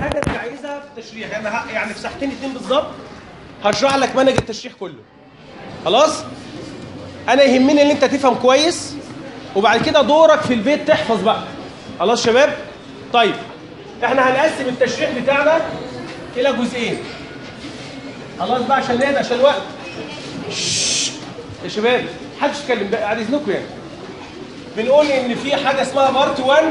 حاجه انت عايزها في التشريح يعني ه- يعني في ساعتين اتنين بالظبط هشرح لك منهج التشريح كله خلاص انا يهمني ان انت تفهم كويس وبعد كده دورك في البيت تحفظ بقى خلاص شباب طيب احنا هنقسم التشريح بتاعنا الى جزئين خلاص بقى عشان نهدى عشان الوقت شش. يا شباب محدش يتكلم بقى بعد اذنكم يعني بنقول ان في حاجه اسمها بارت 1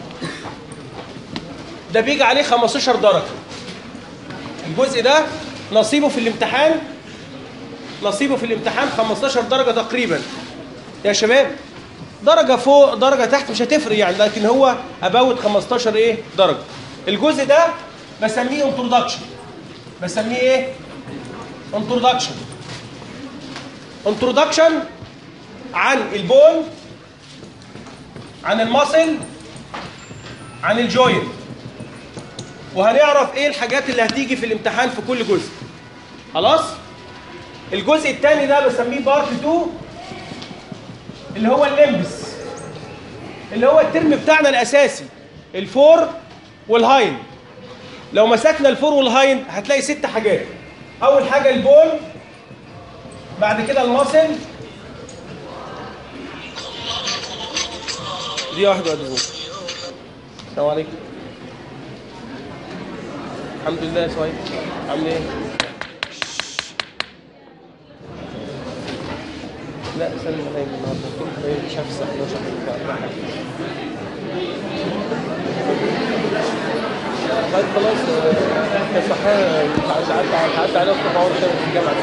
ده بيجي عليه 15 درجه الجزء ده نصيبه في الامتحان نصيبه في الامتحان 15 درجه تقريبا يا شباب درجه فوق درجه تحت مش هتفرق يعني لكن هو اباوت 15 ايه درجه الجزء ده بسميه انترودكشن بسميه ايه انترودكشن انترودكشن عن البون عن المصل عن الجوينت وهنعرف ايه الحاجات اللي هتيجي في الامتحان في كل جزء خلاص الجزء الثاني ده بسميه بارت 2 اللي هو الليمبس اللي هو الترم بتاعنا الاساسي الفور والهاين لو مسكنا الفور والهاين هتلاقي ست حاجات اول حاجه البون بعد كده المصل دي واحده وادي السلام عليكم الحمد لله يا سويد عامل ايه لا سلم نايم النهارده كنت نايم مش عارف الساعه 11 ولا حاجه طيب خلاص آه، الصحيح تعدي تعدي عليه اصبح معور شغل في الجامعه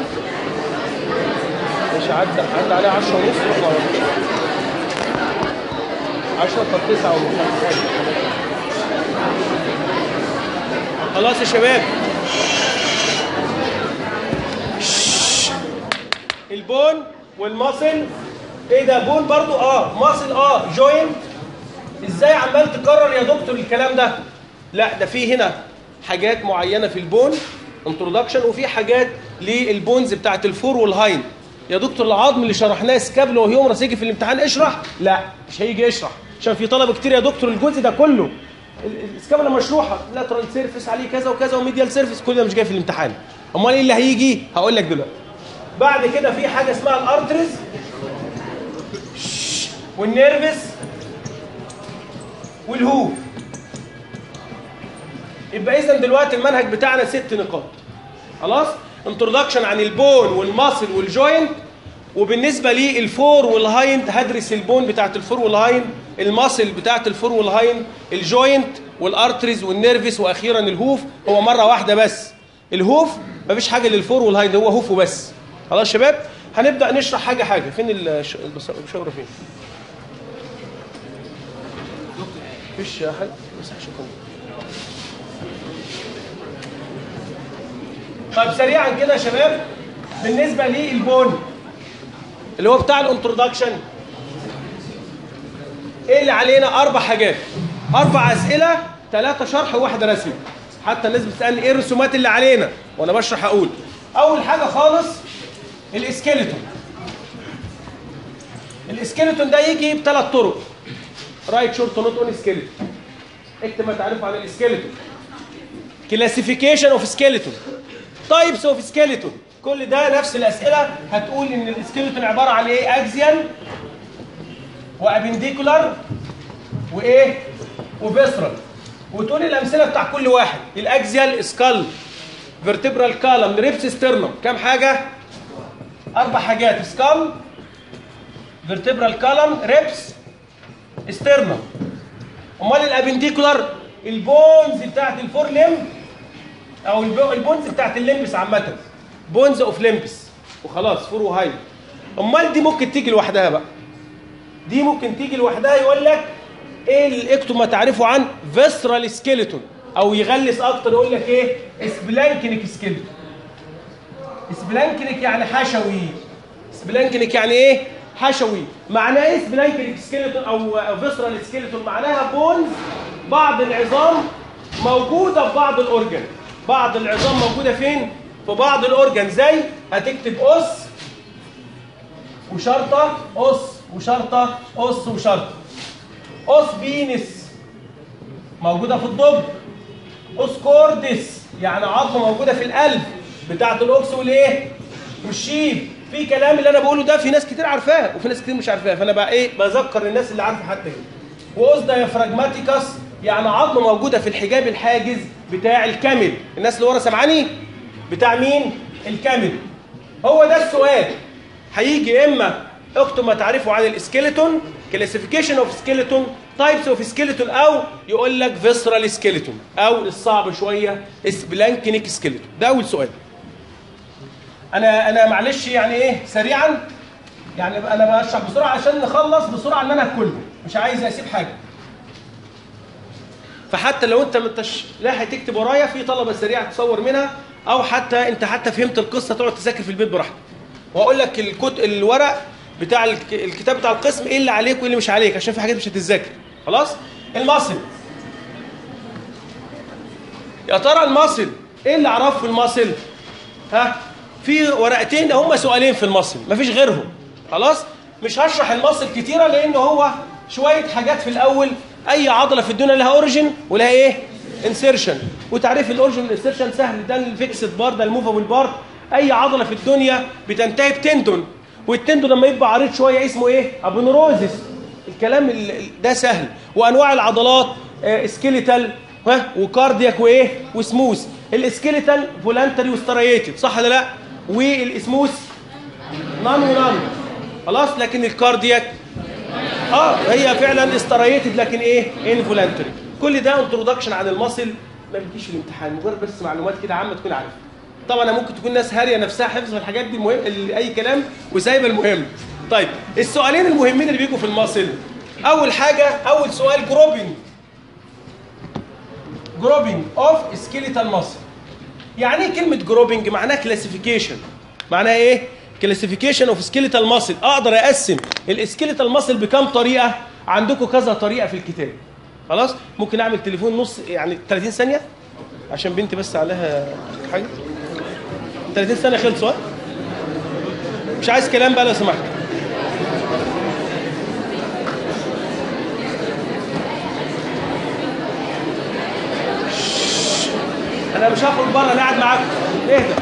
مش عدى عدى عليه 10 ونص واحنا 10 طب 9 ومش عارف حاجه خلاص يا شباب شش. البون والماسل ايه ده بون برضو اه ماسل اه جوينت ازاي عمال تكرر يا دكتور الكلام ده لا ده في هنا حاجات معينه في البون انترودكشن وفي حاجات للبونز بتاعت الفور والهاين يا دكتور العظم اللي شرحناه سكابل وهيومرس يجي في الامتحان اشرح لا مش هيجي يشرح عشان في طلبه كتير يا دكتور الجزء ده كله ال- السكابولا مشروحه لاترال سيرفيس عليه كذا وكذا وميديال سيرفيس كل ده مش جاي في الامتحان امال ايه اللي هيجي هقول لك دلوقتي بعد كده في حاجه اسمها الارترز شش. والنيرفس والهوف يبقى اذا دلوقتي المنهج بتاعنا ست نقاط خلاص انترودكشن عن البون والماسل والجوينت وبالنسبه لي الفور والهايند هدرس البون بتاعت الفور والهايند الماسل بتاعت الفور والهايند الجوينت والارتريز والنيرفس واخيرا الهوف هو مره واحده بس الهوف مفيش حاجه للفور والهايند هو هوف وبس خلاص يا شباب هنبدا نشرح حاجه حاجه فين الش- البص- الشاور فين مفيش حاجه بس شكرا طيب سريعا كده يا شباب بالنسبه للبون اللي هو بتاع الانترودكشن ايه اللي علينا اربع حاجات اربع اسئله ثلاثه شرح وواحده رسم حتى الناس بتسالني ايه الرسومات اللي علينا وانا بشرح اقول اول حاجه خالص الاسكيلتون الاسكيلتون ده يجي بثلاث طرق رايت شورت نوت اون سكيلتون اكتب ما تعرفه عن الاسكيلتون كلاسيفيكيشن اوف سكيلتون تايبس اوف سكيلتون كل ده نفس الاسئله هتقول ان السكيلتون عباره عن ايه اكزيال وابنديكولار وايه وفيسرال وتقول الامثله بتاع كل واحد الاكزيال سكال فيرتبرال كالم ريبس ستيرنم كام حاجه اربع حاجات سكال فيرتبرال كالم ريبس ستيرنم امال الابنديكولار البونز بتاعت الفور ليم او الب- البونز بتاعت الليمبس عامه بونز اوف ليمبس وخلاص فور وهاي امال دي ممكن تيجي لوحدها بقى دي ممكن تيجي لوحدها يقول لك ايه الاكتو ما تعرفه عن فيسرال سكيلتون او يغلس اكتر يقول لك ايه سبلانكنيك سكيلتون سبلانكنيك يعني حشوي سبلانكنيك يعني ايه حشوي معناه ايه سبلانكنيك سكيلتون او فيسرال سكيلتون معناها بونز بعض العظام موجوده في بعض الاورجن بعض العظام موجوده فين في بعض الاورجن زي هتكتب اس وشرطه اس وشرطه اس وشرطه اس بينس موجوده في الضب اوسكوردس يعني عظمه موجوده في القلب بتاعه الاوكس والايه والشيب في كلام اللي انا بقوله ده في ناس كتير عارفاه وفي ناس كتير مش عارفاه فانا بقى ايه بذكر الناس اللي عارفه حتى هنا واوس دايفراجماتيكس يعني عظمه موجوده في الحجاب الحاجز بتاع الكامل الناس اللي ورا سامعاني بتاع مين الكامل هو ده السؤال هيجي يا اما اكتب ما تعرفه عن الاسكيلتون كلاسيفيكيشن اوف سكيلتون تايبس اوف سكيلتون او يقول لك فيسرال سكيلتون او الصعب شويه سبلانكنيك سكيلتون ده اول سؤال انا انا معلش يعني ايه سريعا يعني انا بشرح بسرعه عشان نخلص بسرعه المنهج كله مش عايز اسيب حاجه فحتى لو انت مش لاحق تكتب ورايا في طلبه سريعه تصور منها او حتى انت حتى فهمت القصه تقعد تذاكر في البيت براحتك واقول لك الكت... الورق بتاع الك- الكتاب بتاع القسم ايه اللي عليك وايه اللي مش عليك عشان في حاجات مش هتتذاكر خلاص المصل يا ترى المصل ايه اللي اعرفه في المصل ها في ورقتين هم سؤالين في المصل مفيش غيرهم خلاص مش هشرح المصل كتيره لان هو شويه حاجات في الاول اي عضله في الدنيا لها اوريجن ولها ايه انسيرشن وتعريف الاوريجن والانسيرشن سهل ده الفيكسد بار ده الموفابل بار اي عضله في الدنيا بتنتهي بتندون والتندون لما يبقى عريض شويه اسمه ايه ابونوروزس الكلام ال- ال- ده سهل وانواع العضلات آه، سكيليتال ها وكاردياك وايه وسموث السكيليتال فولانتري وستريتد صح ولا لا والسموث نان ونان خلاص لكن الكاردياك اه هي فعلا استريتد لكن ايه انفولانتري كل ده انترودكشن عن المصل ما بتجيش في الامتحان مجرد بس معلومات كده عامه تكون عارفها طبعا أنا ممكن تكون ناس هاريه نفسها حفظ الحاجات دي مهم ال- اي كلام وسايبه المهم طيب السؤالين المهمين اللي بيجوا في المصل اول حاجه اول سؤال جروبنج جروبنج اوف سكيليتال ماسل يعني ايه كلمه جروبنج معناها كلاسيفيكيشن معناها ايه كلاسيفيكيشن اوف سكيليتال ماسل اقدر اقسم السكيليتال ماسل بكام طريقه عندكم كذا طريقه في الكتاب خلاص ممكن اعمل تليفون نص يعني 30 ثانيه عشان بنتي بس عليها حاجه 30 ثانيه خلصوا ها؟ مش عايز كلام بقى لو سمحت انا مش هخرج بره انا قاعد معاكم اهدى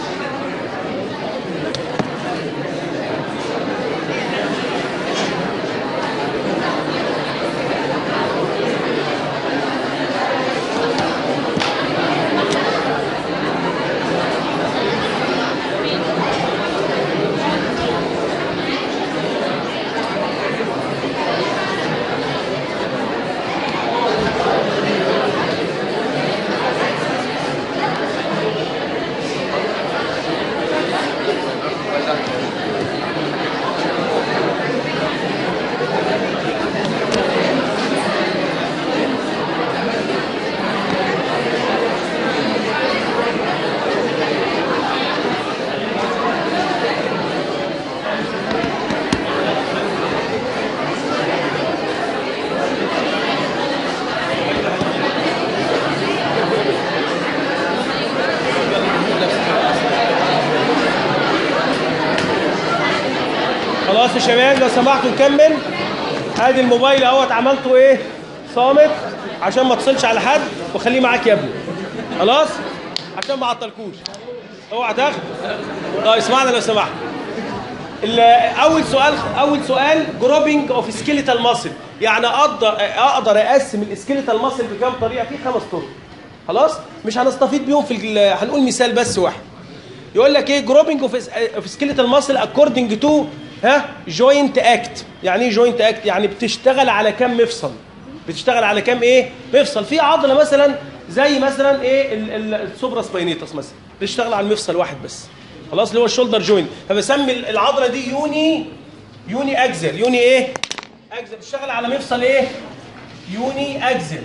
خلاص يا شباب لو سمحتوا نكمل ادي الموبايل اهوت عملته ايه صامت عشان ما تصلش على حد وخليه معاك يا ابني خلاص عشان ما اعطلكوش اوعى تاخد طيب اسمعنا لو سمحت ال- اول سؤال اول سؤال جروبنج اوف سكيليتال ماسل يعني اقدر اقدر اقسم السكيليتال ماسل بكام طريقه في خمس طرق خلاص مش هنستفيد بيهم في ال- هنقول مثال بس واحد يقول لك ايه جروبنج اوف سكيليتال ماسل اكوردنج تو ها جوينت اكت يعني ايه جوينت اكت يعني بتشتغل على كام مفصل بتشتغل على كام ايه مفصل في عضله مثلا زي مثلا ايه ال- ال- السوبرا سباينيتس مثلا بتشتغل على المفصل واحد بس خلاص اللي هو الشولدر جوينت فبسمي ال- العضله دي يوني يوني اكزل يوني ايه اكزل بتشتغل على مفصل ايه يوني اكزل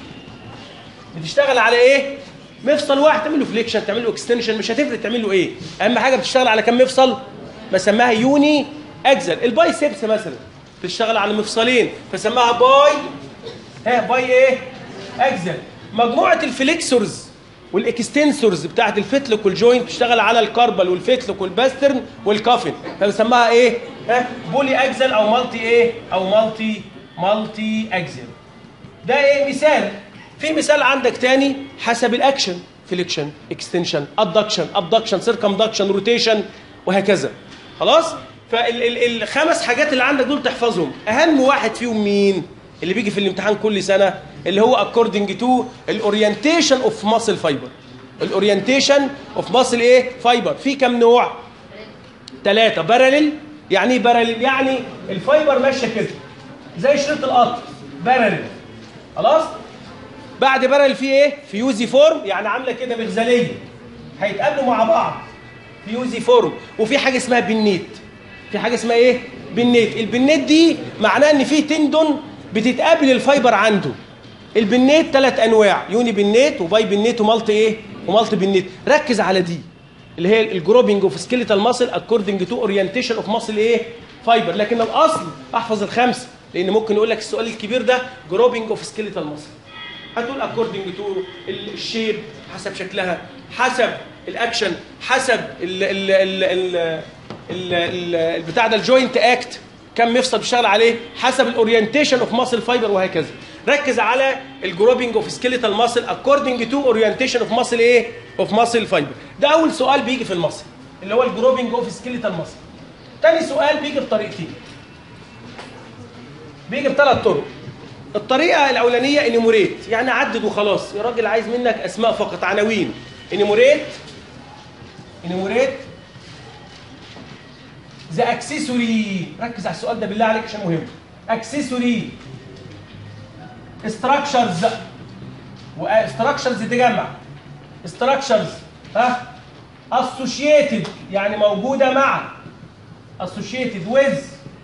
بتشتغل على ايه مفصل واحد تعمل له فليكشن تعمل له اكستنشن مش هتفرق تعمل له ايه اهم حاجه بتشتغل على كام مفصل بسميها يوني اكزل البايسبس مثلا بتشتغل على مفصلين فسماها باي ها باي ايه اكزل مجموعه الفليكسورز والاكستنسورز بتاعت الفتلك والجوينت بتشتغل على الكاربل والفتلك والباسترن والكافن فبسماها ايه ها بولي اكزل او مالتي ايه او مالتي مالتي اكزل ده ايه مثال في مثال عندك تاني حسب الاكشن فليكشن اكستنشن ادكشن ابدكشن سيركمدكشن روتيشن وهكذا خلاص فالخمس حاجات اللي عندك دول تحفظهم اهم واحد فيهم مين اللي بيجي في الامتحان كل سنه اللي هو according to الاورينتيشن اوف ماسل فايبر الاورينتيشن اوف ماسل ايه فايبر في كم نوع ثلاثه باراليل يعني ايه باراليل يعني الفايبر ماشيه كده زي شريط القطر باراليل خلاص بعد باراليل في ايه فيوزي فورم يعني عامله كده مغزليه هيتقابلوا مع بعض فيوزي فورم وفي حاجه اسمها بنيت في حاجه اسمها ايه بنيت البنيت دي معناه ان في تندون بتتقابل الفايبر عنده البنيت ثلاث انواع يوني بنيت وباي بنيت ومالتي ايه ومالتي بنيت ركز على دي اللي هي الجروبنج اوف سكيليتال ماسل اكوردنج تو اورينتيشن اوف ماسل ايه فايبر لكن الاصل احفظ الخمسه لان ممكن يقول لك السؤال الكبير ده جروبنج اوف سكيليتال ماسل هتقول اكوردنج تو الشيب حسب شكلها حسب الاكشن حسب ال ال ال ال ال ال البتاع ده الجوينت اكت كم مفصل بيشتغل عليه حسب الاورينتيشن اوف ماسل فايبر وهكذا ركز على الجروبنج اوف سكيليتال ماسل اكوردنج تو اورينتيشن اوف ماسل ايه اوف ماسل فايبر ده اول سؤال بيجي في الماسل اللي هو الجروبنج اوف سكيليتال ماسل تاني سؤال بيجي بطريقتين بيجي بثلاث طرق الطريقه الاولانيه انيموريت يعني عدد وخلاص يا راجل عايز منك اسماء فقط عناوين انيموريت انيموريت ذا اكسسوري ركز على السؤال ده بالله عليك عشان مهم اكسسوري ستراكشرز وستراكشرز تجمع ستراكشرز ها associated يعني موجوده مع associated with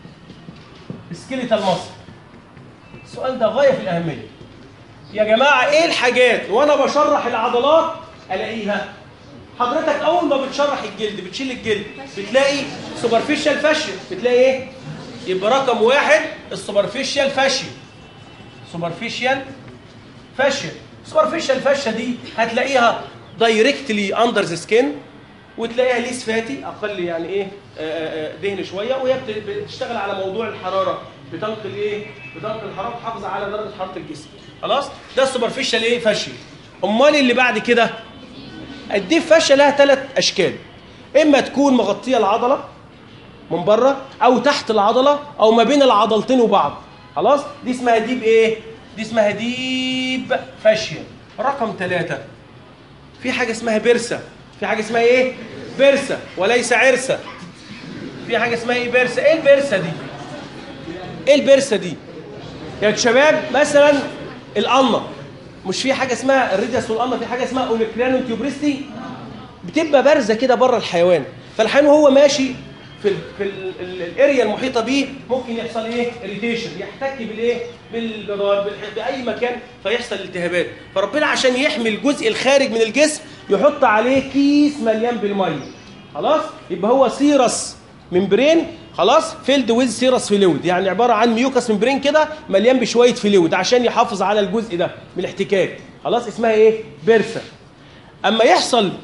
skeletal muscle السؤال ده غايه في الاهميه يا جماعه ايه الحاجات وانا بشرح العضلات الاقيها حضرتك اول ما بتشرح الجلد بتشيل الجلد بتلاقي سوبرفيشال فاشيا بتلاقي ايه يبقى رقم واحد السوبرفيشال فاشيا سوبرفيشال فاشيا سوبرفيشال فاشيا دي هتلاقيها دايركتلي اندر ذا سكين وتلاقيها ليس فاتي اقل يعني ايه آآ آآ دهن شويه وهي بت- بتشتغل على موضوع الحراره بتنقل ايه بتنقل الحراره تحافظ على درجه حراره الجسم خلاص ده السوبرفيشال ايه فاشيا امال اللي بعد كده الديب فاشيا لها ثلاث اشكال اما تكون مغطيه العضله من بره او تحت العضله او ما بين العضلتين وبعض خلاص دي اسمها ديب ايه دي اسمها ديب فاشيا رقم ثلاثة في حاجه اسمها بيرسا في حاجه اسمها ايه بيرسا وليس عرسه في حاجه اسمها ايه بيرسا ايه البيرسا دي ايه البيرسا دي يا شباب مثلا القلمه مش في حاجه اسمها الريدياس والقلمه في حاجه اسمها اوليكرانو تيوبريستي بتبقى بارزه كده بره الحيوان فالحيوان وهو ماشي في ال في ال- ال- الاريا المحيطه بيه ممكن يحصل ايه اريتيشن يحتك بالايه بالجدار بالح- باي مكان فيحصل التهابات فربنا عشان يحمي الجزء الخارج من الجسم يحط عليه كيس مليان بالميه خلاص يبقى هو سيرس ممبرين خلاص فيلد ويز سيرس فلويد يعني عباره عن ميوكس ممبرين كده مليان بشويه فلويد عشان يحافظ على الجزء ده من الاحتكاك خلاص اسمها ايه بيرسا اما يحصل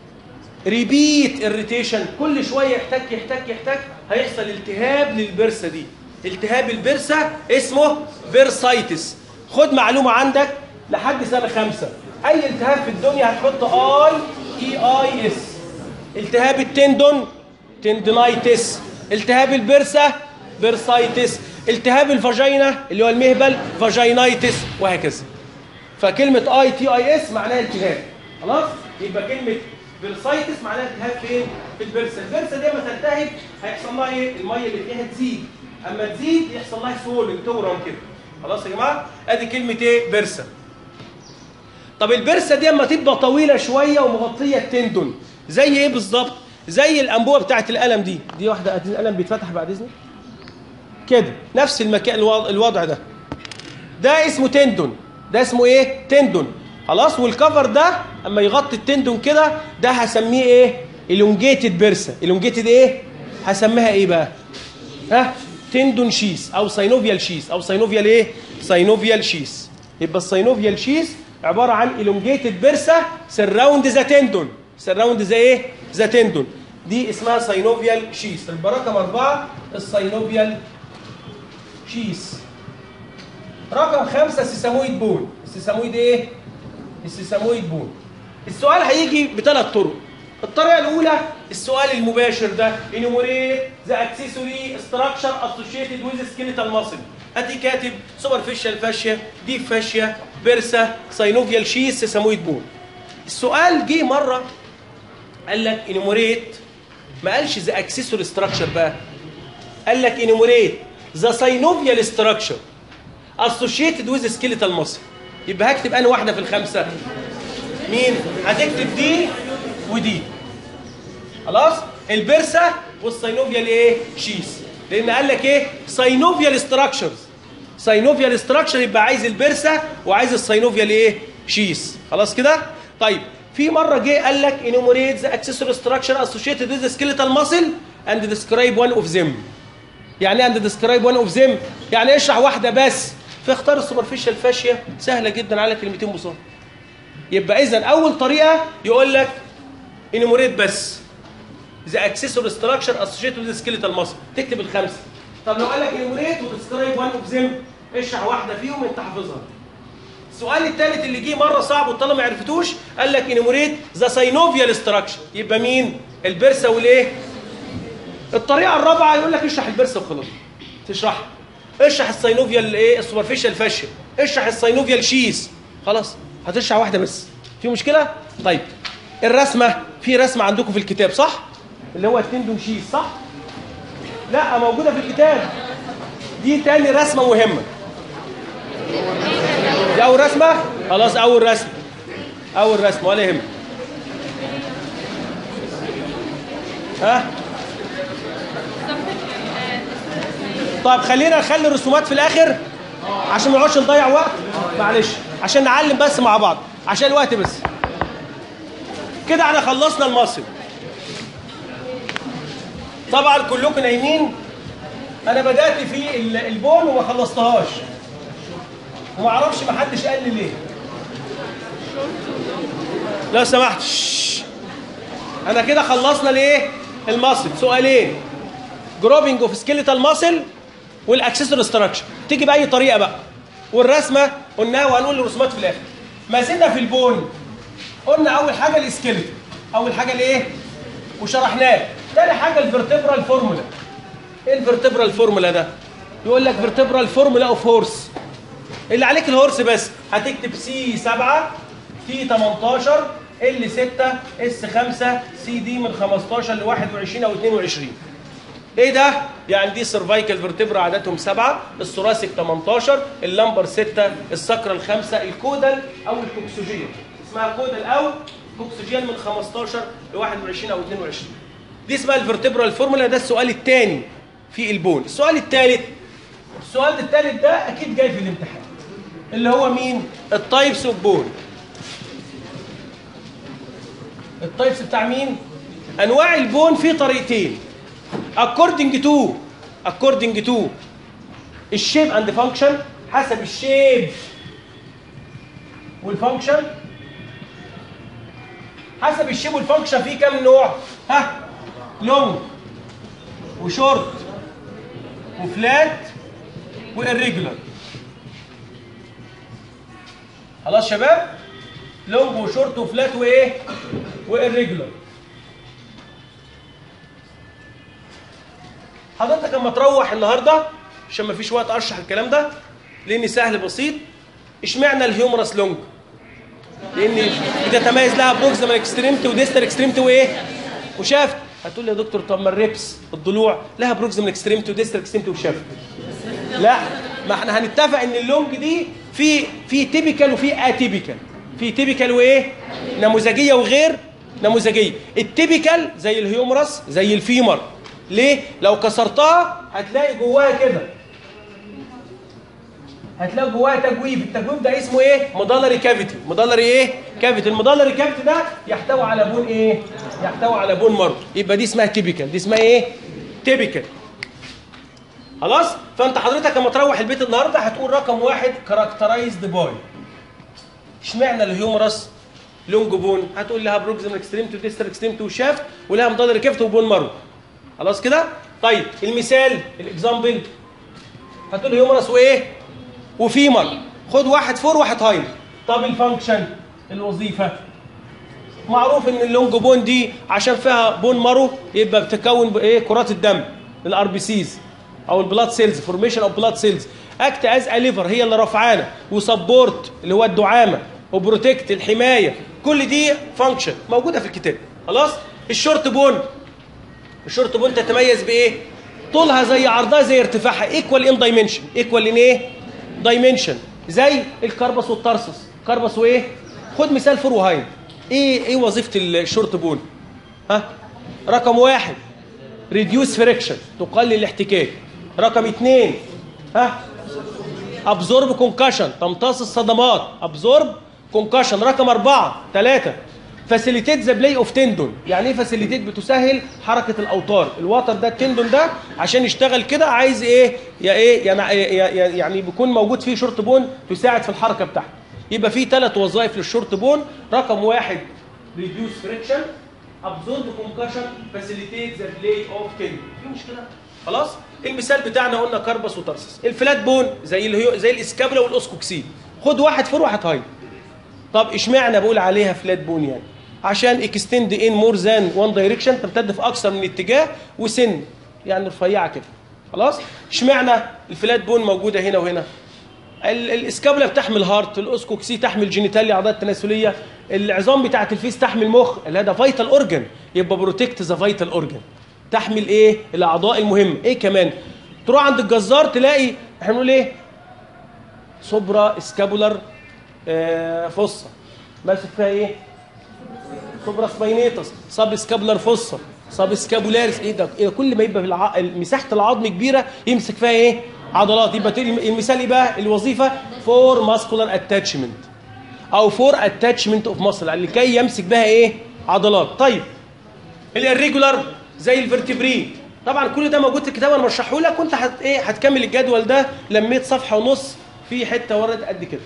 ريبيت اريتيشن كل شويه يحتك يحتك يحتك هيحصل التهاب للبرسه دي التهاب البرسه اسمه بيرسايتس خد معلومه عندك لحد سنه خمسة اي التهاب في الدنيا هتحط اي اي اي اس التهاب التندون تندونايتس التهاب البرسه بيرسايتس التهاب الفاجينا اللي هو المهبل فاجينايتس وهكذا فكلمة اي تي اي اس معناها التهاب خلاص يبقى كلمة بيرسايتس معناها التهاب فين؟ في البرسة البرسة دي لما تلتهب هيحصل لها ايه؟ المية اللي فيها تزيد اما تزيد يحصل لها سول تورم كده خلاص يا جماعة؟ ادي كلمة ايه؟ برسة طب البرسة دي اما تبقى طويلة شوية ومغطية التندون زي ايه بالظبط؟ زي الانبوبة بتاعت القلم دي دي واحدة ادي القلم بيتفتح بعد اذنك كده نفس المكان الوضع, الوضع ده ده اسمه تندون ده اسمه ايه تندون خلاص والكفر ده اما يغطي التندون كده ده هسميه ايه الونجيتد بيرسا الونجيتد ايه هسميها ايه بقى ها تندون شيس او ساينوفيال شيس او ساينوفيال ايه ساينوفيال شيس يبقى الساينوفيال شيس عباره عن الونجيتد بيرسا سراوند ذا تندون سراوند ذا ايه ذا تندون دي اسمها ساينوفيال شيس يبقى رقم أربعة الساينوفيال شيس رقم خمسة سيسامويد بون السيسامويد ايه السيسامويد بون السؤال هيجي بثلاث طرق الطريقه الاولى السؤال المباشر ده انيموريت ذا اكسسوري ستراكشر اسوشيتد ويز سكيليتال ماسل ادي كاتب سوبرفيشال فاشيا ديب فاشيا بيرسا ساينوفيال شيس سيسامويد بون السؤال جه مره قال لك انيموريت ما قالش ذا اكسسوري ستراكشر بقى قال لك انيموريت ذا ساينوفيال ستراكشر اسوشيتد ويز سكيليتال ماسل يبقى هكتب انا واحده في الخمسه مين هتكتب دي ودي خلاص البرسا والساينوفيال ايه شيس لان قال لك ايه ساينوفيال ستراكشرز ساينوفيال ستراكشر يبقى عايز البرسا وعايز الساينوفيال ايه شيس خلاص كده طيب في مره جه قال لك انيموريت ذا اكسسوري ستراكشر اسوشيتد وذ سكيليتال ماسل اند ديسكرايب وان اوف ذيم يعني ايه اند ديسكرايب وان اوف ذيم يعني اشرح واحده بس فاختار السوبرفيشال فاشيا سهله جدا على كلمتين بسيطه يبقى اذا اول طريقه يقول لك انيموريت بس ذا اكسسوري ستراكشر اسوشيتد وذ سكيليتال ماسل تكتب الخمسه طب لو قال لك انيموريت وديسكرايب وان اوف ذيم اشرح واحده فيهم انت حافظها السؤال الثالث اللي جه مره صعب والطلبه ما عرفتوش قال لك انيموريت ذا ساينوفيال ستراكشر يبقى مين البرسا والايه الطريقه الرابعه يقول لك اشرح البرسا وخلاص تشرحها اشرح الساينوفيال ايه السوبرفيشال فاشل اشرح الساينوفيال شيس خلاص هتشرح واحده بس في مشكله طيب الرسمه في رسمه عندكم في الكتاب صح اللي هو التندون شيس صح لا موجوده في الكتاب دي تاني رسمه مهمه دي اول رسمه خلاص اول رسمه اول رسمه ولا يهمك ها طيب خلينا نخلي الرسومات في الاخر عشان ما نقعدش نضيع وقت معلش عشان نعلم بس مع بعض عشان الوقت بس كده احنا خلصنا المصري طبعا كلكم نايمين انا بدات في ال- البون وما خلصتهاش وما اعرفش ما حدش قال لي ليه لو سمحت شش. انا كده خلصنا الايه المصل سؤالين جروبنج اوف سكيليتال ماسل والاكسسور ستراكشر تيجي باي طريقه بقى والرسمه قلناها وهنقول الرسومات في الاخر ما زلنا في البون قلنا اول حاجه السكيلتون اول حاجه الايه وشرحناه تاني حاجه الفرتبرال فورمولا ايه الفرتبرال فورمولا ده يقول لك فيرتبرال فورمولا اوف هورس اللي عليك الهورس بس هتكتب سي 7 تي 18 ال 6 اس 5 سي دي من 15 ل 21 او 22 ايه ده؟ يعني دي سيرفايكال فيرتبرا عددهم سبعه، الثوراسيك 18، اللمبر 6، السكرال 5، الكودال او الكوكسوجيال. اسمها كودال او كوكسوجيال من 15 ل 21 او 22. دي اسمها الفيرتبرال فورمولا ده السؤال الثاني في البون. السؤال الثالث السؤال الثالث ده اكيد جاي في الامتحان. اللي هو مين؟ التايبس اوف بون. التايبس بتاع مين؟ انواع البون في طريقتين. according to according to الشيب اند فانكشن حسب الشيب والفانكشن حسب الشيب والفانكشن في كام نوع ها لونج وشورت وفلات والريجولار خلاص شباب لونج وشورت وفلات وايه والريجولار حضرتك اما تروح النهارده عشان ما فيش وقت اشرح الكلام ده لان سهل بسيط اشمعنى الهيومرس لونج لان بتتميز لها بروكسيمال اكستريمتي وديستال اكستريمتي وايه وشافت هتقول لي يا دكتور طب ما الريبس الضلوع لها بروكسيمال اكستريمتي وديستال اكستريمتي وشافت لا ما احنا هنتفق ان اللونج دي في في تيبيكال وفي اتيبيكال في تيبيكال وايه نموذجيه وغير نموذجيه التيبيكال زي الهيومرس زي الفيمر ليه لو كسرتها هتلاقي جواها كده هتلاقي جواها تجويف التجويف ده اسمه ايه مدلري كافيتي مدلري ايه كافيتي المدلري كافيتي ده يحتوي على بون ايه يحتوي على بون مرض يبقى دي اسمها تيبيكال دي اسمها ايه تيبيكال خلاص فانت حضرتك لما تروح البيت النهارده هتقول رقم واحد كاركترايزد باي اشمعنى الهيومرس لونج بون هتقول لها بروكسيمال اكستريمتي وديستال اكستريمتي وشافت ولها مدلري كافيتي وبون مرض خلاص كده طيب المثال الاكزامبل هتقول هيومرس وايه وفيمر خد واحد فور واحد هايم طب الفانكشن الوظيفه معروف ان اللونج بون دي عشان فيها بون مارو يبقى بتكون ايه كرات الدم الار بي سيز او البلاد سيلز فورميشن اوف بلاد سيلز اكت از ليفر هي اللي رافعانا وسبورت اللي هو الدعامه وبروتكت الحمايه كل دي فانكشن موجوده في الكتاب خلاص الشورت بون الشورت بون تتميز بايه طولها زي عرضها زي ارتفاعها ايكوال ان دايمنشن ايكوال ان ايه دايمنشن زي الكربس والترسس كربس وايه خد مثال فور وهاين ايه ايه وظيفه الشورت بون ها رقم واحد ريديوس فريكشن تقلل الاحتكاك رقم اثنين ها ابزورب كونكشن تمتص الصدمات ابزورب كونكشن رقم أربعة ثلاثة فاسيليتيت ذا بلاي اوف تندون يعني ايه فاسيليتيت بتسهل حركه الاوتار الوتر ده التندون ده عشان يشتغل كده عايز ايه يا ايه يعني يعني بيكون موجود فيه شورت بون تساعد في الحركه بتاعته يبقى في ثلاث وظائف للشورت بون رقم واحد ريديوس فريكشن ابزورب كونكشن فاسيليتيت ذا بلاي اوف تندون في مشكله خلاص المثال بتاعنا قلنا كربس وترسس الفلات بون زي اللي زي الاسكابلا والاوسكوكسين خد واحد فور واحد هاي طب اشمعنى بقول عليها فلات بون يعني عشان اكستند ان مور ذان وان دايركشن تمتد في اكثر من اتجاه وسن يعني رفيعه كده خلاص اشمعنى الفلات بون موجوده هنا وهنا الاسكابلا بتحمل هارت الاوسكوكسي تحمل جينيتاليا اعضاء التناسليه العظام بتاعه الفيس تحمل مخ اللي ده فايتال اورجن يبقى بروتكت ذا فايتال اورجن تحمل ايه الاعضاء المهمه ايه كمان تروح عند الجزار تلاقي احنا بنقول ايه سوبرا اسكابولار آه فصه ماسك فيها ايه سوبرا سباينيتس سب سكابولار فصه سب سكابولاريس ايه ده إيه كل ما يبقى في الع... مساحه العظم كبيره يمسك فيها ايه عضلات يبقى المثال ايه بقى الوظيفه فور ماسكولار اتاتشمنت او فور اتاتشمنت اوف ماسل لكي يمسك بها ايه عضلات طيب الirregular زي الفرتبري طبعا كل ده موجود في الكتاب انا مرشحه لك وانت هت ايه هتكمل الجدول ده لميت صفحه ونص في حته ورد قد كده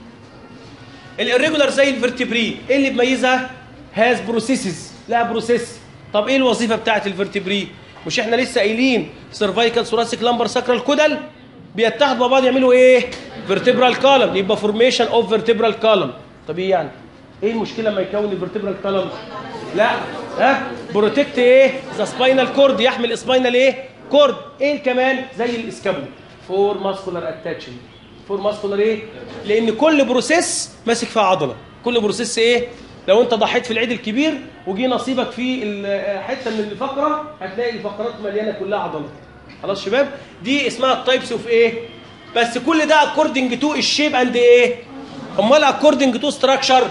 الirregular زي الفرتبري ايه اللي بيميزها هاز بروسيسز لا بروسيس طب ايه الوظيفه بتاعه الفرتبري مش احنا لسه قايلين سيرفايكال ثوراسيك لامبر ساكرال كودل بيتحدوا مع بعض يعملوا ايه فيرتبرال كولم يبقى فورميشن اوف فيرتبرال كولم طب ايه يعني ايه المشكله لما يكون الفيرتبرال كولم لا ها بروتكت ايه ذا سباينال كورد يحمل سباينال ايه كورد ايه كمان زي الاسكابول فور ماسكولار اتاتشمنت فور ماسكولار ايه لان كل بروسيس ماسك فيها عضله كل بروسيس ايه لو انت ضحيت في العيد الكبير وجي نصيبك في حته من الفقره هتلاقي الفقرات مليانه كلها عضلات خلاص شباب دي اسمها التايبس اوف ايه بس كل ده اكوردنج تو الشيب اند ايه امال اكوردنج تو ستراكشر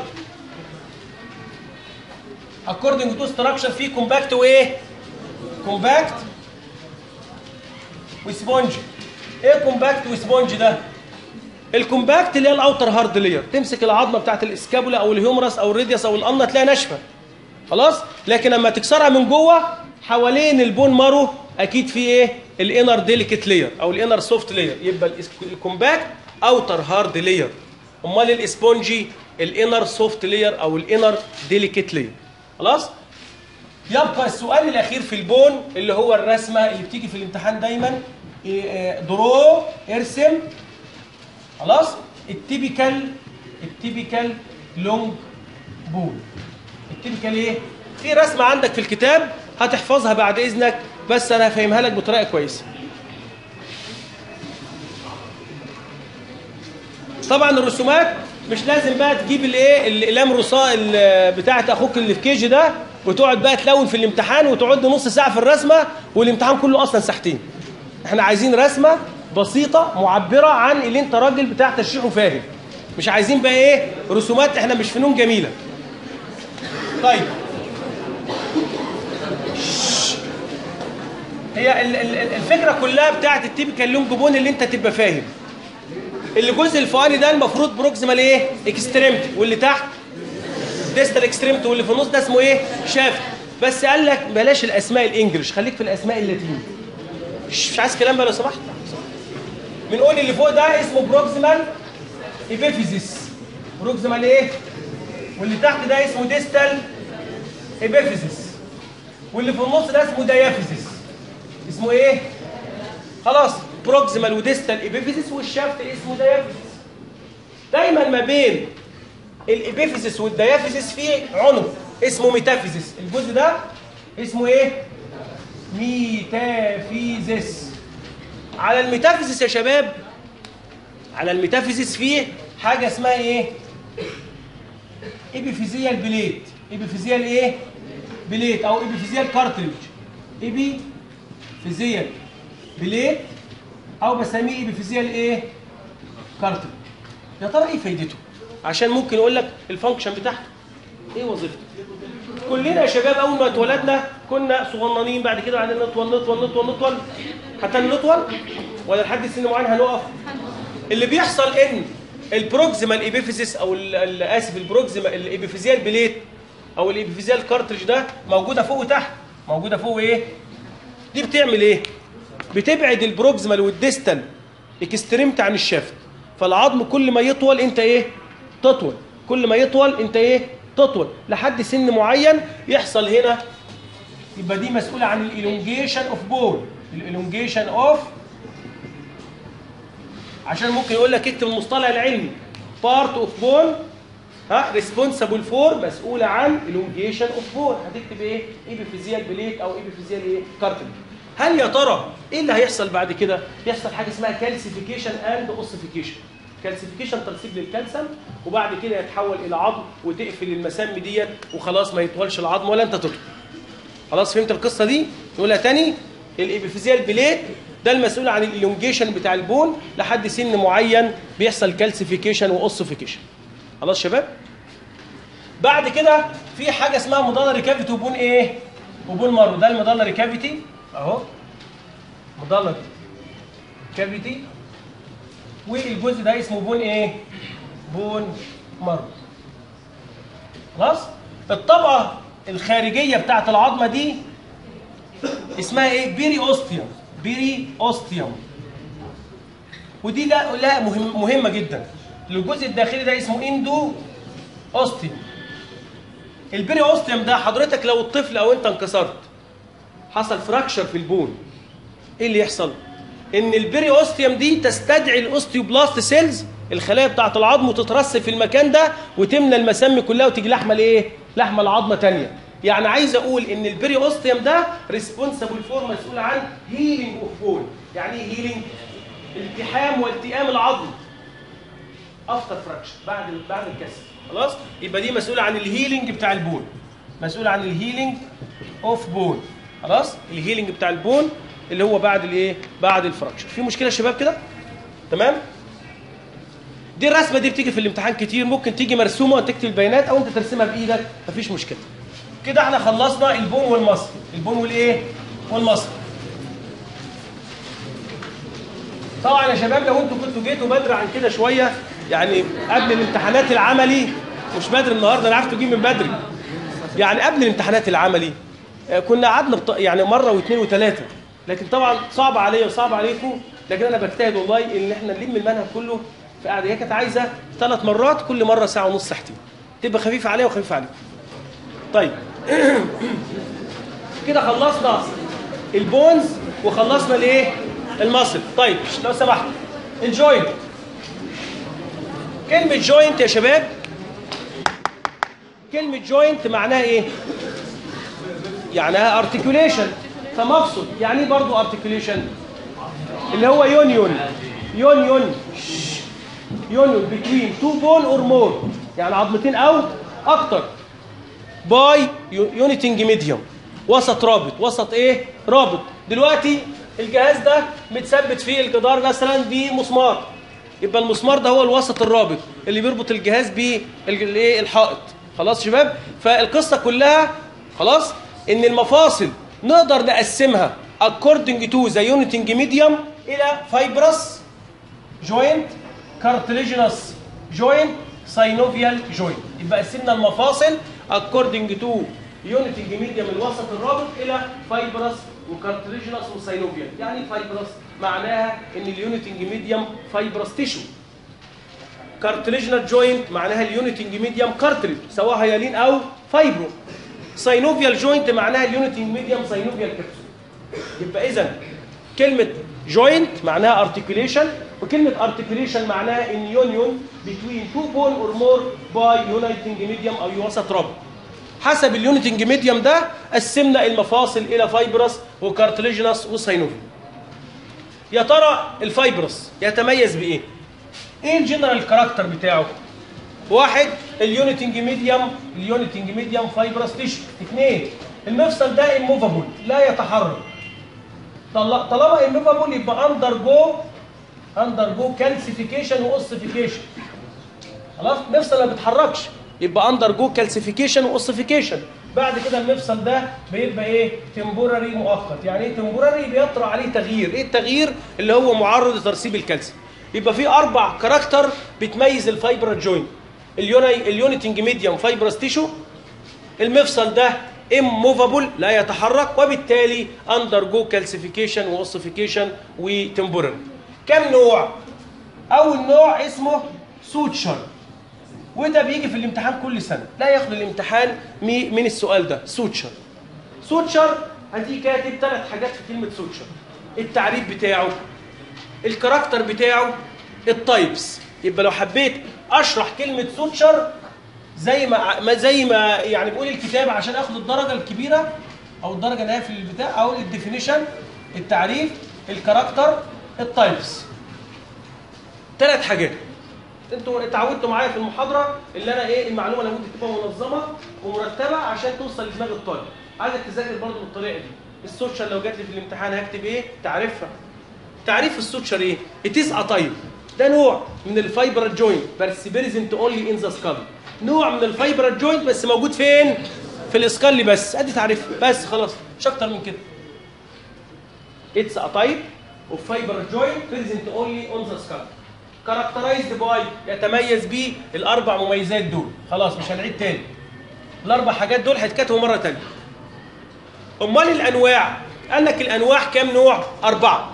اكوردنج تو ستراكشر في كومباكت وايه كومباكت وسبونج ايه كومباكت وسبونج ده الكومباكت اللي هي الاوتر هارد لير تمسك العظمه بتاعت الاسكابولا او الهيومرس او الريديوس او القمه تلاقيها ناشفه خلاص لكن لما تكسرها من جوه حوالين البون مارو اكيد في ايه الانر ديليكت لير او الانر سوفت لير يبقى الكومباكت اوتر هارد لير امال الاسبونجي الانر سوفت لير او الانر ديليكت لير خلاص يبقى السؤال الاخير في البون اللي هو الرسمه اللي بتيجي في الامتحان دايما درو ارسم خلاص التيبيكال التيبيكال لونج بون التيبيكال ايه في رسمه عندك في الكتاب هتحفظها بعد اذنك بس انا هفهمها لك بطريقه كويسه طبعا الرسومات مش لازم بقى تجيب الايه الاقلام رصاء بتاعه اخوك اللي في كيجي ده وتقعد بقى تلون في الامتحان وتقعد نص ساعه في الرسمه والامتحان كله اصلا ساعتين احنا عايزين رسمه بسيطه معبره عن اللي انت راجل بتاع تشريح وفاهم مش عايزين بقى ايه رسومات احنا مش فنون جميله طيب هي الفكره كلها بتاعت التيبيكال لونج بون اللي انت تبقى فاهم اللي الجزء الفوقاني ده المفروض بروكسيمال ايه اكستريمتي واللي تحت ديستال اكستريمتي واللي في النص ده اسمه ايه شافت بس قال لك بلاش الاسماء الانجليش خليك في الاسماء اللاتيني مش, مش عايز كلام بقى لو سمحت بنقول اللي فوق ده اسمه بروكسيمال ايبيفيزيس بروكسيمال ايه واللي تحت ده اسمه ديستال ايبيفيزيس واللي في النص ده اسمه ديافيزيس اسمه ايه خلاص بروكسيمال وديستال ايبيفيزيس والشافت اسمه ديافيزيس دايما ما بين الابيفيزيس والديافيزيس فيه عنق اسمه ميتافيزيس الجزء ده اسمه ايه ميتافيزيس على الميتافيزيس يا شباب على الميتافيزيس فيه حاجه اسمها ايه ايبيفيزيال بليت ايبيفيزيال ايه بليت او ايبيفيزيال كارتريج ايبيفيزيال بليت او بسميه ايبيفيزيال ايه كارتريج يا ترى ايه فايدته عشان ممكن يقول لك الفانكشن بتاعته ايه وظيفته كلنا يا شباب اول ما اتولدنا كنا صغننين بعد كده بعدين نطول نطول نطول نطول حتى نطول ولا لحد سن معين هنقف اللي بيحصل ان البروكسيمال ايبيفيزيس او ال- ال- اسف البروكسيمال الايبيفيزيال بليت او الايبيفيزيال كارتريج ده موجوده فوق وتحت موجوده فوق ايه دي بتعمل ايه بتبعد البروكسيمال والديستال اكستريمت عن الشافت فالعظم كل ما يطول انت ايه تطول كل ما يطول انت ايه تطول لحد سن معين يحصل هنا يبقى دي مسؤوله عن الالونجيشن اوف بون الالونجيشن اوف عشان ممكن يقول لك اكتب المصطلح العلمي بارت اوف بون ها ريسبونسبل فور مسؤوله عن الونجيشن اوف بون هتكتب ايه ايبيفيزيال بليت او ايبيفيزيال ايه كارتل هل يا ترى ايه اللي هيحصل بعد كده يحصل حاجه اسمها كالسيفيكيشن اند اوسيفيكيشن كالسيفيكيشن ترسيب للكالسيوم وبعد كده يتحول الى عظم وتقفل المسام ديت وخلاص ما يطولش العظم ولا انت تطول خلاص فهمت القصه دي نقولها تاني الابيفيزيال بليت ده المسؤول عن الالونجيشن بتاع البون لحد سن معين بيحصل كالسيفيكيشن واوسيفيكيشن خلاص شباب بعد كده في حاجه اسمها مضلري كافيتي وبون ايه وبون مارو ده المضلري كافيتي اهو مضلري كافيتي والجزء ده اسمه بون ايه بون مارو خلاص الطبقه الخارجيه بتاعت العظمه دي اسمها ايه بيري اوستيوم بيري اوستيوم ودي لا لا مهم مهمه جدا الجزء الداخلي ده اسمه اندو اوستيوم البيري اوستيوم ده حضرتك لو الطفل او انت انكسرت حصل فراكشر في البون ايه اللي يحصل ان البيري اوستيوم دي تستدعي الاوستيوبلاست سيلز الخلايا بتاعه العظم وتترسب في المكان ده وتملى المسام كلها وتيجي لحمه لايه لحمه العظمه تانية يعني عايز اقول ان البيري اوستيوم ده ريسبونسبل فور مسؤول عن هيلينج اوف بون يعني ايه هيلينج التحام والتئام العظم افتر فراكشر بعد بعد الكسر خلاص يبقى دي مسؤوله عن الهيلينج بتاع البون مسؤول عن الهيلينج اوف بون خلاص الهيلينج بتاع البون اللي هو بعد الايه بعد الفراكشر في مشكله يا شباب كده تمام دي الرسمه دي بتيجي في الامتحان كتير ممكن تيجي مرسومه وتكتب البيانات او انت ترسمها بايدك مفيش مشكله كده احنا خلصنا البون والمصل البون والايه والمصل طبعا يا شباب لو انتوا كنتوا جيتوا بدري عن كده شويه يعني قبل الامتحانات العملي مش بدري النهارده انا عارف تجي من بدري يعني قبل الامتحانات العملي آه، كنا قعدنا بط... يعني مره واثنين وثلاثه لكن طبعا صعب عليا وصعب عليكم لكن انا بجتهد والله ان احنا نلم المنهج كله في قعده هي كانت عايزه ثلاث مرات كل مره ساعه ونص ساعتين تبقى خفيفه عليا وخفيفه عليكم طيب كده خلصنا البونز وخلصنا الايه المصل طيب لو سمحت الجوينت كلمة جوينت يا شباب كلمة جوينت معناها ايه؟ معناها ارتكيوليشن تمفصل يعني ايه برضه ارتكيوليشن؟ اللي هو يونيون يونيون يونيون بتوين تو بون اور مور يعني عظمتين او اكتر باي يونيتنج ميديوم وسط رابط وسط ايه رابط دلوقتي الجهاز ده متثبت فيه الجدار مثلا بمسمار يبقى المسمار ده هو الوسط الرابط اللي بيربط الجهاز بالايه الحائط خلاص يا شباب فالقصه كلها خلاص ان المفاصل نقدر نقسمها according to the uniting medium الى fibrous joint cartilaginous joint synovial joint يبقى قسمنا المفاصل according to uniting medium الوسط الرابط الى fibrous وكارتليجينس وساينوفيال يعني فايبرس معناها ان اليونيتنج ميديوم فايبرس تيشو كارتليجينال جوينت معناها اليونيتنج ميديوم كارتليج سواء هيالين او فايبرو ساينوفيال جوينت معناها اليونيتنج ميديوم ساينوفيال كبسول يبقى اذا كلمه جوينت معناها ارتكيوليشن وكلمه ارتكيوليشن معناها ان يونيون بتوين تو بون اور مور باي يونايتنج ميديوم او يوسط رابط حسب اليونيتنج ميديوم ده قسمنا المفاصل الى فايبرس وكارتليجينس وساينوفي يا ترى الفايبرس يتميز بايه ايه الجنرال كاركتر بتاعه واحد اليونيتنج ميديوم اليونيتنج ميديوم فايبرس تيشو اثنين المفصل ده اموفابل لا يتحرك طل- طالما اموفابل يبقى اندر جو اندر جو كالسيفيكيشن واوسيفيكيشن خلاص مفصل ما بيتحركش يبقى اندر جو كالسيفيكيشن واوسيفيكيشن بعد كده المفصل ده بيبقى ايه تمبوراري مؤقت يعني ايه تمبوراري بيطرأ عليه تغيير ايه التغيير اللي هو معرض لترسيب الكالسيوم يبقى في اربع كاركتر بتميز الفايبر جوينت اليوني اليونيتنج ميديوم فايبرس تيشو المفصل ده immovable لا يتحرك وبالتالي اندر جو كالسيفيكيشن واوسيفيكيشن وتمبوراري كم نوع اول نوع اسمه سوتشر وده بيجي في الامتحان كل سنه لا ياخد الامتحان مي- من السؤال ده سوتشر سوتشر هتيجي كاتب ثلاث حاجات في كلمه سوتشر التعريف بتاعه الكاركتر بتاعه التايبس يبقى لو حبيت اشرح كلمه سوتشر زي ما ما زي ما يعني بيقول الكتاب عشان اخد الدرجه الكبيره او الدرجه اللي هي في البتاع اقول الديفينيشن التعريف الكاركتر التايبس ثلاث حاجات انتوا اتعودتوا معايا في المحاضره اللي انا ايه المعلومه لابد تبقى منظمه ومرتبه عشان توصل لدماغ الطالب عايزك تذاكر برضه بالطريقه دي السوتشر لو جات لي في الامتحان هكتب ايه تعرفها تعريف السوتشر ايه it is a type ده نوع من الفايبر جوينت بس بريزنت اونلي ان ذا سكال نوع من الفايبر جوينت بس موجود فين في الاسكال بس ادي تعريف بس خلاص مش اكتر من كده It's a type of fiber joint present only on the skull. Characterized by يتميز بيه الأربع مميزات دول. خلاص مش هنعيد تاني. الأربع حاجات دول هيتكتبوا مرة تانية. أمال الأنواع؟ قال لك الأنواع كام نوع؟ أربعة.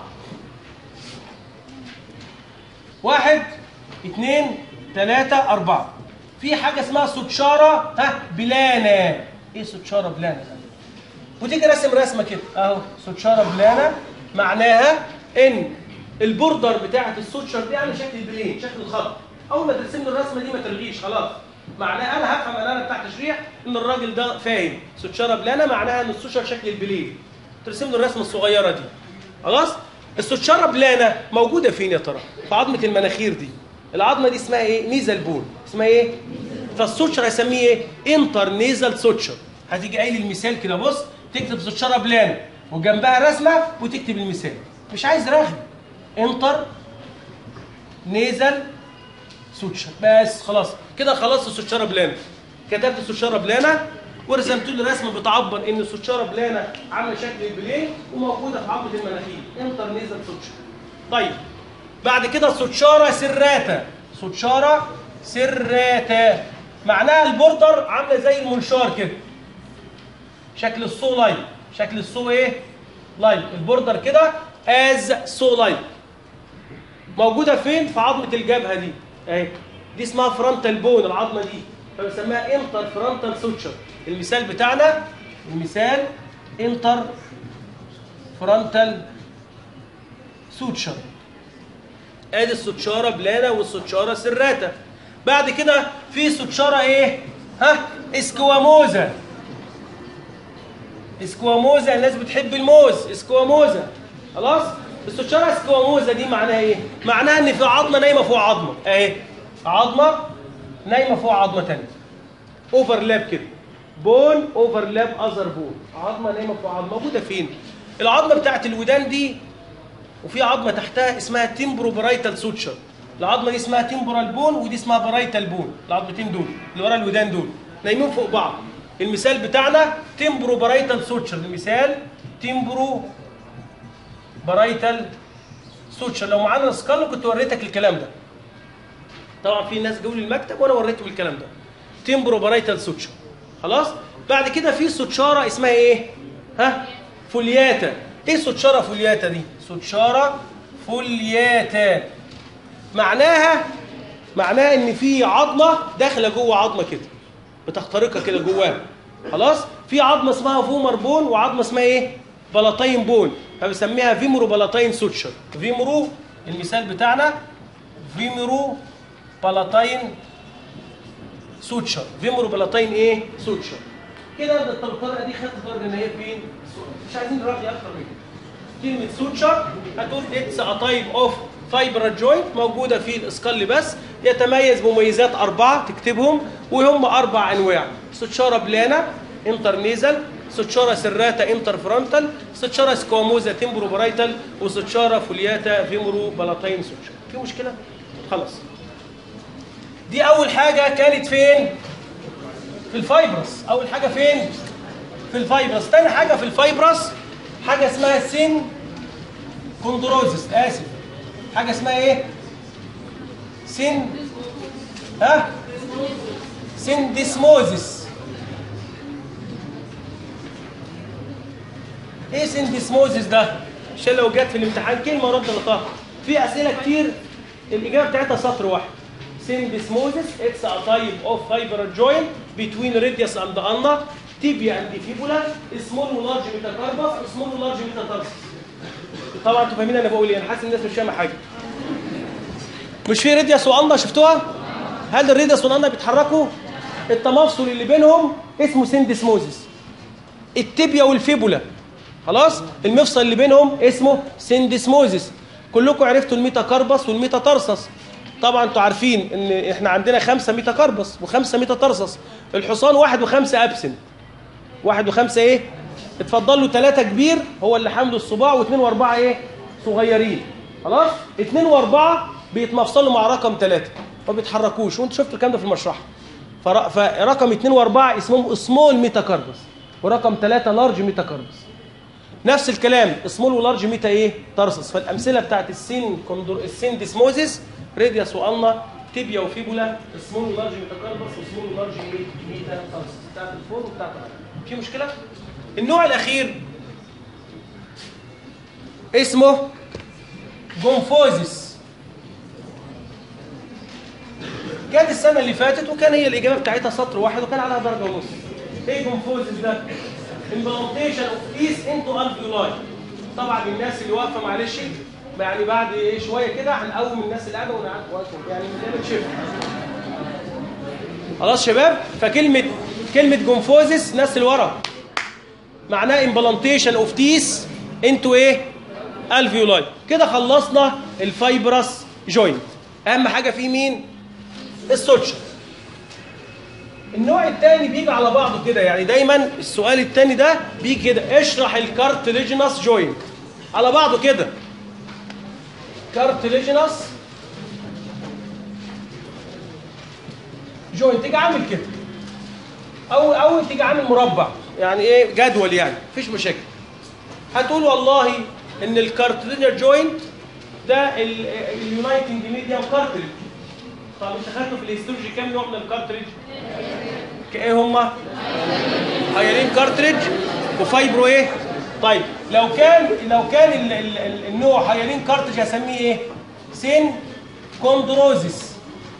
واحد اثنين ثلاثة أربعة. في حاجة اسمها سوتشارة ها بلانا. إيه سوتشارة بلانا ده؟ وتيجي راسم رسمه كده اهو سوتشاره بلانا معناها ان البوردر بتاعه السوتشر دي عامل شكل البلين شكل الخط اول ما ترسم لي الرسمه دي ما تلغيش خلاص معناها انا هفهم ان انا بتاع تشريح ان الراجل ده فاهم سوتشاره بلانا معناها ان السوتشر شكل البلين ترسم له الرسمه الصغيره دي خلاص السوتشاره بلانا موجوده فين يا ترى في عظمه المناخير دي العظمه دي اسمها ايه نيزل بون اسمها ايه فالسوتشر هسميه ايه انتر نيزل سوتشر هتيجي قايل المثال كده بص تكتب سوتشاره بلان وجنبها رسمه وتكتب المثال مش عايز رغم انتر نيزل سوتشر بس خلاص كده خلصت السوتشاره بلان كتبت السوتشاره بلانه ورسمت له رسمه بتعبر ان السوتشاره بلانه عامله شكل البلين وموجوده في عظمه المناخير انتر نيزل سوتشر طيب بعد كده السوتشاره سراتا سوتشاره سراتا معناها البوردر عامله زي المنشار كده شكل الصو لاين شكل الصو ايه لاين البوردر كده از سو لاين موجوده فين في عظمه الجبهه دي اهي دي اسمها فرونتال بون العظمه دي فبسميها انتر فرونتال سوتشر المثال بتاعنا المثال انتر فرونتال سوتشر ادي السوتشاره بلانا والسوتشاره سراتا بعد كده في سوتشاره ايه ها اسكواموزا اسكواموزا الناس بتحب الموز اسكواموزا خلاص السوتشاره اسكواموزا دي معناها ايه معناها ان في عظمه نايمه فوق عظمه اهي عظمه نايمه فوق عظمه ثانيه اوفرلاب كده بون اوفرلاب اذر بون عظمه نايمه فوق عظمه موجوده فين العظمه بتاعت الودان دي وفي عظمه تحتها اسمها تيمبرو برايتال سوتشر العظمه دي اسمها تيمبرال بون ودي اسمها برايتال بون العظمتين دول اللي ورا الودان دول نايمين فوق بعض المثال بتاعنا تيمبرو برايتال سوتشر المثال تيمبرو برايتال سوتشر لو معانا سكال كنت وريتك الكلام ده طبعا في ناس جوا لي المكتب وانا وريتهم الكلام ده تيمبرو برايتال سوتشر خلاص بعد كده في سوتشاره اسمها ايه ها فولياتا ايه سوتشاره فولياتا دي سوتشاره فولياتا معناها معناها ان في عظمه داخله جوه عظمه كده بتخترقها كده جواها خلاص في عظمه اسمها فومر بون وعظمه اسمها ايه بلاطين بون فبسميها فيمرو بلاطين سوتشر فيمرو المثال بتاعنا فيمرو بالاتاين سوتشر فيمرو بالاتاين ايه سوتشر كده الطريقه دي خدت درجه ان هي فين مش عايزين نراجع اكتر من كده كلمه سوتشر هتقول اتس ا تايب اوف فايبر جوينت موجوده في الاسكال بس يتميز بمميزات اربعه تكتبهم وهم اربع انواع سوتشاره بلانا انترنيزل سوتشاره سراتا انتر فرونتال سوتشاره سكواموزا تمبرو برايتال وسوتشاره فولياتا فيمرو بلاتين سوتشر في مشكله خلاص دي اول حاجه كانت فين في الفايبرس اول حاجه فين في الفايبرس تاني حاجه في الفايبرس حاجه اسمها سين كوندروزس اسف حاجه اسمها ايه سين ها سين ديسموزس ايه سين ديسموزس ده عشان لو جت في الامتحان كلمه رد لطاقه في اسئله كتير الاجابه بتاعتها سطر واحد syndesmosis it's a type of fiber joint between radius and ulna tibia and fibula small large metacarpus small large metatarsus طبعا انتوا فاهمين انا بقول ايه انا حاسس الناس مش فاهمه حاجه مش في راديوس والنا شفتوها هل الراديوس والنا بيتحركوا التمفصل اللي بينهم اسمه سيندسموزيس التibia والفيبولا خلاص المفصل اللي بينهم اسمه سيندسموزيس كلكم عرفتوا الميتاكاربس والميتاترسس طبعا انتوا عارفين ان احنا عندنا خمسة ميتاكاربس وخمسة ميتاترسس الحصان واحد وخمسة ابسن واحد وخمسة ايه اتفضل له ثلاثة كبير هو اللي حامل الصباع واثنين واربعة ايه صغيرين خلاص اثنين واربعة بيتمفصلوا مع رقم ثلاثة ما بيتحركوش وانتوا شفتوا الكلام ده في المشرحة فر- فرقم اثنين واربعة اسمهم سمول ميتاكاربس ورقم ثلاثة لارج ميتاكاربس نفس الكلام سمول ولارج ميتا ايه ترسس فالامثله بتاعت السين كوندور السين ديسموزيس راديوس والنا تيبيا وفيبولا سمول ولارج ميتاكاربس وسمول ولارج ايه ميتا ترسس بتاعت الفور وبتاعت الأربعة. في مشكله النوع الاخير اسمه جونفوزيس جت السنه اللي فاتت وكان هي الاجابه بتاعتها سطر واحد وكان عليها درجه ونص ايه جونفوزيس ده implantation of teeth into alveoli طبعا الناس اللي واقفه معلش يعني بعد ايه شويه كده هنقوم الناس اللي قاعده ونقعد يعني بنعمل شيفت خلاص شباب فكلمه كلمه جونفوزيس الناس اللي ورا معناه implantation of teeth into ايه alveoli كده خلصنا الفايبرس جوينت اهم حاجه فيه مين السوتشر النوع الثاني بيجي على بعضه كده يعني دايما السؤال الثاني ده بيجي كده اشرح الكارتليجينس جوينت على بعضه كده كارتليجينس جوينت تيجي عامل كده او او تيجي عامل مربع يعني ايه جدول يعني مفيش مشاكل هتقول والله ان الكارتليجر جوينت ده اليونايتنج ميديم كارتليج طب انت خدته في الهيستولوجي كام نوع من الكارتريج؟ ايه هما؟ هايلين كارتريج وفايبرو ايه؟ طيب لو كان لو كان ال ال ال النوع هايلين كارتريج هسميه ايه؟ سين كوندروزيس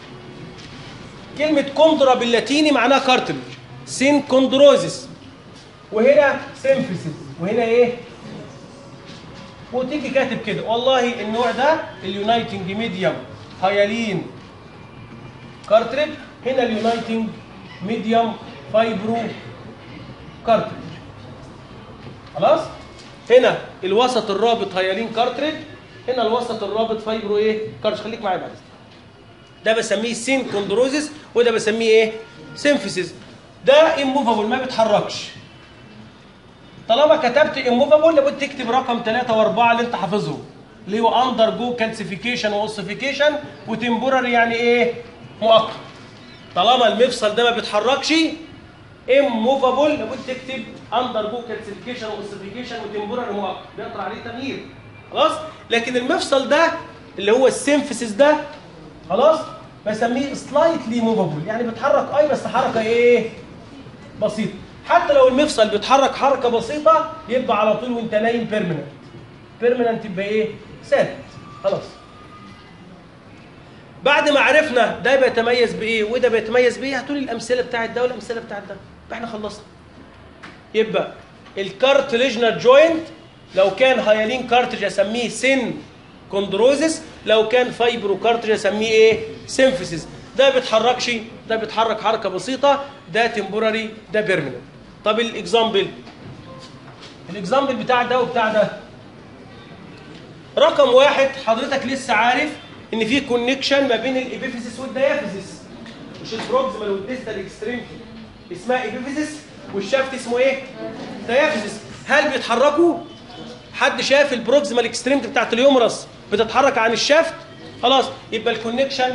كلمة كوندرا باللاتيني معناها كارتريج سين كوندروزيس وهنا سيمفيسيس وهنا ايه؟ وتيجي كاتب كده والله النوع ده اليونايتنج ميديوم هايلين كارتريج هنا اليونايتنج ميديوم فايبرو كارتريج خلاص هنا الوسط الرابط هيالين كارتريج هنا الوسط الرابط فايبرو ايه كارتريج خليك معايا بعد ده بسميه سين كوندروزيس وده بسميه ايه سيمفيسيس ده اموفابل ما بيتحركش طالما كتبت اموفابل لابد تكتب رقم 3 و4 اللي انت حافظهم اللي هو اندر جو كالسيفيكيشن واوسيفيكيشن وتمبوراري يعني ايه مؤقت طالما المفصل ده ما بيتحركش اموفابل لابد تكتب اندر جو كالسيفيكيشن واوسيفيكيشن وتمبوراري مؤقت بيطرح عليه تغيير خلاص لكن المفصل ده اللي هو السيمفيسيس ده خلاص بسميه سلايتلي موفابل يعني بيتحرك اي بس حركه ايه بسيطه حتى لو المفصل بيتحرك حركه بسيطه يبقى على طول وانت نايم بيرمننت بيرمننت يبقى ايه ثابت خلاص بعد ما عرفنا ده بيتميز بايه وده بيتميز بايه هاتوا لي الامثله بتاعت ده والامثله بتاعت ده يبقى احنا خلصنا يبقى الكارتليجنال جوينت لو كان هايلين كارتريج اسميه سن كوندروزس لو كان فايبرو كارتريج اسميه ايه سيمفيسيس ده بيتحركش ده بيتحرك حركه بسيطه ده تمبوراري ده بيرمننت طب الاكزامبل الاكزامبل بتاع ده وبتاع ده رقم واحد حضرتك لسه عارف ان في كونكشن ما بين الابيفيسيس والديافيسيس مش البروكسيمال والديستال اكستريمتي اسمها ابيفيسيس والشافت اسمه ايه ديافيسيس هل بيتحركوا حد شاف البروكسيمال اكستريمتي بتاعت اليومرس بتتحرك عن الشافت خلاص يبقى الكونكشن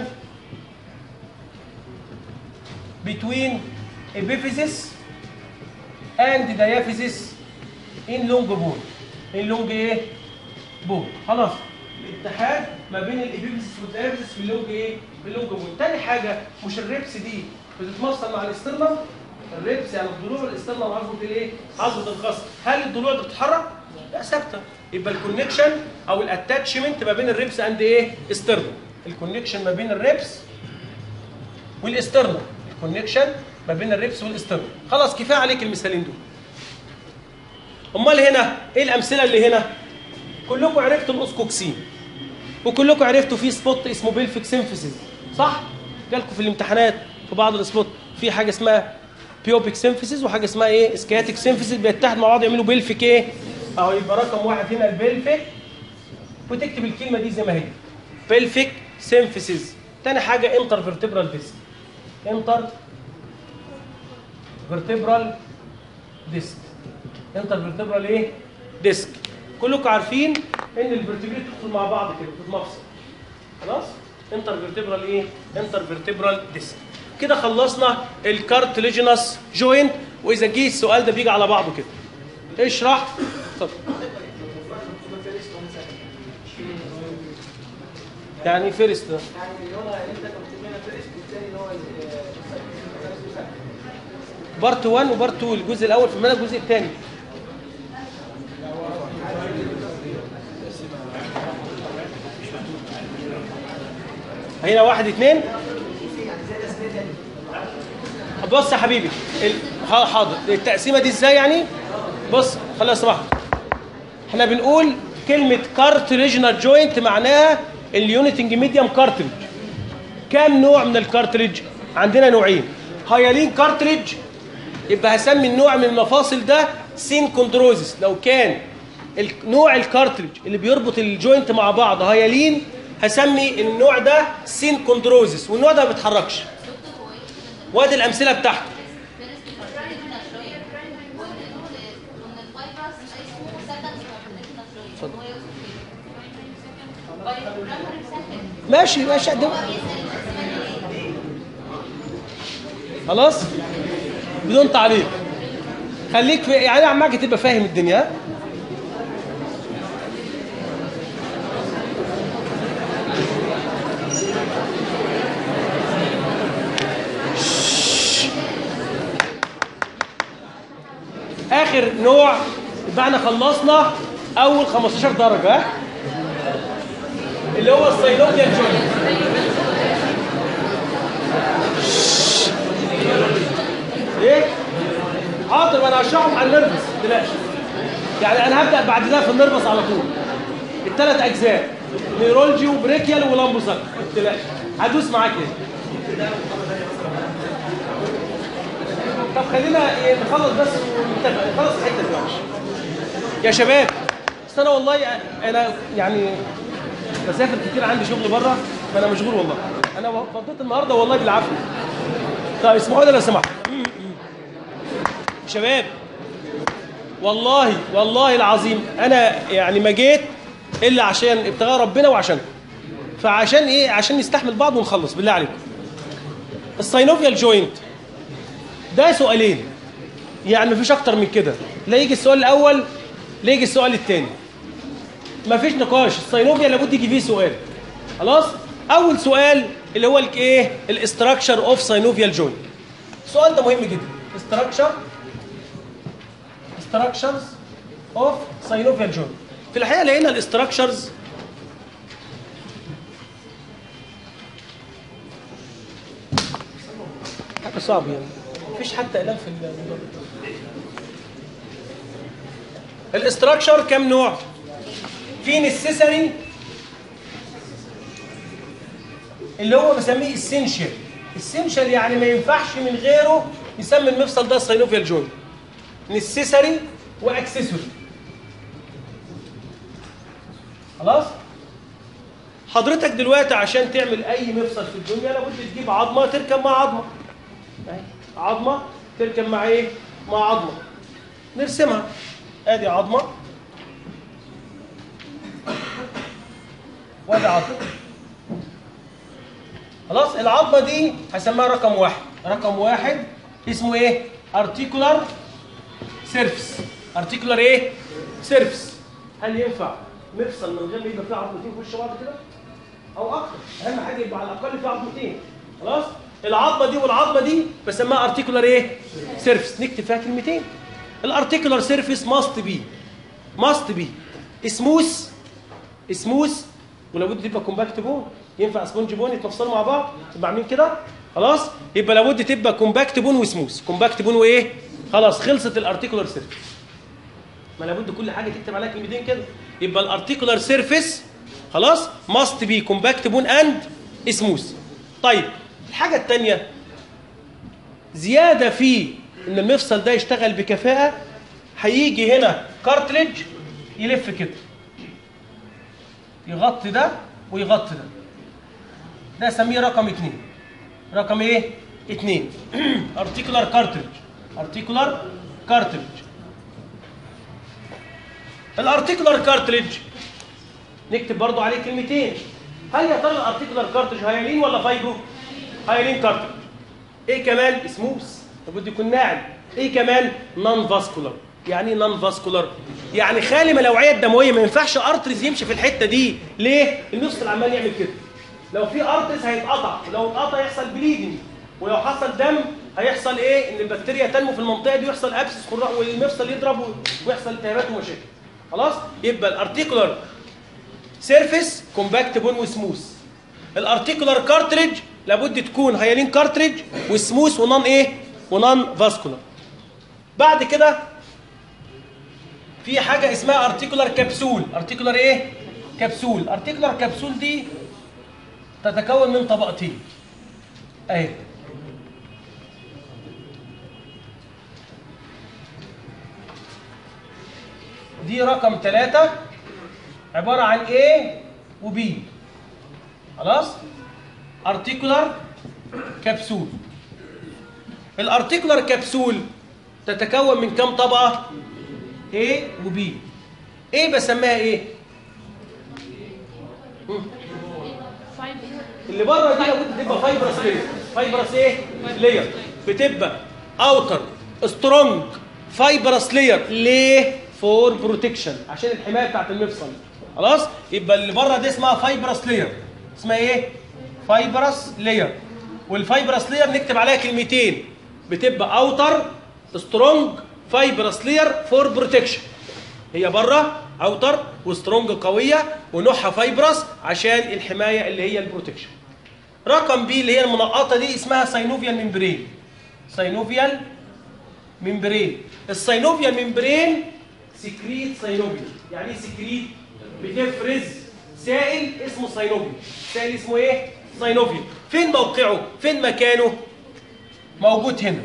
between epiphysis and diaphysis in long bone in long ايه بون خلاص الاتحاد ما بين الابيفيسيس والديافيسيس في اللونج ايه في اللونج بون تاني حاجه مش الريبس دي بتتمثل مع الاسترنم الريبس يعني الضلوع الاسترنم عظمه الايه عظمه الخصر هل الضلوع دي بتتحرك لا ثابته يبقى الكونكشن او الاتاتشمنت ما بين الريبس اند ايه استرنم الكونكشن ما بين الريبس والاسترنم الكونكشن ما بين الريبس والاسترنم خلاص كفايه عليك المثالين دول امال هنا ايه الامثله اللي هنا كلكم عرفتوا الاوسكوكسين وكلكم عرفتوا في سبوت اسمه بيلفيك سيمفيسيس صح جالكم في الامتحانات في بعض السبوت في حاجه اسمها بيوبيك سيمفيسيس وحاجه اسمها ايه سكياتيك سيمفيسيس بيتحدوا مع بعض يعملوا بيلفيك ايه اهو يبقى رقم واحد هنا البيلفيك وتكتب الكلمه دي زي ما هي بيلفيك سيمفيسيس تاني حاجه انتر فيرتبرال ديسك انتر فيرتبرال ديسك انتر فيرتبرال ايه ديسك كلكم عارفين ان الفيرتبريت تدخل مع بعض كده بتتمفصل خلاص انتر فيرتبرال ايه انتر فيرتبرال ديسك كده خلصنا الكارتليجينس جوينت واذا جه السؤال ده بيجي على بعضه كده اشرح اتفضل يعني فيرست ده يعني اللي هو انت كنت منها فيرست والثاني اللي هو بارت 1 وبارت 2 الجزء الاول في المنهج الجزء الثاني هنا واحد اثنين بص يا حبيبي ال- ح- حاضر التقسيمه دي ازاي يعني بص خلينا سمحت احنا بنقول كلمه كارتريجنال جوينت معناها اليونيتنج ميديم كارتريج كام نوع من الكارتريج عندنا نوعين هايالين كارتريج يبقى هسمي النوع من المفاصل ده سين كوندروزس لو كان ال- نوع الكارتريج اللي بيربط الجوينت مع بعض هايالين هسمي النوع ده سين كوندروزس والنوع ده ما بيتحركش وادي الامثله بتاعته ماشي ماشي ده خلاص بدون تعليق خليك في يعني عماك تبقى فاهم الدنيا ها؟ اخر نوع يبقى احنا خلصنا اول 15 درجه ها اللي هو السيلوبيان جوينت ايه حاضر ما انا هشرحهم على النرفس ما تقلقش يعني انا هبدا بعد ده في النرفس على طول الثلاث اجزاء نيرولوجي وبريكيال ولامبوساك ما تقلقش هدوس معاك كده طب خلينا إيه نخلص بس ونتفق نخلص الحته دي معلش يا شباب بس انا والله انا يعني بسافر كتير عندي شغل بره فانا مشغول والله انا فضيت النهارده والله بالعافيه طيب اسمعوا لي لو سمحتوا شباب والله والله العظيم انا يعني ما جيت الا عشان ابتغاء ربنا وعشان فعشان ايه عشان نستحمل بعض ونخلص بالله عليكم الساينوفيال جوينت ده سؤالين يعني مفيش اكتر من كده لا يجي السؤال الاول لا يجي السؤال الثاني مفيش نقاش الساينوفيا لابد يجي فيه سؤال خلاص اول سؤال اللي هو الايه الاستراكشر اوف ساينوفيال جوينت السؤال ده مهم جدا استراكشر structures of synovial joint في الحقيقه لقينا الاستراكشرز حاجه صعبه يعني مفيش حتى اقلام في الموضوع الاستراكشر كام نوع في نسيسري اللي هو بسميه اسينشال اسينشال يعني ما ينفعش من غيره يسمي المفصل ده ساينوفيال جوينت نسيسري واكسسوري خلاص حضرتك دلوقتي عشان تعمل اي مفصل في الدنيا لابد تجيب عظمه تركب مع عظمه أهي. عظمه تركب مع ايه مع عظمه نرسمها ادي عظمه وادي عظمه خلاص العظمه دي هسميها رقم واحد رقم واحد اسمه ايه ارتيكولار سيرفس ارتيكولار ايه سيرفس هل ينفع مفصل من غير ما يبقى فيه عظمتين في وش بعض كده او اكتر اهم حاجه يبقى على الاقل فيه عظمتين خلاص العظمه دي والعظمه دي بسميها ارتيكولار ايه سيرفس نكتب فيها كلمتين الارتيكولار سيرفيس ماست بي ماست بي سموث سموث ولابد تبقى كومباكت بون ينفع سبونج بون يتفصلوا مع بعض تبقى عاملين كده خلاص يبقى لابد تبقى كومباكت بون وسموث كومباكت بون وايه خلاص خلصت الارتيكولار سيرفيس ما لابد كل حاجه تكتب عليها كلمتين كده يبقى الارتيكولار سيرفيس خلاص ماست بي كومباكت بون اند سموث طيب الحاجه الثانيه زياده في ان المفصل ده يشتغل بكفاءه هيجي هنا كارتليج يلف كده يغطي ده ويغطي ده ده اسميه رقم اتنين رقم ايه؟ اتنين ارتيكولار كارتريج ارتيكولار كارتريج الارتيكولار كارتريج نكتب برضو عليه كلمتين هل يا ترى الارتيكولار كارتريج هيالين ولا فايبرو؟ هيالين كارتريج ايه كمان؟ سموث لابد يكون ناعم ايه كمان؟ نون فاسكولار يعني ايه نون فاسكولار؟ يعني خالي من الاوعيه الدمويه ما ينفعش ارتريز يمشي في الحته دي ليه؟ المفصل عمال يعمل كده لو في ارتريز هيتقطع ولو اتقطع يحصل بليدنج ولو حصل دم هيحصل ايه؟ ان البكتيريا تنمو في المنطقه دي ويحصل ابسس خراج والمفصل يضرب ويحصل التهابات ومشاكل خلاص؟ يبقى الارتيكولار سيرفيس كومباكت بون وسموث الارتيكولار كارتريج لابد تكون هيالين كارتريج وسموث ونون ايه؟ ونون فاسكولار بعد كده في حاجه اسمها ارتيكولار كبسول ارتيكولار ايه كبسول ارتيكولار كبسول دي تتكون من طبقتين اهي دي رقم ثلاثة عبارة عن A و B خلاص ارتيكولار كبسول الارتيكولار كبسول تتكون من كم طبقة A و B A بسميها ايه مم. اللي بره دي لابد تبقى فايبرس لير فايبرس ايه لير بتبقى اوتر سترونج فايبرس لير ليه فور بروتكشن عشان الحمايه بتاعت المفصل خلاص يبقى اللي بره دي اسمها فايبرس لير اسمها ايه فايبرس لير والفايبرس لير نكتب عليها كلمتين بتبقى اوتر سترونج فايبرس لير فور بروتكشن هي بره اوتر وسترونج قويه ونوعها فايبرس عشان الحمايه اللي هي البروتكشن رقم بي اللي هي المنقطه دي اسمها ساينوفيال ممبرين ساينوفيال ممبرين الساينوفيال ممبرين سكريت ساينوفيال يعني ايه سكريت بتفرز سائل اسمه ساينوفيال سائل اسمه ايه ساينوفيال فين موقعه فين مكانه موجود هنا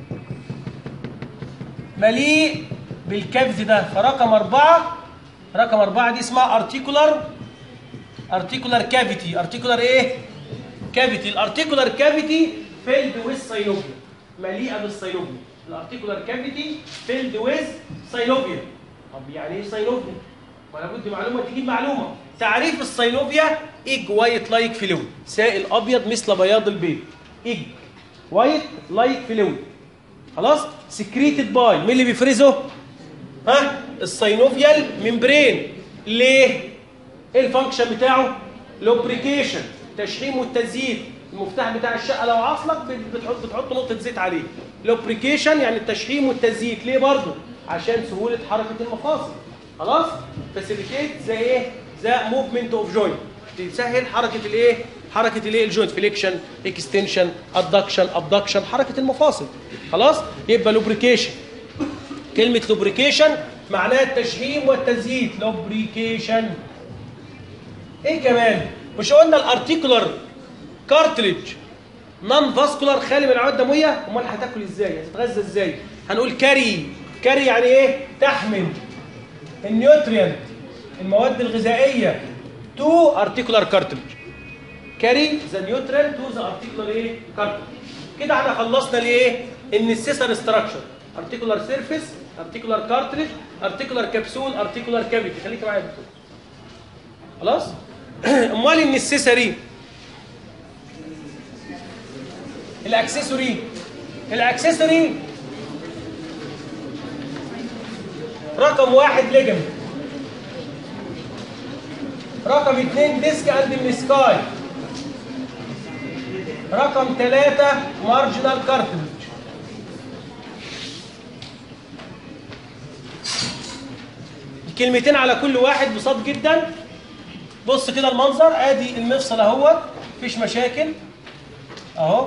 مليء بالكبز ده فرقم أربعة رقم أربعة دي اسمها ارتيكولار ارتيكولار كافيتي ارتيكولار ايه كافيتي الارتيكولار كافيتي فيلد ويز ساينوفيا مليئه بالساينوفيا الارتيكولار كافيتي فيلد ويز ساينوفيا طب يعني ايه ساينوفيا ما لابد معلومه تجيب معلومه تعريف الساينوفيا ايج وايت لايك فلويد سائل ابيض مثل بياض البيض ايج وايت لايك فلويد خلاص سكريتد باي مين اللي بيفرزه ها الساينوفيال ممبرين ليه ايه الفانكشن بتاعه لوبريكيشن تشحيم والتزييت المفتاح بتاع الشقه لو عصلك بتحط بتحط نقطه زيت عليه لوبريكيشن يعني التشحيم والتزييت ليه برضه عشان سهوله حركه المفاصل خلاص فاسيليتيت زي ايه زي موفمنت اوف جوينت تسهل حركه الايه حركه الايه الجوينت فليكشن اكستنشن ادكشن ابدكشن حركه المفاصل خلاص يبقى لوبريكيشن كلمه لوبريكيشن معناها التشحيم والتزييت لوبريكيشن ايه كمان مش قلنا الارتيكولار كارتليج نون فاسكولار خالي من العواد الدمويه امال هتاكل ازاي هتتغذى ازاي هنقول كاري كاري يعني ايه تحمل النيوتريانت المواد الغذائيه تو ارتيكولار كارتليج كاري ذا نيوتريانت تو ذا ارتيكولار ايه كارتليج كده احنا خلصنا الايه ان السيسر ستراكشر ارتيكولار سيرفيس ارتيكولار كارتليج ارتيكولار كبسول ارتيكولار كافيتي خليك معايا يا دكتور خلاص امال ان السيسري الاكسسوري الاكسسوري رقم واحد ليجمنت رقم اثنين ديسك اند سكاي رقم ثلاثة مارجنال كارتلج كلمتين على كل واحد بساط جدا بص كده المنظر ادي المفصل اهوت مفيش مشاكل اهو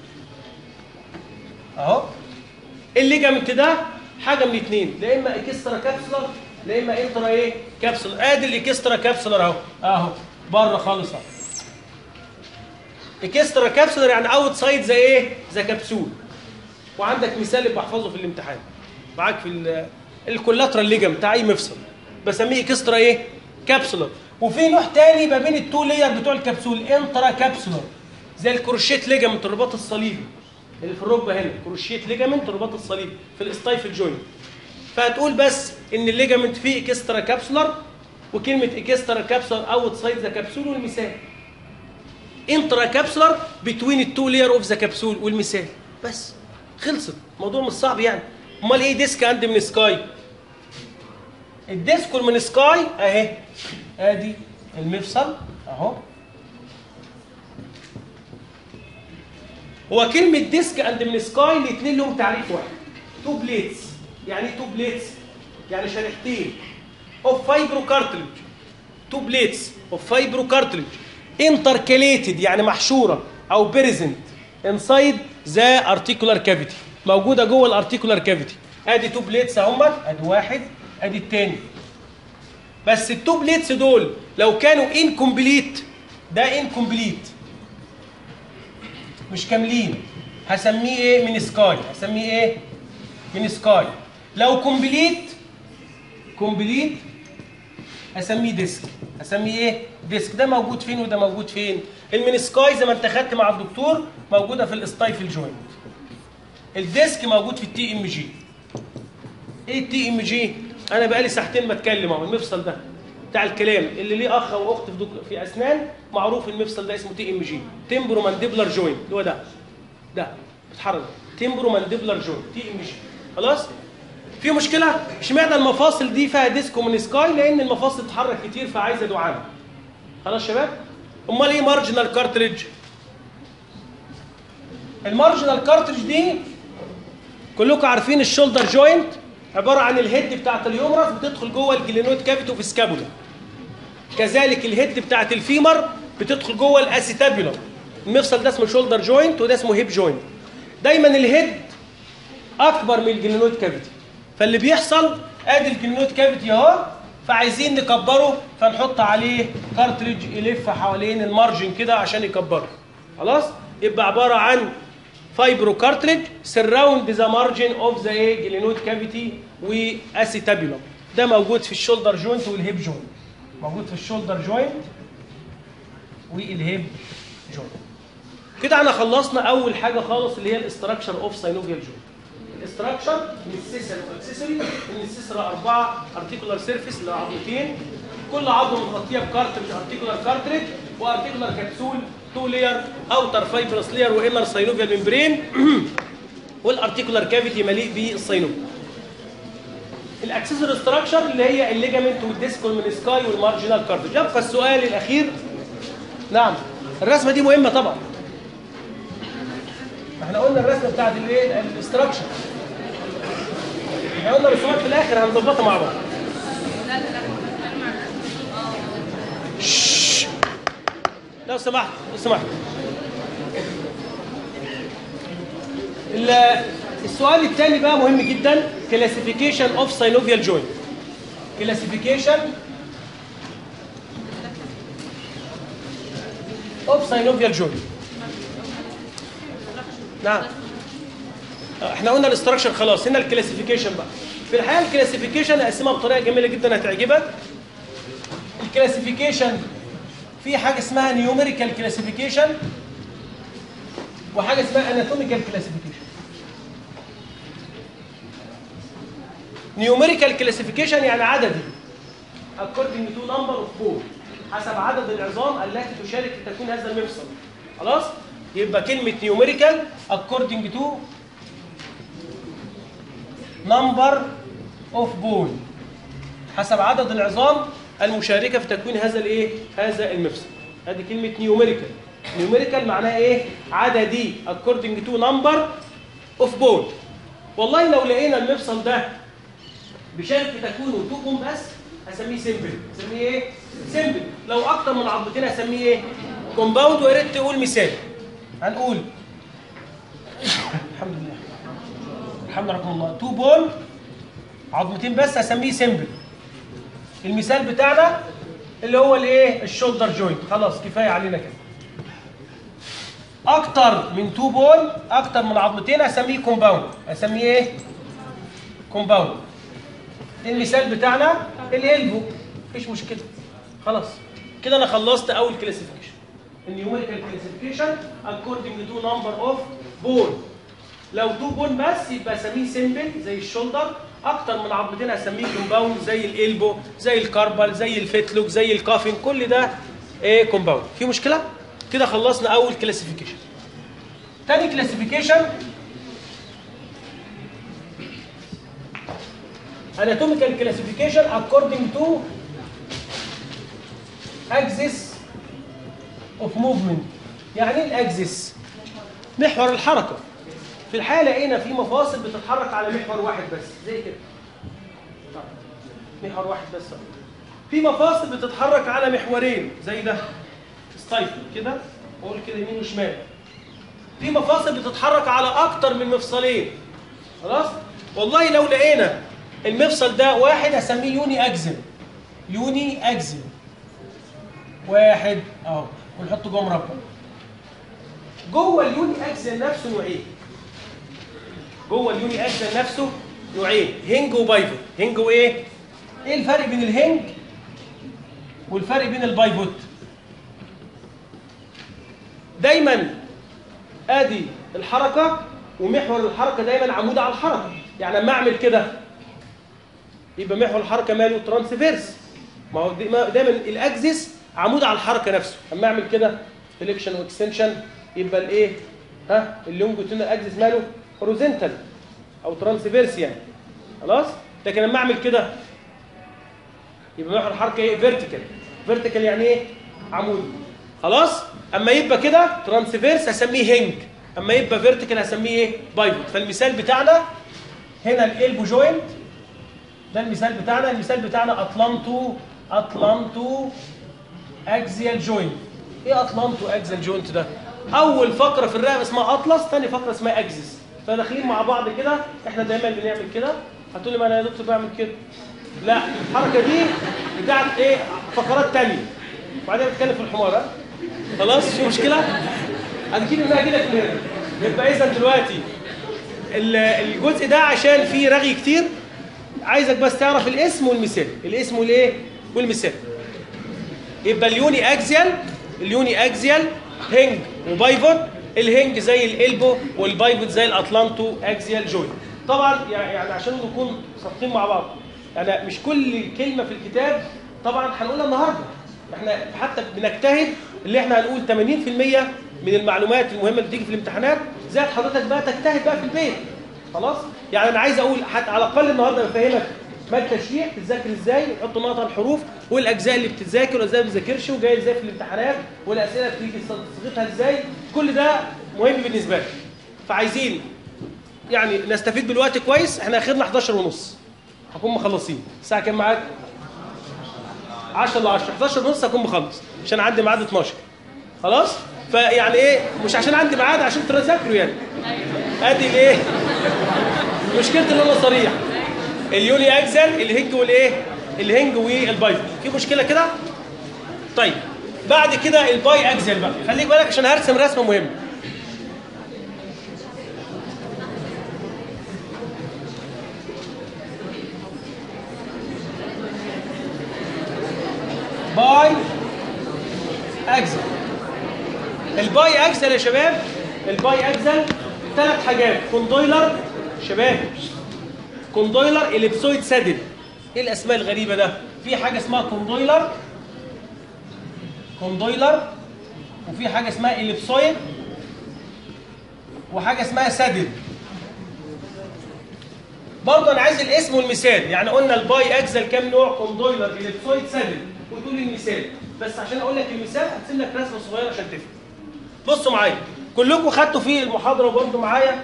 اهو الليجامنت ده حاجه من اتنين لا اما اكسترا كابسولار لا اما انترا ايه كابسول ادي الاكسترا كابسولار اهو اهو بره خالص اهو اكسترا كابسولار يعني اوت سايد زي ايه زي كبسول وعندك مثال اللي بحفظه في الامتحان معاك في ال- الكولاترال ليجام بتاع اي مفصل بسميه اكسترا ايه كابسولار وفي نوع تاني ما بين التو لير بتوع الكبسول انترا كابسولار زي الكروشيت ليجامنت الرباط الصليبي اللي في الركبه هنا كروشيت ليجامنت الرباط الصليبي في الاستايفل جوينت فهتقول بس ان الليجامنت فيه اكسترا كابسولار وكلمه اكسترا كابسولار اوت سايد ذا كبسول والمثال انترا كابسولار بتوين التو لير اوف ذا كبسول والمثال بس خلصت الموضوع مش صعب يعني امال ايه ديسك عندي من سكاي الديسك من سكاي اهي ادي المفصل اهو هو كلمة ديسك اند من سكاي الاثنين لهم تعريف واحد تو بليتس يعني ايه تو بليتس يعني شريحتين اوف فايبرو كارتلج تو بليتس اوف فايبرو كارتلج انتركليتد يعني محشوره او بريزنت انسايد ذا ارتيكولار كافيتي موجوده جوه الارتيكولار كافيتي ادي تو بليتس اهمت ادي واحد ادي الثاني بس التو بليتس دول لو كانوا انكمبليت ده انكمبليت مش كاملين هسميه ايه من سكاي هسميه ايه من سكاي لو كومبليت كومبليت هسميه ديسك هسميه ايه ديسك ده موجود فين وده موجود فين المنسكاي زي ما انت خدت مع الدكتور موجوده في الاستايفل جوينت الديسك موجود في التي ام جي ايه التي ام جي انا بقالي ساعتين بتكلم اهو المفصل ده بتاع الكلام اللي ليه اخ او اخت في, دك... في اسنان معروف المفصل ده اسمه تي ام جي تمبرو مانديبلر جوينت اللي هو ده ده بيتحرك تمبرو مانديبلر جوينت تي ام جي خلاص في مشكله اشمعنى المفاصل دي فيها ديسكو من سكاي لان المفاصل بتتحرك كتير فعايزه دعامه خلاص شباب امال ايه مارجنال كارتريج المارجنال كارتريج دي كلكم عارفين الشولدر جوينت عباره عن الهيد بتاعت اليومرس بتدخل جوه الجلينويد كافيتي في سكابولا كذلك الهيد بتاعت الفيمر بتدخل جوه الاسيتابيولم المفصل ده اسمه شولدر جوينت وده اسمه هيب جوينت دايما الهيد اكبر من الجلينويد كافيتي فاللي بيحصل ادي الجلينويد كافيتي اهو فعايزين نكبره فنحط عليه كارتريج يلف حوالين المارجن كده عشان يكبره خلاص يبقى عباره عن فايبرو كارتريج سراوند ذا مارجن اوف ذا ايه جلينويد كافيتي واسيتابيولم ده موجود في الشولدر جوينت والهيب جوينت موجود في الشولدر جوينت والهيب جوينت كده احنا خلصنا اول حاجه خالص اللي هي الاستراكشر اوف ساينوفيال جوينت الاستراكشر من السيسر والاكسسوري من السيسر اربعه ارتيكولار سيرفيس اللي هو عظمتين كل عظمه مغطيه بكارتريج ارتيكولار كارتريج وارتيكولار كبسول تو لير اوتر فايبرس لير وانر ساينوفيال ممبرين والارتيكولار كافيتي مليء بالساينوفيال الاكسسوري ستراكشر اللي هي الليجامنت والديسك والمنسكاي والمارجنال كارتريج يبقى السؤال الاخير نعم الرسمه دي مهمه طبعا احنا قلنا الرسمه بتاعت الايه الاستراكشر احنا قلنا الرسومات في الاخر هنظبطها مع بعض شش. لو سمحت لو سمحت ال- السؤال الثاني بقى مهم جدا كلاسيفيكيشن اوف ساينوفيال جوينت كلاسيفيكيشن اوف ساينوفيال جوينت نعم احنا قلنا الاستراكشر خلاص هنا الكلاسيفيكيشن بقى في الحقيقه الكلاسيفيكيشن اقسمها بطريقه جميله جدا هتعجبك الكلاسيفيكيشن في حاجه اسمها نيوميريكال كلاسيفيكيشن وحاجه اسمها اناتوميكال كلاسيفيكيشن نيوميريكال كلاسيفيكيشن يعني عددي according to number of bone حسب عدد العظام التي تشارك في تكوين هذا المفصل خلاص يبقى كلمه نيوميريكال according to number of bone حسب عدد العظام المشاركه في تكوين هذا الايه هذا المفصل ادي كلمه نيوميريكال نيوميريكال معناها ايه عددي according to number of bone والله لو لقينا المفصل ده بيشارك في تكوينه تو بوم بس هسميه سيمبل هسميه ايه سيمبل لو اكتر من عضلتين هسميه ايه كومباوند ويا ريت تقول مثال هنقول الحمد لله الحمد لله رحمه الله تو بون عظمتين بس هسميه سيمبل المثال بتاعنا اللي هو الايه الشولدر جوينت خلاص كفايه علينا كده اكتر من تو بون اكتر من عظمتين هسميه كومباوند هسميه ايه كومباوند المثال بتاعنا الالبو مفيش مشكله خلاص كده انا خلصت اول كلاسيفيكيشن النيوميريكال كلاسيفيكيشن according to number of bone لو تو بون بس يبقى اسميه سيمبل زي الشولدر اكتر من عظمتين هسميه كومباوند زي الالبو زي الكاربال زي الفيتلوك زي الكافين كل ده ايه كومباوند في مشكله كده خلصنا اول كلاسيفيكيشن تاني كلاسيفيكيشن anatomical classification according to axis of movement يعني ايه الاكسس محور الحركه في الحقيقه لقينا في مفاصل بتتحرك على محور واحد بس زي كده محور واحد بس في مفاصل بتتحرك على محورين زي ده ستايفل كده واقول كده يمين وشمال في مفاصل بتتحرك على اكتر من مفصلين خلاص والله لو لقينا المفصل ده واحد هسميه يوني اكزم يوني اكزم واحد اهو ونحطه جوه مربع جوه اليوني اكزم نفسه نوعين جوه اليوني اكزم نفسه نوعين هنج وبايفوت هنج وايه ايه الفرق بين الهنج والفرق بين البايفوت دايما ادي الحركه ومحور الحركه دايما عمود على الحركه يعني لما اعمل كده يبقى محور الحركه ماله ترانسفيرس ما هو دي- ما- دايما الاكسس عمود على الحركه نفسه اما اعمل كده فليكشن واكستنشن يبقى الايه ها اللونجيتودينال اكسس ماله هوريزونتال او ترانسفيرس يعني خلاص لكن لما اعمل كده يبقى محور الحركه ايه فيرتيكال فيرتيكال يعني ايه عمودي خلاص اما يبقى كده ترانسفيرس هسميه هنج اما يبقى فيرتيكال هسميه ايه بايفوت فالمثال بتاعنا هنا الالبو جوينت ده المثال بتاعنا المثال بتاعنا اطلانتو اطلانتو اكزيال جوينت ايه اطلانتو اكزيال جوينت ده اول فقره في الرقبه اسمها اطلس ثاني فقره اسمها اكزيس فداخلين مع بعض كده احنا دايما بنعمل كده هتقول لي ما انا يا دكتور بعمل كده لا الحركه دي بتاعت ايه فقرات تانية وبعدين بتتكلم في الحمار ها؟ خلاص شو مشكله هنجيب منها كده في الهنا يبقى اذا دلوقتي ال- الجزء ده عشان فيه رغي كتير عايزك بس تعرف الاسم والمثال الاسم والايه والمثال يبقى اليوني اكزيال اليوني اكزيال هنج وبايفوت الهنج زي الالبو والبايفوت زي الاطلانتو اكزيال جوينت طبعا يعني عشان نكون صادقين مع بعض يعني مش كل كلمه في الكتاب طبعا هنقولها النهارده احنا حتى بنجتهد اللي احنا هنقول 80% من المعلومات المهمه اللي بتيجي في الامتحانات زائد حضرتك بقى تجتهد بقى في البيت خلاص يعني انا عايز اقول حتى على الاقل النهارده بفهمك ما التشريح بتذاكر ازاي نحط نقط على الحروف والاجزاء اللي بتتذاكر والاجزاء اللي ما بتذاكرش وجاي ازاي في الامتحانات والاسئله بتيجي صيغتها ازاي كل ده مهم بالنسبه لك فعايزين يعني نستفيد بالوقت كويس احنا اخرنا 11 ونص هكون مخلصين الساعه كام معاك 10 ل 10 11 ونص هكون مخلص عشان عندي ميعاد 12 خلاص فيعني ايه مش عشان عندي ميعاد عشان تذاكروا يعني ادي الايه مشكلتي ان انا صريح اليوني اكزل الهنج والايه الهنج والبايفوت في مشكله كده طيب بعد كده الباي اكزل بقى خليك بالك عشان هرسم رسمه مهمه باي اكزل الباي اكزل يا شباب الباي اكزل ثلاث حاجات كوندويلر شباب كوندويلر اليبسويد سادل ايه الاسماء الغريبه ده في حاجه اسمها كوندويلر كوندويلر وفي حاجه اسمها اليبسويد وحاجه اسمها سادل برضه انا عايز الاسم والمثال يعني قلنا الباي اكزل كام نوع كوندويلر اليبسويد سادل وتقول لي المثال بس عشان اقول لك المثال هرسم لك رسمه صغيره عشان تفهم بصوا معايا كلكم خدتوا في المحاضره برضه معايا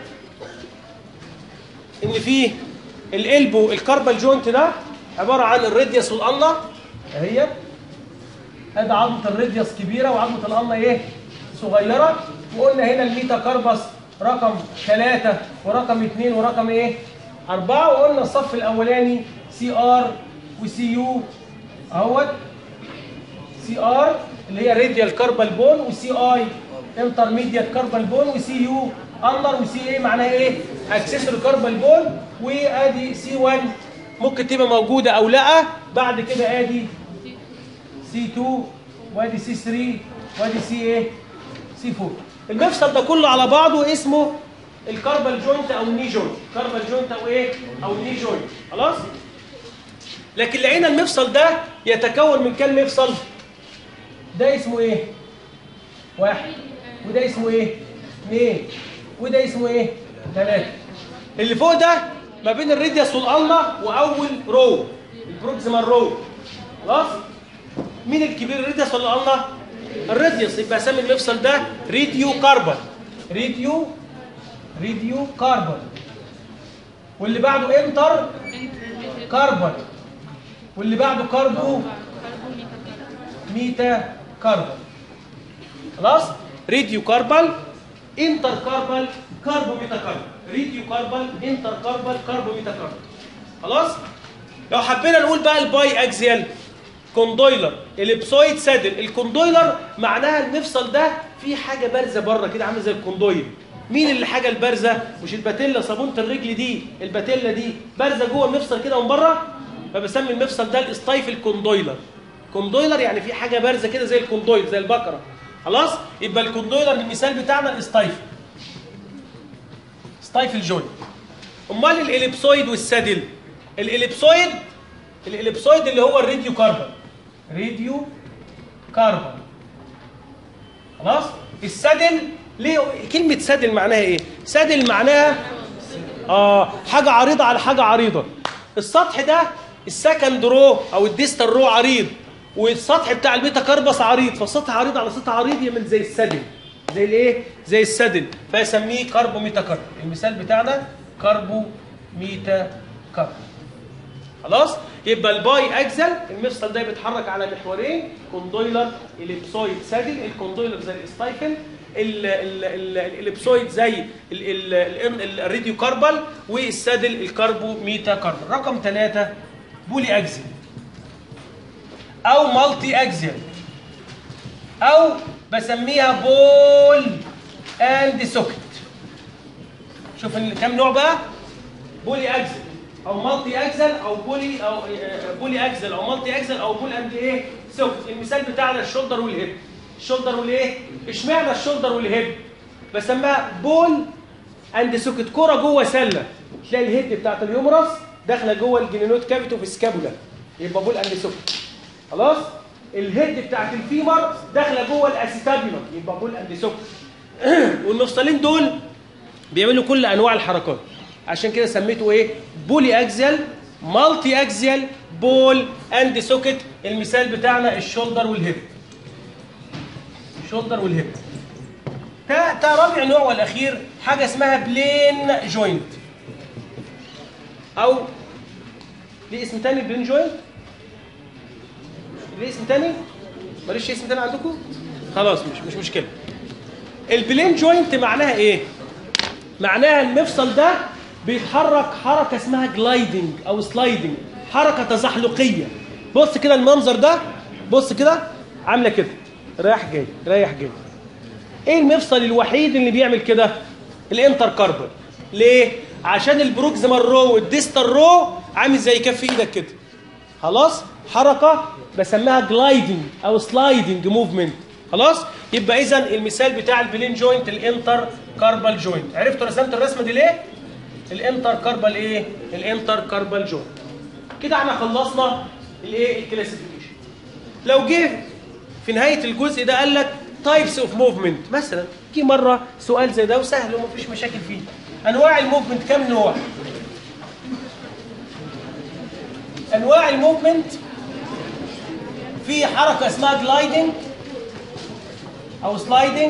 ان في الالبو الكاربال جوينت ده عباره عن الراديوس والقلة اهي هذا عظمه الراديوس كبيره وعظمه القلة ايه صغيره وقلنا هنا الميتا كاربس رقم ثلاثة ورقم اثنين ورقم ايه أربعة وقلنا الصف الأولاني سي ار وسي يو اهوت سي ار اللي هي راديال كاربال بون وسي اي انترميديت كاربال بون وسي يو اندر وسي ايه معناها ايه اكسسوري كاربال بون وادي سي 1 ممكن تبقى موجوده او لا بعد كده ادي سي 2 وادي سي 3 وادي سي ايه سي 4 المفصل ده كله على بعضه اسمه الكاربال جوينت او الني جوينت كاربال جوينت او ايه او الني جوينت خلاص لكن لقينا المفصل ده يتكون من كام مفصل ده اسمه ايه واحد وده اسمه ايه اثنين وده اسمه ايه ثلاثة اللي فوق ده ما بين الريديوس والقلة واول رو البروكسيمال رو خلاص مين الكبير الريديوس ولا القلة الريديوس يبقى اسمي المفصل ده ريديو كاربون ريديو ريديو كاربون واللي بعده انتر كاربون واللي بعده كاربو ميتا كاربون خلاص ريديو كاربال انتر كاربال كاربو ميتا كاربال ريديو كاربال انتر كاربال كاربو ميتا كاربال خلاص لو حبينا نقول بقى الباي اكزيال كوندويلر الابسويد سادل الكوندويلر معناها المفصل ده في حاجه بارزه بره كده عامله زي الكوندويل مين اللي حاجه البارزه مش الباتيلا صابونه الرجل دي الباتيلا دي بارزه جوه المفصل كده ومن بره فبسمي المفصل ده الاستايف الكوندويلر كوندويلر يعني في حاجه بارزه كده زي الكوندويل زي البقره خلاص يبقى الكوندويلر المثال بتاعنا الاستايف ستايف الجوينت امال الاليبسويد والسادل الاليبسويد الاليبسويد اللي هو الراديو كاربون راديو كاربون خلاص السادل ليه كلمه سادل معناها ايه سادل معناها اه حاجه عريضه على حاجه عريضه السطح ده السكند رو او الديستال رو عريض والسطح بتاع الميتا كاربس عريض فالسطح عريض على سطح عريض يعمل زي السدل زي الايه زي السدل فيسميه كاربو ميتا كارب المثال بتاعنا كاربو ميتا كارب خلاص يبقى الباي اكزل المفصل ده بيتحرك على محورين كوندويلر اليبسويد سادل الكوندويلر زي الاستايفل الاليبسويد زي ال- ال- ال- الراديو كاربال والسادل الكاربو ميتا كاربال رقم ثلاثة بولي اكزل او مالتي اكزل او بسميها بول اند سوكت شوف ال- كم نوع بقى بولي اكزل او مالتي اكزل او بولي او آه، بولي اكزل او مالتي اكزل او بول اند ايه سوكت المثال بتاعنا الشولدر والهيب الشولدر والايه اشمعنى الشولدر والهيب بسميها بول اند سوكت كوره جوه سله تلاقي الهيد بتاعت اليومرس داخله جوه الجنينوت كافيتو في السكابولا يبقى بول اند سوكت خلاص الهيد بتاعت الفيمر داخله جوه الاسيتابيولم يبقى بول اند سوكت والمفصلين دول بيعملوا كل انواع الحركات عشان كده سميته ايه بولي اكزيال مالتي اكزيال بول اند سوكت المثال بتاعنا الشولدر والهيب الشولدر والهيب ده ده رابع نوع والاخير حاجه اسمها بلين جوينت او ليه اسم تاني بلين جوينت ليه اسم تاني ماليش اسم تاني عندكم خلاص مش مش مشكله البلين جوينت معناها ايه معناها المفصل ده بيتحرك حركه اسمها جلايدنج او سلايدنج حركه تزحلقيه بص كده المنظر ده بص كده عامله كده رايح جاي رايح جاي ايه المفصل الوحيد اللي بيعمل كده الانتر كاربون ليه عشان البروكسيمال رو والديستال رو عامل زي كف ايدك كده خلاص حركه بسميها جلايدنج او سلايدنج موفمنت خلاص يبقى اذا المثال بتاع البلين جوينت الانتر كاربال جوينت عرفتوا رسمت الرسمه دي ليه الانتر كاربال ايه الانتر كاربال جوينت كده احنا خلصنا الايه الكلاسيفيكيشن لو جه في نهايه الجزء ده قال لك تايبس اوف موفمنت مثلا جه مره سؤال زي ده وسهل ومفيش مشاكل فيه انواع الموفمنت كام نوع انواع الموفمنت في حركه اسمها جلايدنج او سلايدنج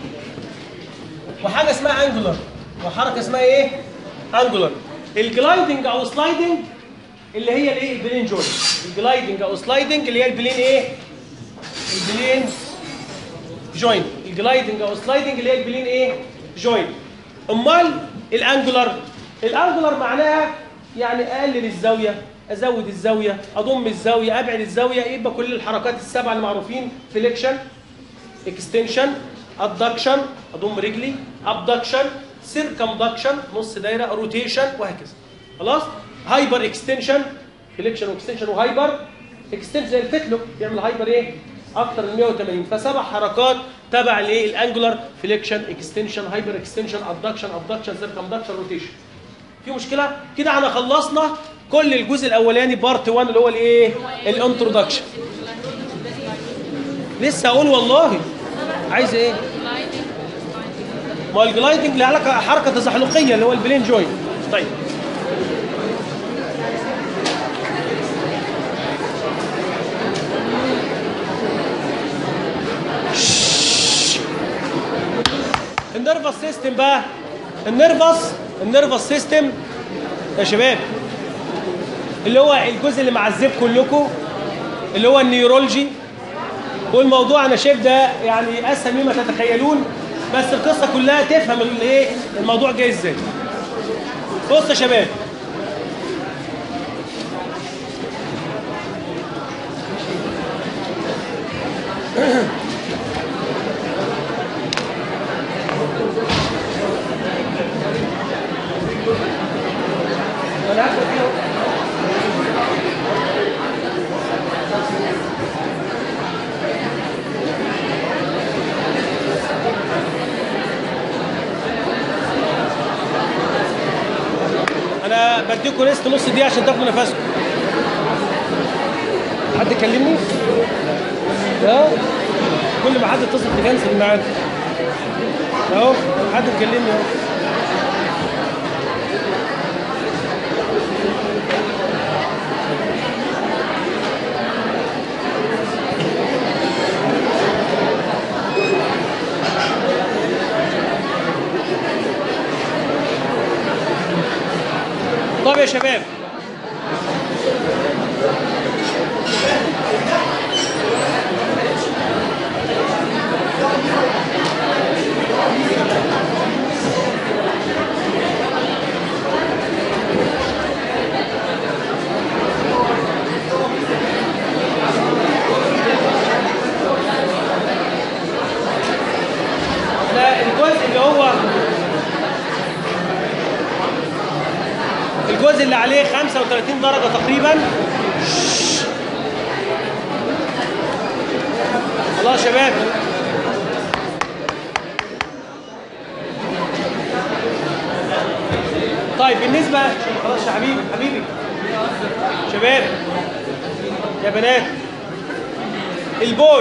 وحاجه اسمها انجولار وحركه اسمها ايه انجولار الجلايدنج او سلايدنج اللي هي الايه البلين جوينت الجلايدنج او سلايدنج اللي هي البلين ايه البلين جوينت الجلايدنج او سلايدنج اللي هي البلين ايه جوينت امال الانجولار الانجولار معناها يعني اقلل الزاويه ازود الزاويه اضم الزاويه ابعد الزاويه يبقى كل الحركات السبعه المعروفين فليكشن اكستنشن ادكشن اضم رجلي ابدكشن سيركمدكشن نص دايره روتيشن وهكذا خلاص هايبر اكستنشن فليكشن واكستنشن وهايبر اكستنشن زي الفتلو بيعمل هايبر ايه اكتر من 180 فسبع حركات تبع الايه الانجولار فليكشن اكستنشن هايبر اكستنشن ادكشن ابدكشن سيركمدكشن روتيشن في مشكله كده احنا خلصنا كل الجزء الاولاني بارت 1 اللي هو الايه الانترودكشن لسه اقول والله عايز ايه ما الجلايدنج له علاقه حركه تزحلقيه اللي هو البلين جوينت طيب النيرفس سيستم بقى النيرفس النيرفس سيستم يا شباب اللي هو الجزء اللي معذبكم كلكم اللي هو النيورولوجي والموضوع انا شايف ده يعني اسهل مما تتخيلون بس القصه كلها تفهم الايه الموضوع جاي ازاي بص يا شباب انا هاخد كده انا بديكوا ريست نص دقيقه عشان تاخدوا نفسكم حد يكلمني لا كل ما حد يتصل تكنسل الميعاد اهو حد يكلمني اهو طب يا شباب ده الجزء اللي هو الجزء اللي عليه 35 درجة تقريبا خلاص يا شباب طيب بالنسبة خلاص يا حبيبي حبيبي شباب يا بنات البول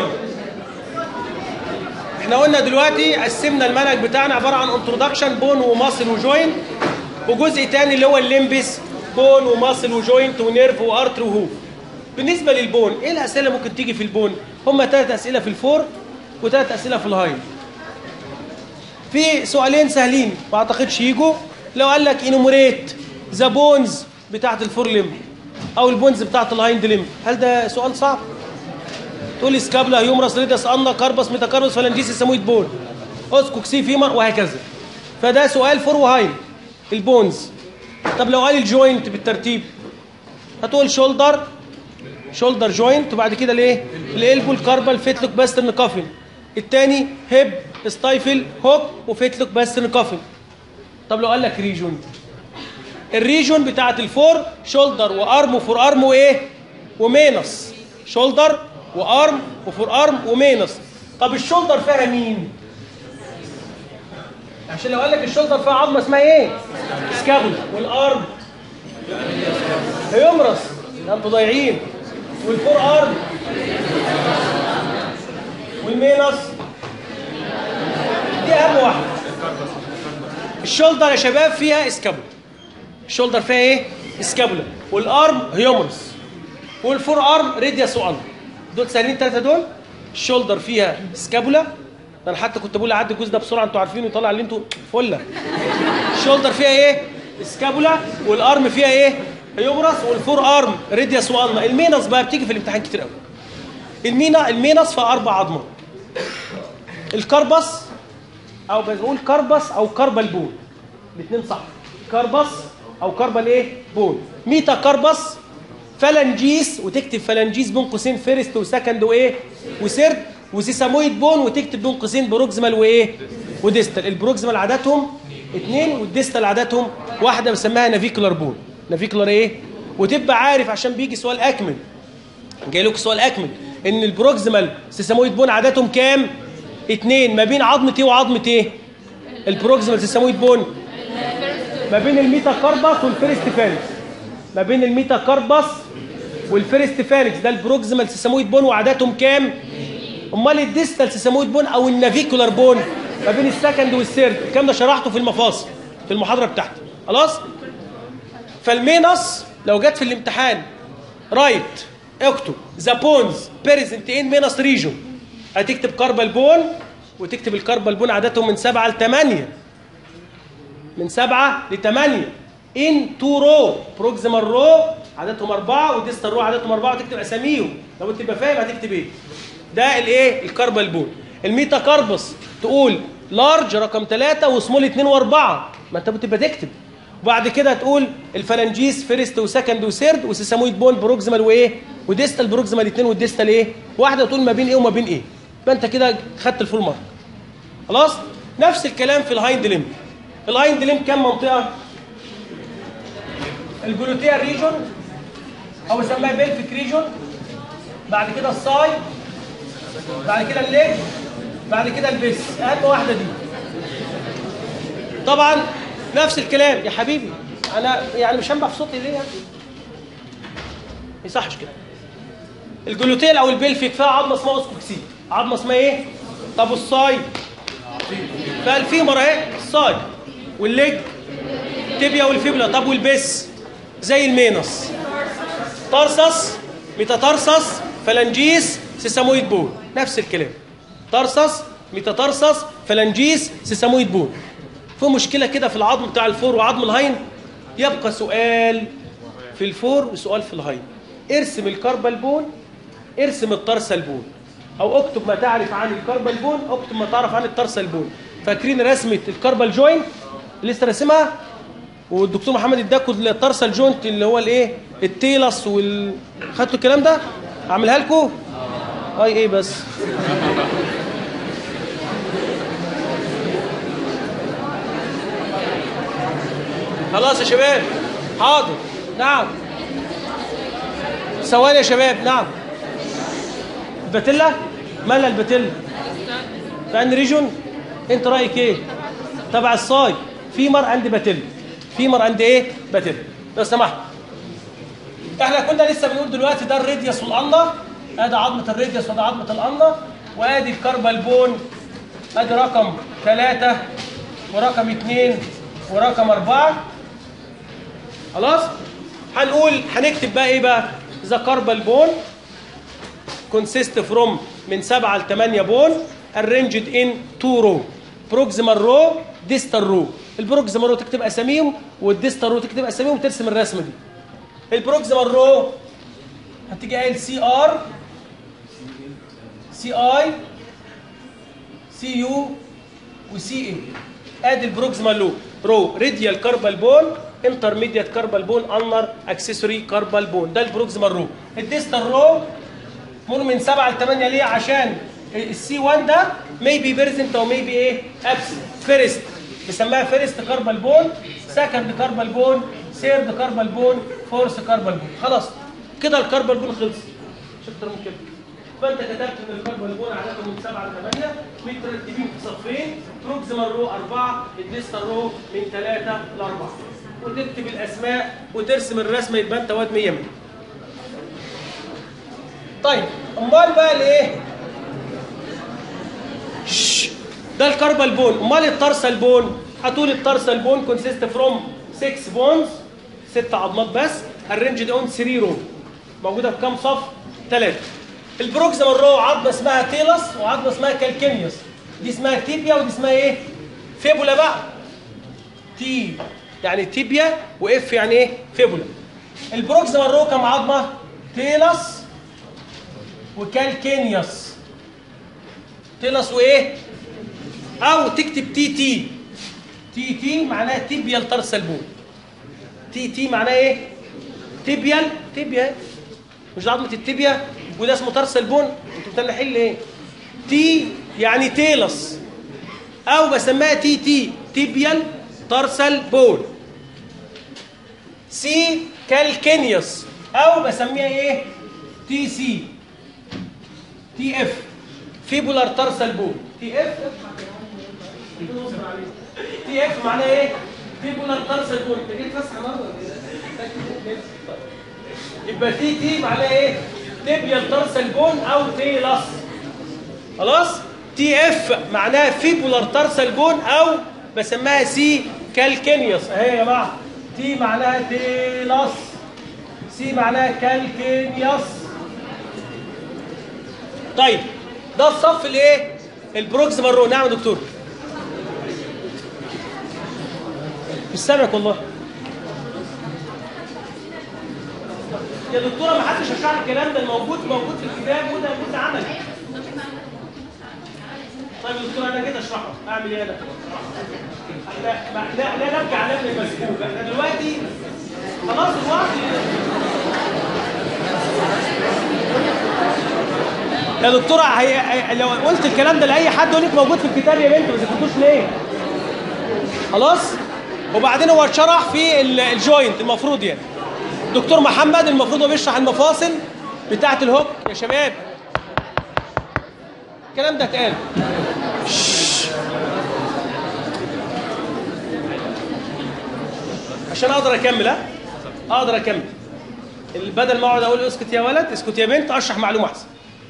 احنا قلنا دلوقتي قسمنا المنهج بتاعنا عبارة عن انترودكشن بون وماسل وجوين وجزء تاني اللي هو الليمبس بون وماسل وجوينت ونيرف وارتر وهوف بالنسبه للبون ايه الاسئله ممكن تيجي في البون هم ثلاث اسئله في الفور وثلاث اسئله في الهاين في سؤالين سهلين ما اعتقدش يجوا لو قال لك انومريت ذا بونز بتاعت الفور ليمب او البونز بتاعت الهايند ليمب هل ده سؤال صعب تقول لي سكابلا هيومرس ريدس انا كاربس ميتاكاربس فالانجيس سمويد بون اسكوكسي فيمر وهكذا فده سؤال فور وهاين البونز طب لو قال الجوينت بالترتيب هتقول شولدر شولدر جوينت وبعد كده الايه الالبو الكاربال فيتلوك باسترن كافن الثاني هيب ستايفل هوك وفيتلوك باسترن كافن طب لو قال لك ريجون الريجون بتاعت الفور شولدر وارم وفور ارم وايه ومينس شولدر وارم وفور ارم ومينس طب الشولدر فيها مين عشان لو قال لك الشولدر فيها عظمه اسمها ايه سكابولا والارم هيمرس ده انتوا ضايعين والفور ارم والمينس دي اهم واحده الشولدر يا شباب فيها اسكابولا الشولدر فيها ايه اسكابولا والارم هيومرس والفور ارم ريدياس وان دول سهلين الثلاثه دول الشولدر فيها سكابولا ده انا حتى كنت بقول اعدي الجزء ده بسرعه انتوا عارفين ويطلع اللي انتوا فله الشولدر فيها ايه سكابولا والارم فيها ايه هيومرس والفور ارم ريدياس وان المينس بقى بتيجي في الامتحان كتير قوي المينا المينس فيها اربع عظمات الكربس او بنقول كربس او كربل بون الاثنين صح كربس او كربل ايه بون ميتا كربس فلنجيس وتكتب فلنجيس بين قوسين فيرست وسكند وايه وسيرد وسيسامويد بون وتكتب بين قوسين بروكسيمال وايه وديستال البروكسيمال عددهم اثنين والديستال عددهم واحده بسميها نافيكولار بون نافيكولار ايه وتبقى عارف عشان بيجي سؤال اكمل جاي لكم سؤال اكمل ان البروكسيمال سيسامويد بون عددهم كام اثنين ما بين عظمه ايه وعظمه ايه البروكسيمال سيسامويد بون ما بين الميتا كارباس والفيرست فالكس ما بين الميتا كارباس والفيرست فالكس ده البروكسيمال سيسامويد بون وعددهم كام امال الديستال سيسامويد بون او النافيكولار بون ما بين السكند والثيرد الكلام ده شرحته في المفاصل في المحاضره بتاعتي خلاص فالمينس لو جت في الامتحان رايت اكتب ذا بونز بريزنت ان مينس ريجون هتكتب كاربال بون وتكتب الكاربال بون عددهم من سبعة لثمانية من سبعة لثمانية ان تو رو بروكسيمال رو عددهم أربعة وديستال رو عددهم أربعة وتكتب أساميهم لو أنت تبقى فاهم هتكتب إيه ده الإيه الكاربال بون الميتا كاربس تقول لارج رقم ثلاثة وسمول اثنين وأربعة ما أنت بتبقى تكتب وبعد كده تقول الفلنجيس فيرست وسكند وسيرد وسيسامويد بون بروكسيمال وايه وديستال بروكسيمال اثنين والديستال ايه واحده تقول ما بين ايه وما بين ايه يبقى انت كده خدت الفول مارك خلاص نفس الكلام في الهايند ليم الهايند ليم كام منطقه الجلوتيا ريجون او يسميها بيلفيك ريجون بعد كده الساي بعد كده الليج بعد كده البس اهم واحده دي طبعا نفس الكلام يا حبيبي انا يعني مش هنبع في صوتي ليه يعني ما يصحش كده الجلوتيل او البلفيك فيها عظمه اسمها اوسكوكسي عظمه اسمها ايه طب والصاي فالفيمر اهي الصاي والليج تibia والفيبلا طب والبس زي المينس ترسس ميتاترسس فلنجيس سيسامويد بون نفس الكلام ترسس ميتاترسس فلنجيس سيسامويد بون في مشكله كده في العظم بتاع الفور وعظم الهاين يبقى سؤال في الفور وسؤال في الهاين ارسم الكربال بون ارسم الترسل بون او اكتب ما تعرف عن الكربال بون اكتب ما تعرف عن الترسل بون فاكرين رسمه الكربال جوينت اللي لسه راسمها والدكتور محمد اداكوا الترسل جوينت اللي هو الايه التيلس وال خدتوا الكلام ده اعملها لكم اي ايه بس خلاص يا شباب حاضر نعم ثواني يا شباب نعم الباتيلا مالها الباتيلا في عند ريجون انت رايك ايه تبع الصاي فيمر عند باتيلا فيمر عند ايه باتيلا لو سمحت احنا كنا لسه بنقول دلوقتي ده الريديوس والاندا ادي عظمه الريديوس وادي عظمه الاندا وادي الكربال بون ادي رقم ثلاثة ورقم اثنين ورقم أربعة خلاص هنقول هنكتب بقى ايه بقى ذا كاربال بون كونسيست فروم من 7 ل 8 بون arranged in two row proximal row distal row البروكسيمال رو تكتب اساميهم والديستال رو تكتب اساميهم وترسم الرسمه دي البروكسيمال رو هتيجي قايل سي ار سي اي سي يو وسي اي ادي البروكسيمال رو رو راديال كاربال بون انترميديت كاربال بون انر اكسسوري كاربال بون ده البروكسيمال رو الديستال رو مر من 7 ل 8 ليه عشان السي 1 ده ميبي بيرزنت او ميبي ايه ابسنت فيرست بنسميها فيرست كاربال بون سكند كاربال بون سيرد كاربال بون فورث كاربال بون خلاص كده الكربون بون خلص مش اكتر من كده فانت كتبت ان الكربون بون عددهم من 7 ل 8 مترتبين في صفين بروكسيمال رو 4 الديستال رو من 3 ل 4 وتكتب الاسماء وترسم الرسمه يبقى انت واد 100 100 طيب امال بقى الايه شش. ده الكربال بون امال الترسل بون هتقول الترسل بون كونسيست فروم 6 بونز ست عظمات بس الرينج اون 3 رو موجوده في كام صف؟ ثلاثه البروكسيمال رو عظمه اسمها تيلس وعظمه اسمها كالكينيوس دي اسمها تيبيا ودي اسمها ايه؟ فيبولا بقى تي يعني تيبيا واف يعني ايه؟ فيبولا البروكسيمال رو كام عظمه؟ تيلس وكالكينيوس تيلس وايه؟ او تكتب تي تي تي تي معناها تيبيال ترسل بون تي تي معناها ايه تيبيال تيبيا مش عظمه التيبيا وده اسمه ترسل بون انتوا متلحين ليه تي يعني تيلس او بسميها تي تي تيبيال ترسل بون سي كالكينيوس او بسميها ايه تي سي تي اف فيبولار ترسل بون تي اف تي اف معناه ايه؟ فيبولار ترسل بون انت جيت فسحه مره ولا إيه؟ يبقى تي تي معناه ايه؟ تيبيال ترسل بون او تيلس خلاص؟ تي اف معناها فيبولار ترسل بون او بسميها سي كالكينيوس اهي يا جماعه تي معناها تيلس سي معناها كالكينيوس طيب ده الصف الايه؟ البروكسيمال رو نعم يا دكتور مش سامعك والله يا دكتوره ما حدش هشرح الكلام ده الموجود موجود في الكتاب وده موجود عملي طيب يا دكتوره انا كده اشرحه اعمل ايه انا؟ لا ما- لا لا نرجع على ابن المسكوك احنا دلوقتي خلاص الوقت يا دكتوره هي... هي... لو قلت الكلام ده لاي حد يقول لك موجود في الكتاب يا بنت ما ذاكرتوش ليه؟ خلاص؟ وبعدين هو شرح في ال- الجوينت المفروض يعني دكتور محمد المفروض هو بيشرح المفاصل بتاعه الهوك يا شباب الكلام ده اتقال شش. عشان اقدر اكمل ها اقدر اكمل بدل ما اقعد اقول اسكت يا ولد اسكت يا بنت اشرح معلومه احسن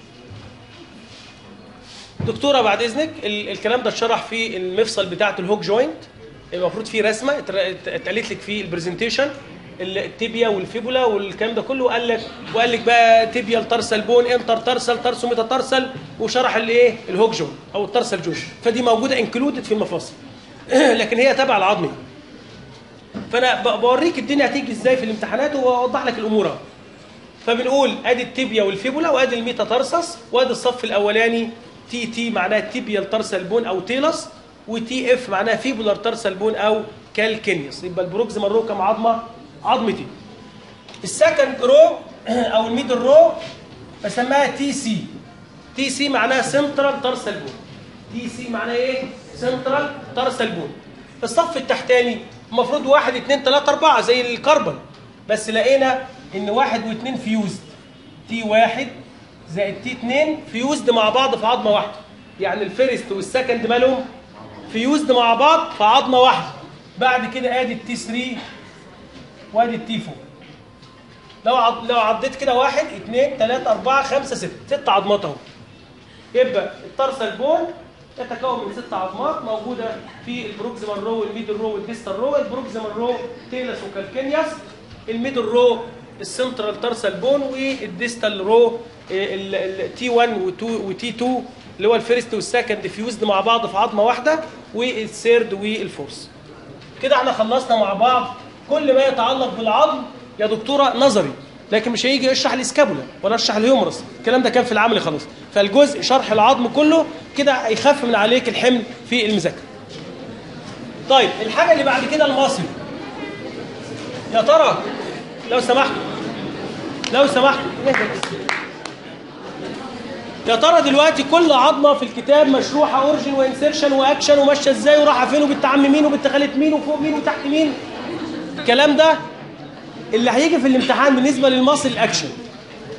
دكتوره بعد اذنك ال- الكلام ده اتشرح في المفصل بتاعه الهوك جوينت المفروض فيه رسمه اتر- ات- اتقالت لك في البرزنتيشن التibia والفيبولا والكلام ده كله وقال لك وقال لك بقى تibia الترسل بون انتر ترسل ترسو ميتا ترسل وشرح الايه الهوك جوينت او الترسل جوينت فدي موجوده انكلودد في المفاصل لكن هي تبع العظمي فانا ب- بوريك الدنيا هتيجي ازاي في الامتحانات واوضح لك الامور اهو فبنقول ادي التibia والفيبولا وادي الميتا ترسس وادي الصف الاولاني تي تي معناها تيبيال ترسل بون او تيلس وتي اف معناها فيبولار ترسل بون او كالكينيوس يبقى البروكسيمال رو كم عظمه؟ عظمتين السكند رو او الميدل رو بسميها تي سي تي سي معناها سنترال ترسل بون تي سي معناها ايه؟ سنترال ترسل بون الصف التحتاني المفروض واحد اثنين ثلاثة أربعة زي الكربون بس لقينا إن واحد واثنين فيوزد تي واحد زائد تي اتنين فيوزد مع بعض في عظمة واحدة يعني الفيرست والسكند مالهم فيوزد مع بعض في عظمة واحدة بعد كده ادي التي 3 وادي التي 4 لو عض... لو عديت كده واحد اثنين ثلاثة أربعة خمسة ستة ست عظمات أهو يبقى الترسل بون يتكون من ست عظمات موجودة في البروكسيمال رو والميدل رو والديستال رو البروكسيمال رو تيلس وكالكينياس الميدل رو السنترال ترسل بون والديستال رو التي 1 وتي 2 اللي هو الفيرست والسكند فيوزد مع بعض في عظمه واحده والثيرد والفورث كده احنا خلصنا مع بعض كل ما يتعلق بالعظم يا دكتوره نظري لكن مش هيجي يشرح الاسكابولا ولا يشرح الهيومرس الكلام ده كان في العمل خلاص فالجزء شرح العظم كله كده هيخف من عليك الحمل في المذاكره طيب الحاجه اللي بعد كده المصل يا ترى لو سمحتوا لو سمحتوا يا ترى دلوقتي كل عظمه في الكتاب مشروحه اورجن وانسيرشن واكشن وماشيه ازاي وراحه فين وبنت عم مين وبنت خاله مين وفوق مين وتحت مين الكلام ده اللي هيجي في الامتحان بالنسبه للمصل الاكشن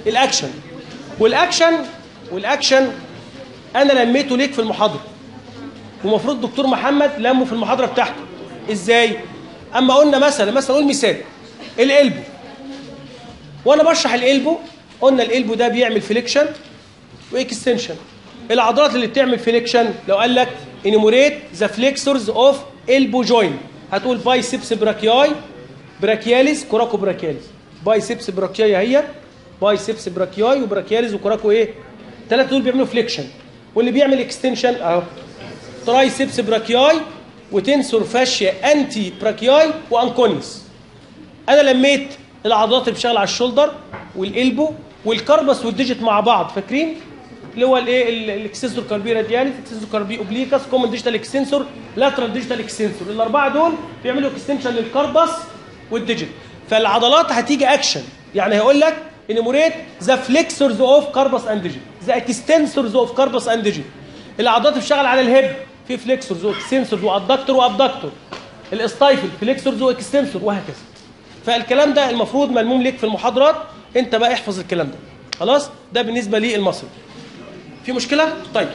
الاكشن والاكشن والاكشن انا لميته ليك في المحاضره ومفروض الدكتور محمد لمه في المحاضره بتاعته ازاي اما قلنا مثلا مثلا قول مثال القلبو وانا بشرح القلبو قلنا القلبو ده بيعمل فليكشن واكستنشن العضلات اللي بتعمل فليكشن لو قال لك انيموريت ذا فليكسورز اوف البو جوين هتقول بايسبس براكياي براكياليس كوراكو براكياليس بايسبس براكياي هي بايسبس براكياي وبراكياليس وكوراكو ايه ثلاثه دول بيعملوا فليكشن واللي بيعمل اكستنشن اهو ترايسبس براكياي وتنسور فاشيا انتي براكياي وانكونيس انا لميت العضلات اللي بتشتغل على الشولدر والقلبو والكربس والديجيت مع بعض فاكرين اللي هو الايه ال- الاكسسور كاربي رادياليس الاكسسور كاربي اوبليكاس كومن ديجيتال اكستنسور لاترال ديجيتال اكستنسور الاربعه دول بيعملوا اكستنشن للكربس والديجيت فالعضلات هتيجي اكشن يعني هيقول لك انيموريت ذا فليكسورز اوف كاربس اند ديجيت ذا اكستنسورز اوف كاربس اند ديجيت العضلات اللي بتشتغل على الهيب في فليكسورز واكستنسورز وادكتور وابدكتور الاستايفل فليكسورز واكستنسور وهكذا فالكلام ده المفروض ملموم ليك في المحاضرات انت بقى احفظ الكلام ده خلاص ده بالنسبه للمصري في مشكله طيب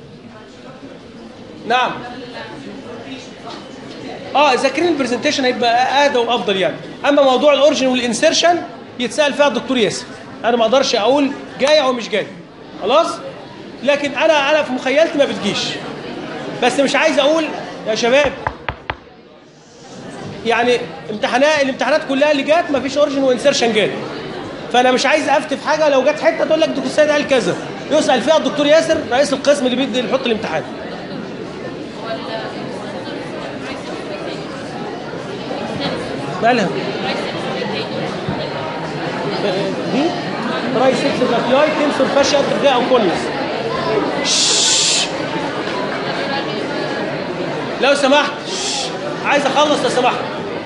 نعم اه ذاكرين البرزنتيشن هيبقى اهدى وافضل يعني اما موضوع الاوريجن والانسيرشن يتسال فيها الدكتور ياسر انا ما اقدرش اقول جاي او مش جاي خلاص لكن انا انا في مخيلتي ما بتجيش بس مش عايز اقول يا شباب يعني امتحانات الامتحانات كلها اللي جت ما فيش اوريجن وانسيرشن جات فانا مش عايز افتي في حاجه لو جت حته تقول لك دكتور سيد قال كذا يسال فيها الدكتور ياسر رئيس القسم اللي بيدي يحط الامتحان مالها دي راي 6 باكياي تنسور فاشيا ترجع او كونيس لو سمحت شش. عايز اخلص لو سمحت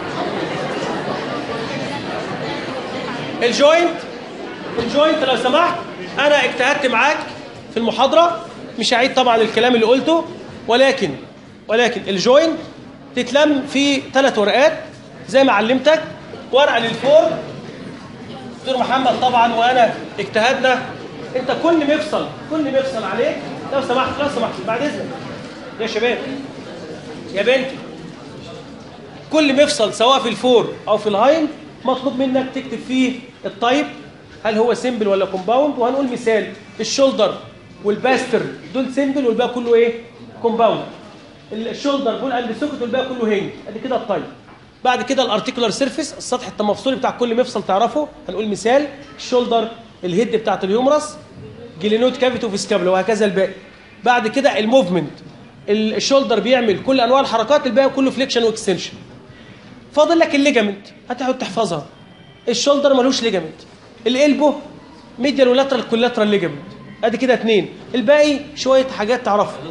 الجوينت الجوينت لو سمحت انا اجتهدت معاك في المحاضره مش هعيد طبعا الكلام اللي قلته ولكن ولكن الجوينت تتلم في ثلاث ورقات زي ما علمتك ورقه للفور دكتور محمد طبعا وانا اجتهدنا انت كل مفصل كل مفصل عليك لو سمحت لو سمحت بعد اذنك يا شباب يا بنتي كل مفصل سواء في الفور او في الهاين مطلوب منك تكتب فيه التايب هل هو سيمبل ولا كومباوند وهنقول مثال الشولدر والباستر دول سيمبل والباقي كله ايه كومباوند الشولدر بول اند سوكت والباقي كله هينج ادي كده التايب بعد كده الارتيكولار سيرفيس السطح التمفصلي بتاع كل مفصل تعرفه هنقول مثال الشولدر الهيد بتاعت الهيومرس جلينوت كافيتي وفي سكابلا وهكذا الباقي بعد كده الموفمنت ال- الشولدر بيعمل كل انواع الحركات الباقي كله فليكشن واكستنشن فاضل لك الليجامنت هتقعد تحفظها الشولدر ملوش ليجامنت القلبه ميديال ولاترال كولاترال ليجامنت ادي كده اتنين الباقي شويه حاجات تعرفها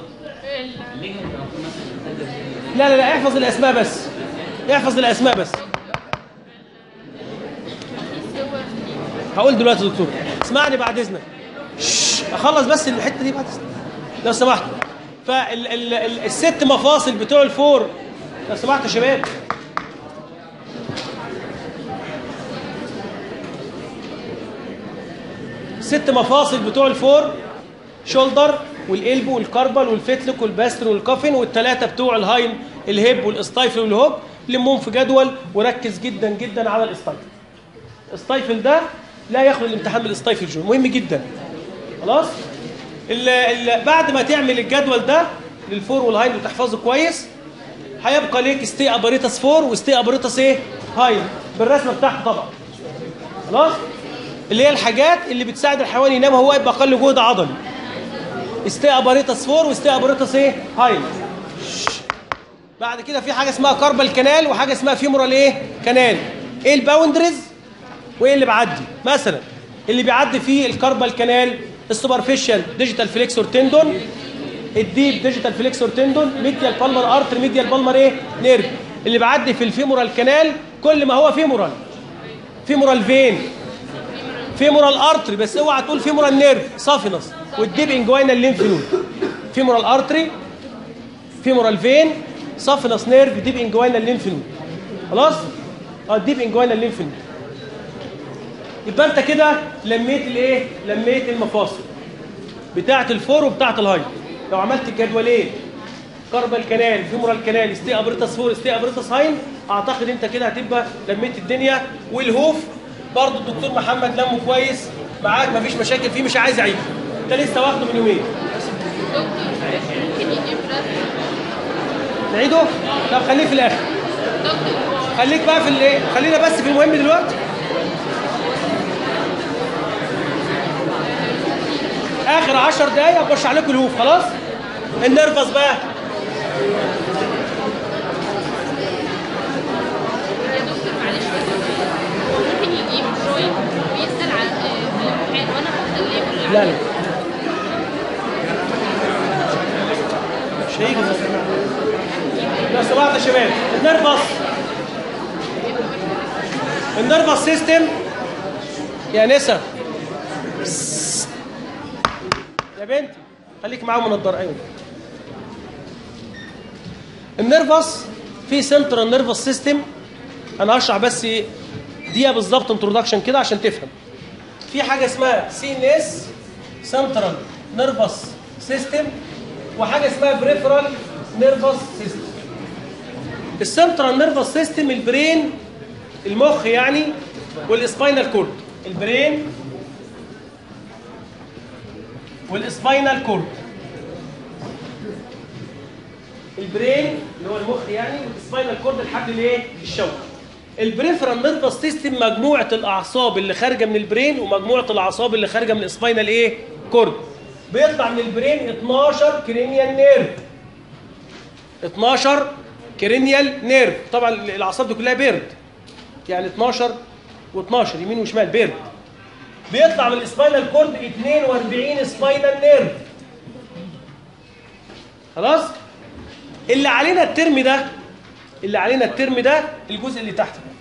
لا لا لا احفظ الاسماء بس احفظ الاسماء بس هقول دلوقتي يا دكتور اسمعني بعد اذنك شش، اخلص بس الحته دي بعد اذنك لو سمحت فالست مفاصل بتوع الفور لو سمحت يا شباب ست مفاصل بتوع الفور شولدر والقلب والكربل والفتلك والباستر والكافن والثلاثه بتوع الهاين الهيب والاستايفل والهوب لمهم في جدول وركز جدا جدا على الاستايفل الاستايفل ده لا يخلو الامتحان بالاستايفل جون مهم جدا خلاص ال ال بعد ما تعمل الجدول ده للفور والهاين وتحفظه كويس هيبقى ليك ستي اباريتس فور وستي اباريتس ايه هاين بالرسمه بتاعته طبعا خلاص اللي هي الحاجات اللي بتساعد الحيوان ينام وهو يبقى اقل جهد عضلي استي اباريتس فور واستي اباريتس ايه هاين بعد كده في حاجه اسمها كاربال كانال وحاجه اسمها فيمورال ايه كانال ايه الباوندريز وايه اللي بعدي مثلا اللي بيعدي فيه الكاربال كانال السوبرفيشال ديجيتال فليكسور تندون الديب ديجيتال فليكسور تندون ميديال بالمر ارتر ميديال بالمر ايه نيرف اللي بيعدي في الفيمورال كانال كل ما هو فيمورال فيمورال فين فيمورال ارتري بس اوعى تقول فيمورال نيرف صافينس والديب انجوينال ليمف نود فيمورال ارتري فيمورال فين صافينس نيرف ديب انجوينال ليمف نود خلاص اه ديب انجوينال ليمف نود يبقى انت كده لميت الايه لميت المفاصل بتاعه الفور وبتاعه الهاي لو عملت الجدولين كاربال كانال فيمورال كانال ستي ابريتاس فور ستي ابريتاس هاين اعتقد انت كده هتبقى لميت الدنيا والهوف برضه الدكتور محمد لمه كويس معاك مفيش مشاكل فيه مش عايز اعيد انت لسه واخده من يومين دكتور ممكن يجيب رسم نعيده طب خليه في الاخر دكتور خليك بقى في الايه خلينا بس في المهم دلوقتي اخر 10 دقايق اخش عليكم الهوف خلاص النرفز بقى يا دكتور معلش ممكن يجيب دروينج ويسأل عن في الامتحان وانا هخليه لا لا مش هيجي لو سمعت يا شباب النرفز النرفز سيستم يا نسا يا بنتي خليك معاهم منضر ايوه النرفس في سنترال نيرفس سيستم انا هشرح بس إيه دقيقه بالظبط انتروداكشن كده عشان تفهم في حاجه اسمها سي ان اس سنترال نيرفس سيستم وحاجه اسمها بريفرال نيرفس سيستم السنترال نيرفس سيستم البرين المخ يعني والسباينال كورد البرين والسباينال كورد البرين اللي هو المخ يعني والسباينال كورد الحبل الايه الشوكي البريفرال نيرفس سيستم مجموعه الاعصاب اللي خارجه من البرين ومجموعه الاعصاب اللي خارجه من السباينال ايه كورد بيطلع من البرين 12 كرينيال نيرف 12 كرينيال نيرف طبعا الاعصاب دي كلها بيرد يعني 12 و12 يمين وشمال بيرد بيطلع من السباينال كورد 42 سباينال نيرف خلاص اللي علينا الترم ده اللي علينا الترم ده الجزء اللي تحت ده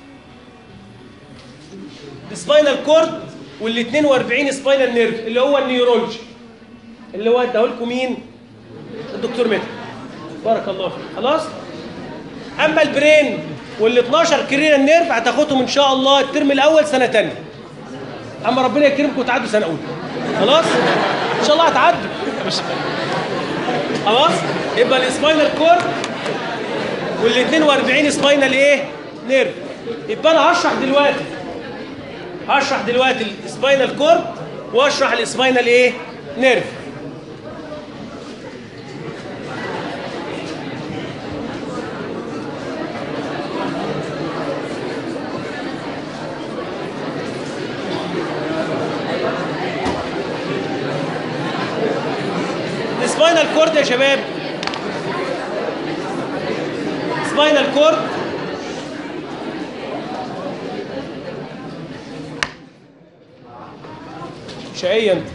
السباينال كورد وال 42 سباينال نيرف اللي هو النيورولوجي اللي هو اداه لكم مين الدكتور متر بارك الله فيك خلاص اما البرين وال 12 كرينال نيرف هتاخدهم ان شاء الله الترم الاول سنه ثانيه اما ربنا يكرمكم وتعدوا سنه اولى خلاص ان شاء الله هتعدوا مش خلاص يبقى السباينال كورد وال 42 سباينال ايه نيرف يبقى انا هشرح دلوقتي هشرح دلوقتي السباينال كورد واشرح السباينال ايه نيرف السباينال كورد يا شباب سباينال كورد شقية انت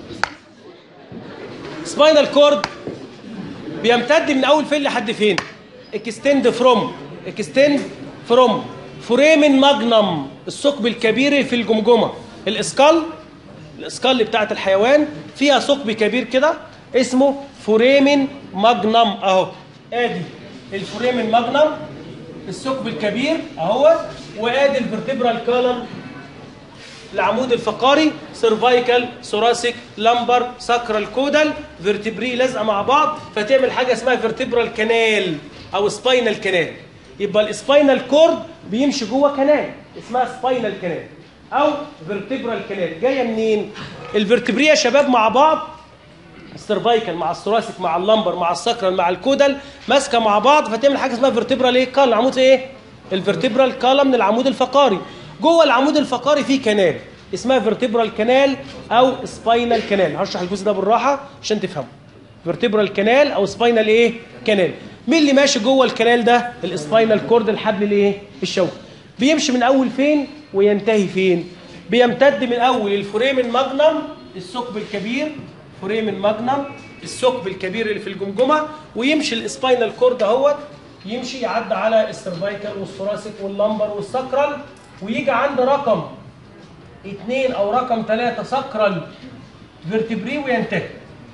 سباينال كورد بيمتد من اول فين لحد فين اكستند فروم اكستند فروم فريمن ماجنم الثقب الكبير في الجمجمه الاسكال الاسكال بتاعت الحيوان فيها ثقب كبير كده اسمه فوريمن ماجنم اهو ادي الفوريمن ماجنم الثقب الكبير اهو وادي الفرتبرال كولم العمود الفقري سيرفايكال ثوراسيك لامبر ساكرال كودال فيرتبري لازقه مع بعض فتعمل حاجه اسمها فيرتبرال كانال او سباينال كانال يبقى السباينال كورد بيمشي جوه كانال اسمها سباينال كانال او فيرتبرال كانال جايه منين الفيرتبري يا شباب مع بعض السيرفايكال مع الثوراسيك مع اللمبر مع الساكرال مع الكودال ماسكه مع بعض فتعمل حاجه اسمها فيرتبرال ايه كال العمود ايه الفيرتبرال كالا من العمود الفقري جوه العمود الفقري في كنال اسمها فيرتبرال كانال او سباينال كانال هشرح الجزء ده بالراحه عشان تفهموا فيرتبرال كانال او سباينال ايه كانال مين اللي ماشي جوه الكنال ده السباينال كورد الحبل الايه الشوكي بيمشي من اول فين وينتهي فين بيمتد من اول الفوريمن ماجنم الثقب الكبير فريم ماجنم الثقب الكبير اللي في الجمجمه ويمشي السباينال كورد اهوت يمشي يعدي على السيرفايكال والثوراسيك واللمبر والسكرال ويجي عند رقم اثنين او رقم ثلاثة سكرال فيرتبري وينتهي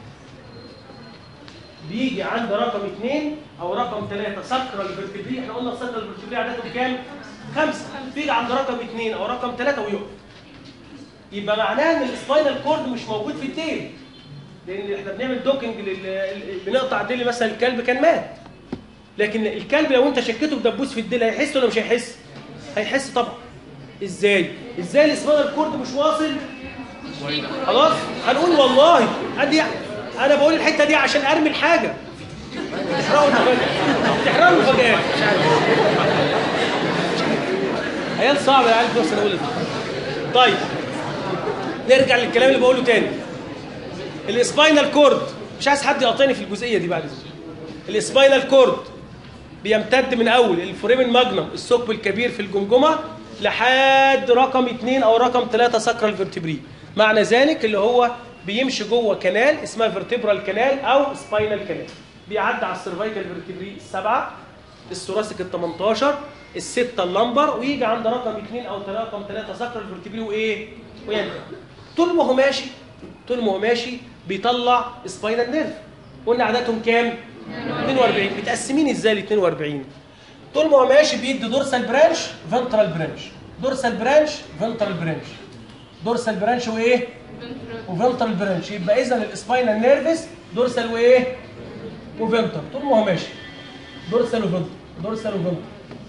بيجي عند رقم اثنين او رقم ثلاثة سكرال فيرتبري احنا قلنا السكرال فيرتبري عددهم كام؟ خمسة بيجي عند رقم اثنين او رقم ثلاثة ويقف يبقى معناها ان السباينال كورد مش موجود في الديل لان احنا بنعمل دوكنج لل... ال- بنقطع ديل مثلا الكلب كان مات لكن الكلب لو انت شكيته بدبوس في الديل هيحس ولا مش هيحس هيحس طبعا ازاي ازاي السباينال كورد مش واصل خلاص هنقول والله ادي انا بقول الحته دي عشان ارمي الحاجه تحرقوا المفاجاه تحرقوا المفاجاه مش عارف عيال صعبه يا عيال في سنه اولى دي. طيب نرجع للكلام اللي بقوله تاني الاسباينال كورد مش عايز حد يقاطعني في الجزئيه دي بعد اذنك الاسباينال كورد بيمتد من اول الفوريمن ماجنم الثقب الكبير في الجمجمه لحد رقم اثنين او رقم ثلاثة ساكرال فيرتبري معنى ذلك اللي هو بيمشي جوه كنال اسمها فيرتبرال كنال او سباينال كنال بيعدي على السيرفايكال فيرتبري السبعه الثوراسيك ال 18 السته اللمبر ويجي عند رقم اثنين او ثلاثة رقم ثلاثة ساكرال فيرتبري وايه؟ وينتهي طول ما هو ماشي طول ما هو ماشي بيطلع سباينال نيرف قلنا عددهم كام؟ 42 متقسمين ازاي ال 42 طول ما هو ماشي بيدي دورسال برانش فنترال برانش دورسال برانش فنترال برانش دورسال برانش وايه وفنترال برانش يبقى اذا السباينال نيرفس دورسال وايه وفنتر طول ما هو ماشي دورسال وفنتر دورسال وفنتر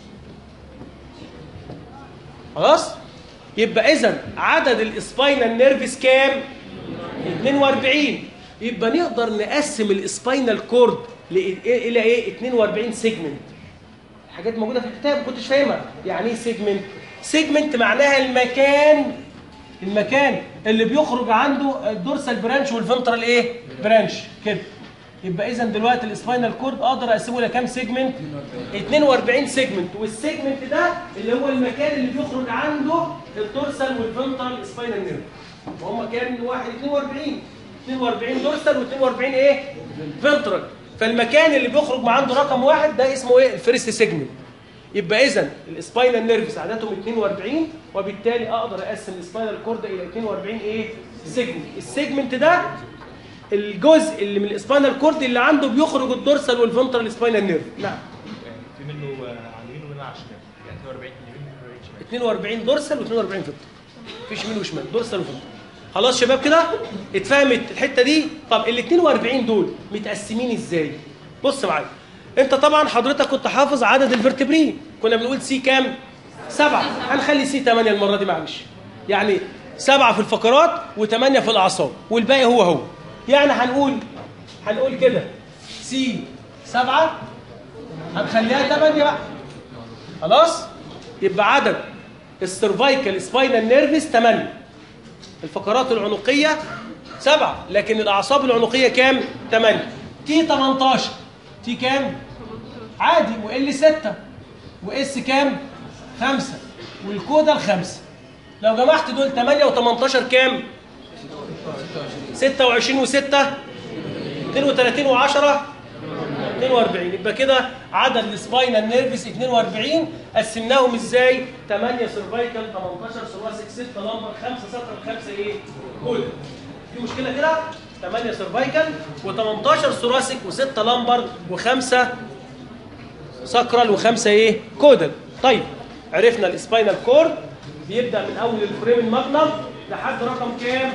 خلاص يبقى اذا عدد السباينال نيرفس كام 42 يبقى نقدر نقسم السباينال كورد الى ايه 42 سيجمنت حاجات موجوده في الكتاب ما كنتش فاهمها يعني ايه سيجمنت سيجمنت معناها المكان المكان اللي بيخرج عنده الدورسال برانش والفنترال ايه برانش كده يبقى اذا دلوقتي السباينال كورد اقدر اقسمه لكام سيجمنت 42 سيجمنت والسيجمنت ده اللي هو المكان اللي بيخرج عنده الدورسال والفنترال سباينال نيرف وهم كام واحد 42 42 دورسال و42 ايه فنترال فالمكان اللي بيخرج مع عنده رقم واحد ده اسمه ايه الفيرست سيجمنت يبقى اذا السباينال نيرفز عددهم 42 وبالتالي اقدر اقسم السباينال كورد الى 42 ايه سيجمنت السيجمنت ده الجزء اللي من السباينال كورد اللي عنده بيخرج الدورسال والفنترال سباينال نيرف نعم في منه على اليمين ومنه على الشمال يعني 42 يمين 42 شمال 42 دورسال و42 فنترال مفيش يمين وشمال دورسال وفنترال خلاص شباب كده اتفهمت الحته دي طب ال 42 دول متقسمين ازاي بص معايا انت طبعا حضرتك كنت حافظ عدد الفرتبرين كنا بنقول سي كام سبعة هنخلي سي 8 المره دي معلش يعني سبعة في الفقرات وثمانية في الأعصاب والباقي هو هو يعني هنقول هنقول كده سي سبعة هنخليها 8 بقى خلاص يبقى عدد السيرفايكال سباينال نيرفز 8 الفقرات العنقية سبعة لكن الأعصاب العنقية كام؟ 8 تي 18 تي كام؟ عادي وال 6 واس كام؟ 5 والكودا الخمسة لو جمعت دول 8 و18 كام؟ 26 و6 32 و10 42 يبقى كده عدد السباينال نيرفس 42 قسمناهم ازاي 8 سيرفايكال 18 ثوراسيك 6 لمبر 5 سكر 5 ايه كل في مشكله كده 8 سيرفايكال و18 ثوراسيك و6 لمبر و5 سكرال و5 ايه كودل طيب عرفنا السباينال كورد بيبدا من اول الفريم الماجنم لحد رقم كام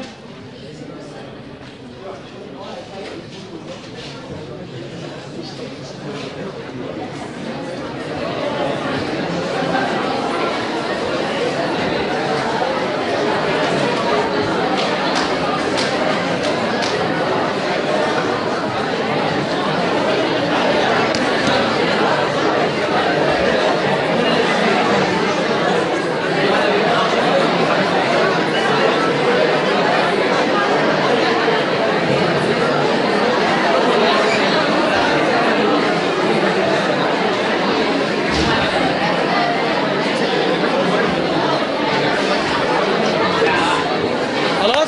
خلاص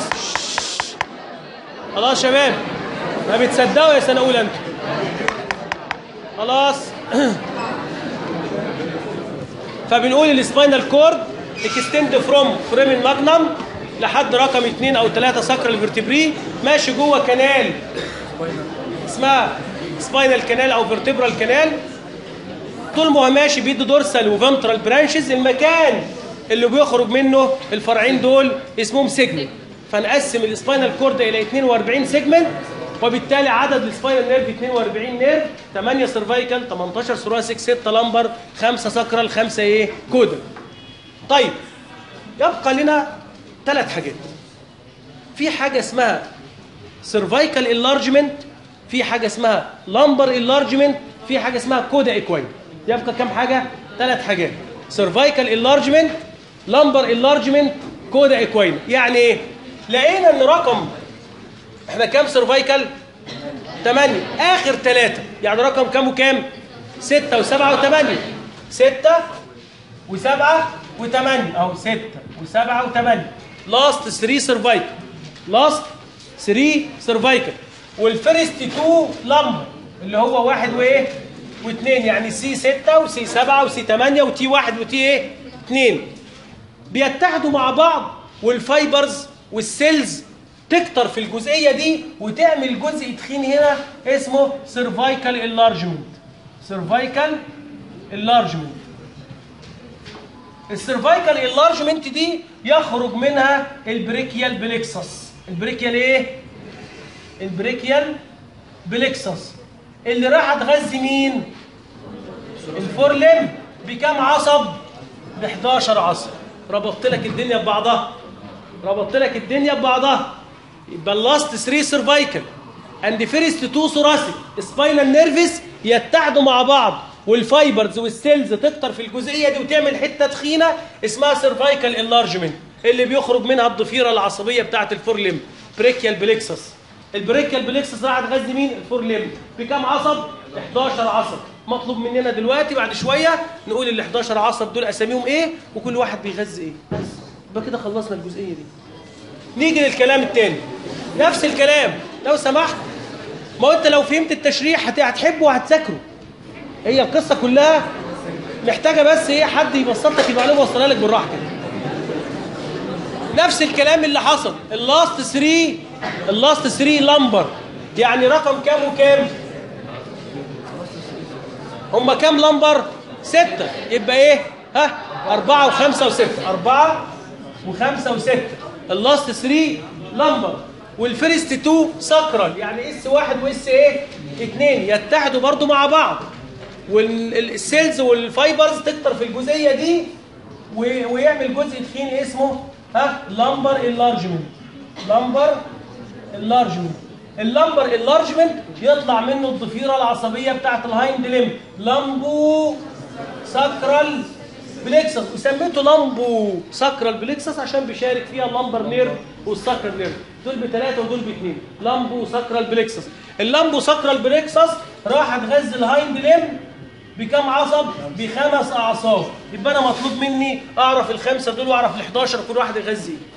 خلاص شباب ما بتصدقوا يا سنه اولى انتوا خلاص فبنقول السباينال كورد اكستند فروم فريمن ماجنم لحد رقم اثنين او ثلاثة ساكرال فيرتبري ماشي جوه كنال اسمها سباينال كانال او فيرتبرال كانال طول ما هو ماشي بيدي دورسال وفنترال برانشز المكان اللي بيخرج منه الفرعين دول اسمهم سيجمنت فنقسم السباينال كورد الى 42 سيجمنت وبالتالي عدد السباينال نيرف 42 نيرف 8 سيرفايكال 18 ثوراسيك 6 لمبر 5 ساكرال 5 ايه كودل طيب يبقى لنا ثلاث حاجات في حاجه اسمها سيرفايكال انلارجمنت في حاجه اسمها لامبر انلارجمنت في حاجه اسمها كودا ايكوين يبقى كم حاجه ثلاث حاجات سيرفايكال انلارجمنت لامبر انلارجمنت كودا ايكوين يعني ايه لقينا ان رقم احنا كام سيرفايكال 8 اخر ثلاثه يعني رقم كام وكام 6 و7 و8 6 و7 و8 اهو 6 و7 و8 لاست 3 سيرفايكال لاست 3 سيرفايكال والفيرست 2 لمبر اللي هو واحد وايه واثنين يعني سي 6 وسي 7 وسي 8 وتي 1 وتي ايه 2 بيتحدوا مع بعض والفايبرز والسيلز تكتر في الجزئيه دي وتعمل جزء تخين هنا اسمه سيرفايكال انلارجمنت سيرفايكال انلارجمنت السيرفايكال انلارجمنت دي يخرج منها البريكيال بليكسس البريكيال ايه البريكيال بليكسس اللي راح تغذي مين الفورلم بكام عصب ب 11 عصب ربطت لك الدنيا ببعضها ربطت لك الدنيا ببعضها يبقى اللاست 3 سيرفايكال اند فيرست 2 ثوراسيك سباينال نيرفس يتحدوا مع بعض والفايبرز والسيلز تكتر في الجزئيه دي وتعمل حته تخينه اسمها سيرفايكال انلارجمنت اللي بيخرج منها الضفيره العصبيه بتاعه الفورلم بريكيال بليكسس البريكيال بليكسس راح تغذي مين الفورلم بكام عصب 11 عصب مطلوب مننا دلوقتي بعد شويه نقول ال 11 عصب دول اساميهم ايه وكل واحد بيغذي ايه بس يبقى كده خلصنا الجزئيه دي نيجي للكلام التاني نفس الكلام لو سمحت ما هو انت لو فهمت التشريح هت- هتحبه وهتذاكره هي القصه كلها محتاجه بس ايه حد يبسط لك المعلومه ويوصلها لك بالراحه كده نفس الكلام اللي حصل اللاست 3 اللاست 3 لمبر يعني رقم كام وكام هم كام لمبر ستة يبقى ايه ها أربعة وخمسة وستة أربعة وخمسة وستة اللاست 3 لمبر والفيرست 2 سكرال يعني اس واحد واس ايه اتنين يتحدوا برضو مع بعض والسيلز والفايبرز تكتر في الجزئيه دي و- ويعمل جزء تخين اسمه ها لمبر انلارجمنت لمبر انلارجمنت اللمبر انلارجمنت يطلع منه الضفيره العصبيه بتاعت الهايند ليم لامبو ساكرال بليكسس وسميته لامبو ساكرال بليكسس عشان بيشارك فيها اللمبر نيرف والساكرال نيرف دول بثلاثه ودول باثنين لامبو ساكرال بليكسس اللامبو ساكرال بليكسس راح تغذي الهايند ليم بكم عصب؟ بخمس اعصاب يبقى انا مطلوب مني اعرف الخمسه دول واعرف ال11 كل واحد يغذي ايه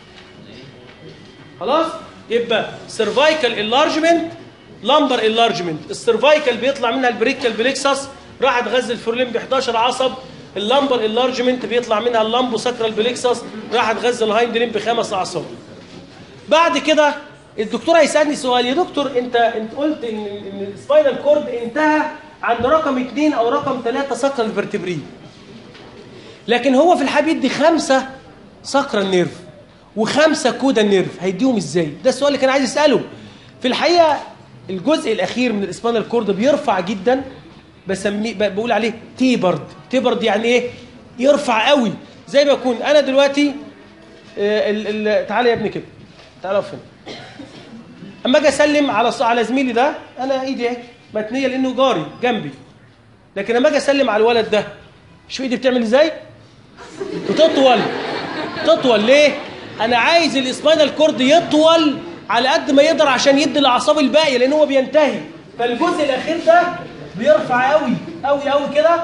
خلاص يبقى سيرفايكال انلارجمنت لمبر انلارجمنت السيرفايكال بيطلع منها البريكال بليكسس راح تغذي الفورلين ب 11 عصب اللمبر انلارجمنت بيطلع منها اللامبو ساكرال بليكسس راح تغذي الهايند لين بخمس اعصاب بعد كده الدكتور هيسالني سؤال يا دكتور انت انت قلت ان ان السباينال كورد انتهى عند رقم اثنين او رقم ثلاثه ساكرال فيرتبري لكن هو في الحقيقه بيدي خمسه ساكرال نيرف وخمسه كودا نيرف هيديهم ازاي؟ ده السؤال اللي كان عايز اساله في الحقيقه الجزء الاخير من الاسبانال كورد بيرفع جدا بسميه ب- بقول عليه تيبرد تيبرد يعني ايه؟ يرفع قوي زي ما يكون انا دلوقتي آه، ال ال تعالى يا ابني كده تعالى اقف هنا اما اجي اسلم على ص- على زميلي ده انا ايدي اهي متنيه لانه جاري جنبي لكن اما اجي اسلم على الولد ده شو ايدي بتعمل ازاي؟ بتطول تطول ليه؟ انا عايز الاسباينال كورد يطول على قد ما يقدر عشان يدي الاعصاب الباقيه لان هو بينتهي فالجزء الاخير ده بيرفع قوي قوي قوي كده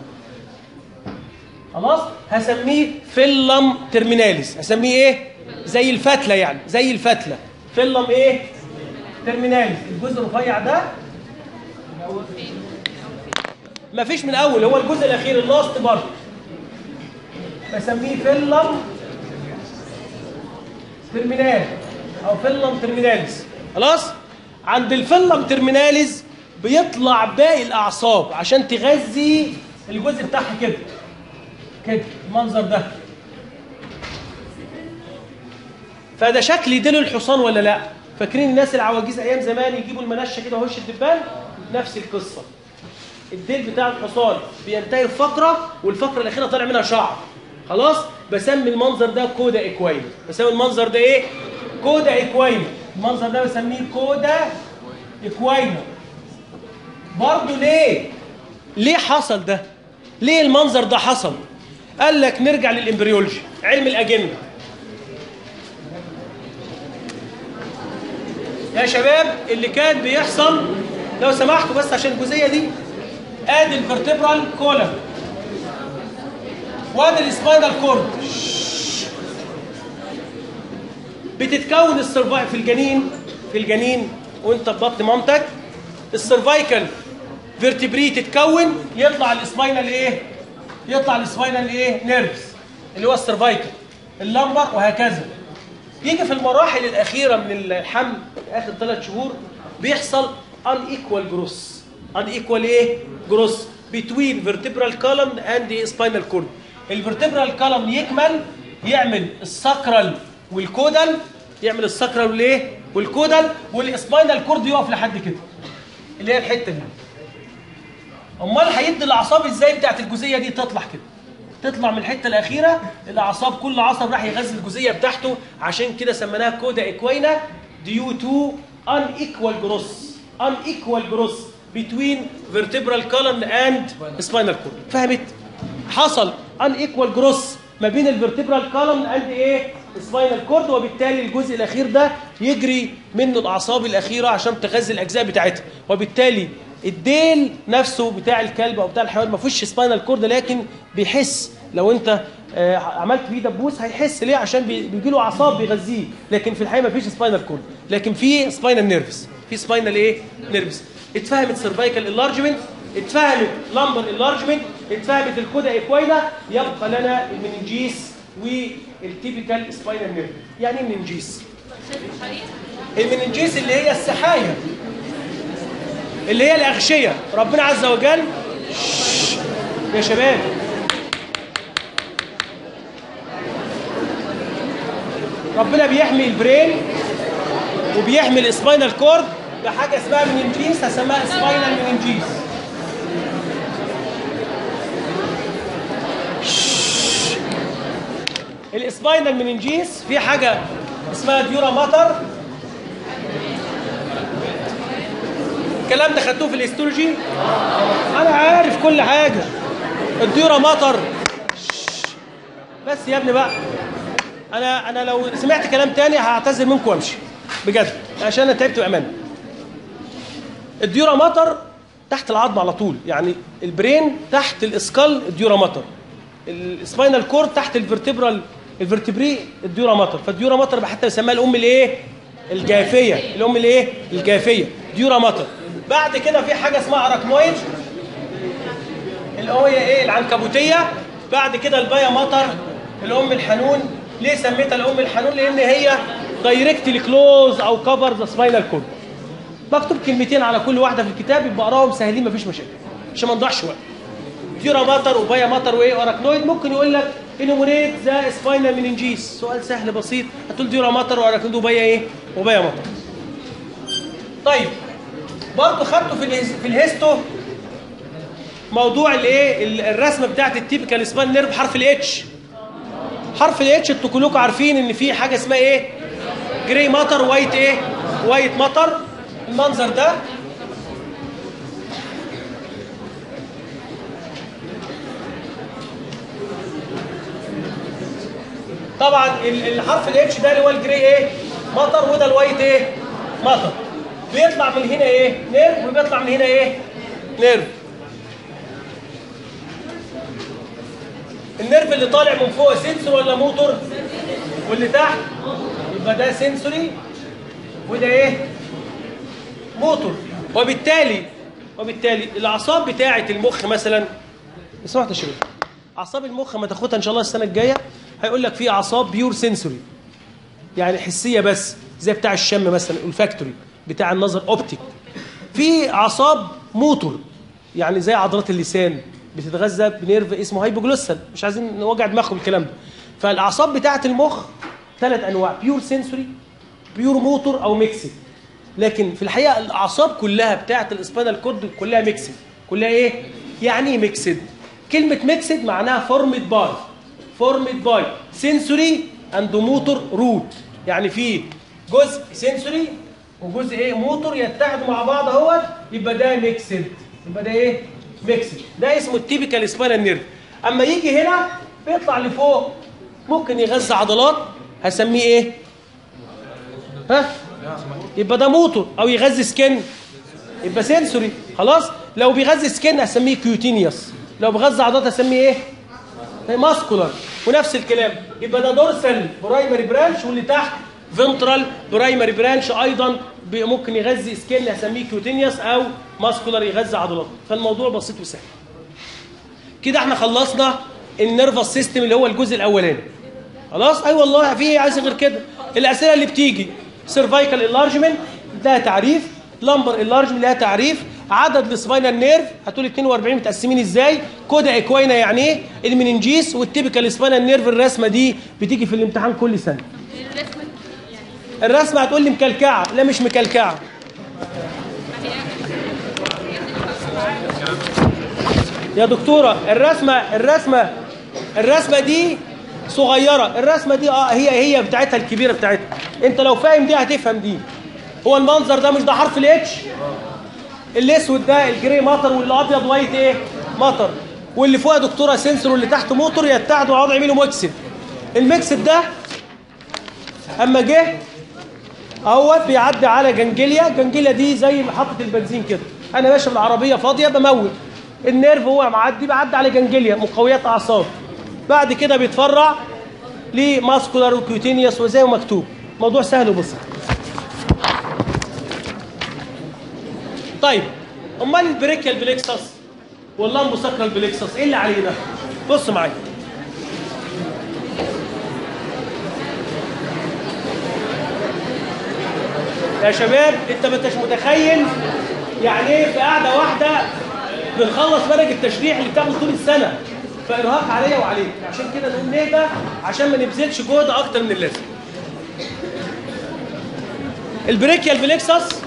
خلاص هسميه فيلم ترميناليس هسميه ايه زي الفتله يعني زي الفتله فيلم ايه ترميناليس الجزء الرفيع ده مفيش من اول هو الجزء الاخير اللاست برضه بسميه فيلم ترمينال او فيلم ترميناليس خلاص عند الفيلم ترميناليس بيطلع باقي الاعصاب عشان تغذي الجزء بتاعها كده كده المنظر ده فده شكل يدل الحصان ولا لا فاكرين الناس العواجيز ايام زمان يجيبوا المنشه كده وهش الدبان نفس القصه الديل بتاع الحصان بينتهي بفقره والفقره الاخيره طالع منها شعر خلاص بسمي المنظر ده كودا اكوين بسمي المنظر ده ايه كودا اكوين المنظر ده بسميه كودا اكوين برضه ليه ليه حصل ده ليه المنظر ده حصل قال لك نرجع للامبريولوجي علم الاجنه يا شباب اللي كان بيحصل لو سمحتوا بس عشان الجزئيه دي ادي الفرتبرال كولم وادي السباينال كورد بتتكون السرفاي في الجنين في الجنين وانت في بطن مامتك السيرفايكال فيرتبري تتكون يطلع السباينال ايه يطلع السباينال ايه نيرفز اللي هو السيرفايكال اللمبر وهكذا يجي في المراحل الاخيره من الحمل اخر ثلاث شهور بيحصل unequal growth unequal ايه growth between vertebral column and spinal cord الفرتبرال column يكمل يعمل الساكرال والكودال يعمل الساكرال والايه والكودال والسباينال كورد يقف لحد كده اللي هي الحته دي امال هيدي الاعصاب ازاي بتاعت الجزئيه دي تطلع كده تطلع من الحته الاخيره الاعصاب كل عصب راح يغذي الجزئيه بتاعته عشان كده سميناها كودا ايكوينا ديو تو unequal growth unequal growth between vertebral column and spinal cord فهمت حصل unequal growth ما بين الفرتبرال كولوم اند ايه سباينال كورد وبالتالي الجزء الاخير ده يجري منه الاعصاب الاخيره عشان تغذي الاجزاء بتاعتها وبالتالي الديل نفسه بتاع الكلب او بتاع الحيوان ما فيهوش سباينال كورد لكن بيحس لو انت آه، عملت فيه دبوس هيحس ليه عشان بي- بيجي له اعصاب بيغذيه لكن في الحقيقه ما فيش سباينال كورد لكن في سباينال نيرفز في سباينال ايه نيرفز اتفهمت سيرفايكال انلارجمنت اتفهمت لامبر انلارجمنت اتفهمت الكودا ايكوينا يبقى لنا المننجيس والتيبيكال سباينال نيرف يعني ايه مننجيس المننجيس اللي هي السحايا اللي هي الاغشيه ربنا عز وجل شش. يا شباب ربنا بيحمي البرين وبيحمي السباينال كورد بحاجه اسمها مننجيس هسميها سباينال مننجيس السباينال مننجيس في حاجه اسمها ديورا ماتر الكلام ده خدتوه في الاستولوجي انا عارف كل حاجه الديورا ماتر بس يا ابني بقى انا انا لو سمعت كلام تاني هعتذر منكم وامشي بجد عشان انا تعبت بامانه الديورا ماتر تحت العظم على طول يعني البرين تحت الاسكال الديورا ماتر السباينال كورد تحت الفرتبرال الفرتبري الديورا ماتر فالديورا ماتر حتى بيسميها الام الايه الجافيه الام الايه الجافيه ديورا ماتر بعد كده في حاجه اسمها اراكنويد اللي هو ايه العنكبوتيه بعد كده البايا مطر الام الحنون ليه سميتها الام الحنون لان هي دايركتلي كلوز او كفر ذا سباينال كورد بكتب كلمتين على كل واحده في الكتاب يبقى اقراهم سهلين مفيش مشاكل عشان ما نضيعش وقت ديورا مطر وبايا مطر وايه اراكنويد ممكن يقول لك انوميريت ذا سباينال مننجيس سؤال سهل بسيط هتقول ديورا مطر واراكنويد وبايا ايه وبايا مطر طيب برضه خدته في الهيس- في الهيستو موضوع الايه ال- الرسمه بتاعت التيبيكال سبان نيرف حرف الاتش حرف الاتش انتوا كلكم عارفين ان في حاجه اسمها ايه جراي مطر وايت ايه وايت مطر المنظر ده طبعا ال- الحرف الاتش ده اللي هو الجراي ايه مطر وده الوايت ايه مطر بيطلع من هنا ايه نيرف وبيطلع من هنا ايه نيرف النيرف اللي طالع من فوق سنسور ولا موتور واللي تحت يبقى ده سنسوري وده ايه موتور وبالتالي وبالتالي الاعصاب بتاعه المخ مثلا سمعت يا شباب اعصاب المخ ما تاخدها ان شاء الله السنه الجايه هيقول لك في اعصاب بيور سنسوري يعني حسيه بس زي بتاع الشم مثلا الفاكتوري بتاع النظر اوبتيك في اعصاب موتور يعني زي عضلات اللسان بتتغذى بنيرف اسمه هايبوجلوسال مش عايزين نوجع دماغكم بالكلام ده فالاعصاب بتاعه المخ ثلاث انواع بيور سنسوري بيور موتور او ميكسد لكن في الحقيقه الاعصاب كلها بتاعه الاسبانال كورد كلها ميكسد كلها ايه يعني ايه ميكسد كلمه ميكسد معناها فورمد باي فورمد باي سنسوري اند موتور روت يعني في جزء سنسوري وجزء ايه موتور يتحدوا مع بعض اهوت يبقى ده ميكسد يبقى ده ايه ميكسد ده اسمه التيبيكال سباينال نيرف اما يجي هنا بيطلع لفوق ممكن يغذي عضلات هسميه ايه ها يبقى ده موتور او يغذي سكن يبقى سنسوري خلاص لو بيغذي سكن هسميه كيوتينيوس لو بيغذي عضلات هسميه ايه ماسكولار ونفس الكلام يبقى ده دورسال برايمري برانش واللي تحت فنترال برايمري برانش ايضا بي- ممكن يغذي سكين هسميه كيوتينيوس او ماسكولار يغذي عضلات فالموضوع بسيط وسهل كده احنا خلصنا النيرفس سيستم اللي هو الجزء الاولاني خلاص اي والله في ايه عايز غير كده الاسئله اللي بتيجي سيرفايكال انلارجمنت لها تعريف لامبر انلارجمنت لها تعريف عدد السباينال نيرف هتقول 42 متقسمين ازاي كودا اكوينا يعني ايه المننجيس والتيبيكال سباينال نيرف الرسمه دي بتيجي في الامتحان كل سنه الرسمة يعني الرسمه هتقول لي مكلكعه لا مش مكلكعه ما هي يا دكتوره الرسمه الرسمه الرسمه دي صغيره الرسمه دي اه هي هي بتاعتها الكبيره بتاعتها انت لو فاهم دي هتفهم دي هو المنظر ده مش ده حرف الاتش الاسود ده الجري مطر والابيض وايت ايه مطر واللي فوق يا دكتوره سنسور واللي تحت موتور يتحدوا مع بعض يعملوا مكسب المكسب ده اما جه اهوت بيعدي على جنجليا جنجليا دي زي محطه البنزين كده انا ماشي بالعربيه فاضيه بموت النيرف هو معدي بيعدي على جنجليا مقويات اعصاب بعد كده بيتفرع لماسكولار وكيوتينيوس وزي ما مكتوب موضوع سهل وبسيط طيب امال البريكيال بليكسس واللامبو ساكرال بليكسس ايه اللي عليه ده بص معايا يا شباب انت ما انتش متخيل يعني ايه في قعده واحده بنخلص منهج التشريح اللي بتاخده طول السنه فارهاق عليا وعليك عشان كده نقول نهدى عشان ما نبذلش جهد اكتر من اللازم البريكيال بليكسس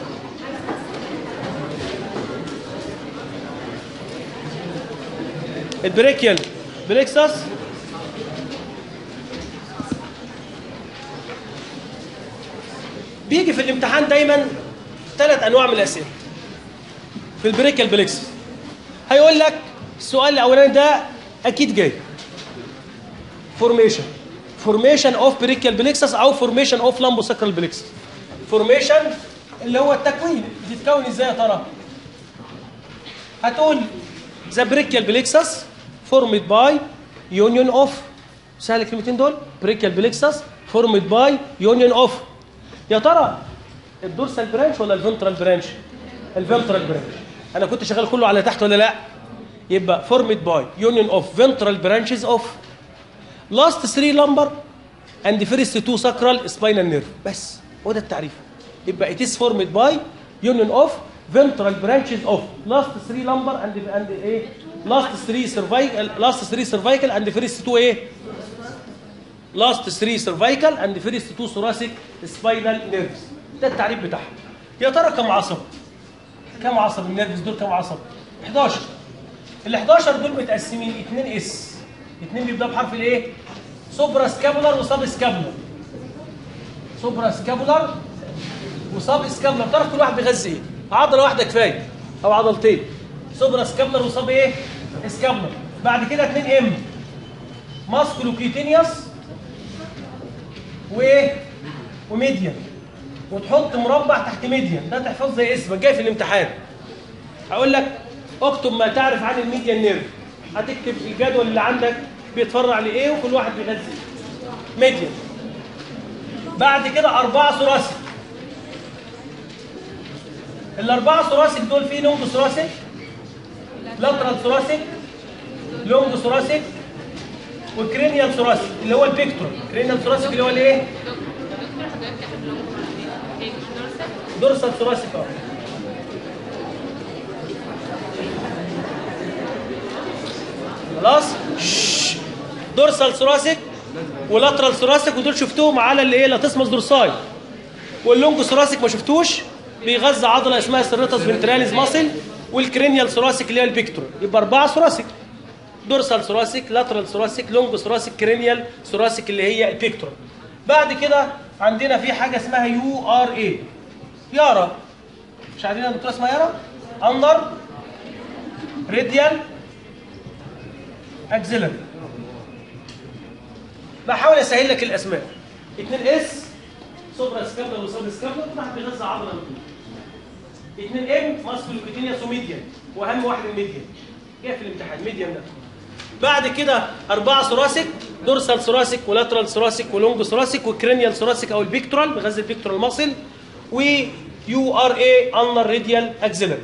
البريكيال بليكسس بيجي في الامتحان دايما ثلاث انواع من الاسئله في البريكال بليكسس هيقول لك السؤال الاولاني ده اكيد جاي فورميشن فورميشن اوف بريكال بليكسس او فورميشن اوف لامبو ساكرال بليكسس فورميشن اللي هو التكوين بتتكون ازاي يا ترى هتقول ذا بريكال بليكسس فورمد باي يونيون اوف سهل الكلمتين دول بريكال بليكسس فورمد باي يونيون اوف يا ترى الدورسال برانش ولا الفنترال برانش الفنترال برانش انا كنت شغال كله على تحت ولا لا يبقى فورمد باي يونيون اوف فنترال برانشز اوف لاست 3 لمبر اند فيرست 2 ساكرال سباينال نيرف بس هو ده التعريف يبقى it is formed by union of ventral branches of last 3 lumbar and and ايه last 3 cervical last 3 cervical and first 2 ايه last 3 cervical and first 2 thoracic spinal nerves ده التعريف بتاعها يا ترى كم عصب كم عصب النيرفز دول كم عصب 11 ال 11 دول متقسمين 2 اس 2 بيبدا بحرف الايه سوبرا سكابولار وسب سكابولار سوبرا سكابولار وسب سكابولار تعرف كل واحد بيغذي ايه عضله واحده كفايه او عضلتين سوبرا سكابولار وسب ايه سكابولار بعد كده 2 ام ماسكولوكيتينيوس وايه وميديان وتحط مربع تحت ميديان ده تحفظ زي اسمك جاي في الامتحان هقول لك اكتب ما تعرف عن الميديان نيرف هتكتب الجدول اللي عندك بيتفرع لايه وكل واحد بيغذي ميديان بعد كده أربعة ثراسي الأربعة ثراسك دول فيه لونج ثراسك لاترال ثراسك لونج ثراسك وكرينيال ثراسك اللي هو البيكتور كرينيال ثراسك اللي هو الايه؟ دكتور حضرتك احنا بنقول هي مش دورسال دورسال ثراسك اه خلاص شش. دورسال ثراسك ولاترال ثوراسيك ودول شفتوهم على اللي ايه لاتسمس دورساي واللونج ثوراسيك ما شفتوش بيغذى عضله اسمها سيرتس فنتراليز ماسل والكرينيال ثوراسيك اللي هي البيكتور يبقى اربعه ثوراسيك دورسال ثوراسيك لاترال ثوراسيك لونج ثوراسيك كرينيال ثوراسيك اللي هي البيكتور بعد كده عندنا في حاجه اسمها يو ار اي يارا مش عارفين يا دكتور اسمها يارا اندر راديال اكزيلري بحاول اسهل لك الاسماء 2 اس سوبرا سكابلر وسب سكابلر تحت بيغذى عضله من دول 2 ام ماسكولوكيتينيوس وميديان واهم واحد الميديان جاي في الامتحان ميديان ده بعد كده أربعة ثوراسيك دورسال ثوراسيك ولاترال ثوراسيك ولونج ثوراسيك وكرينيال ثوراسيك أو البيكتورال بغذي البيكتورال ماسل ويو ار اي انر راديال اكزيلري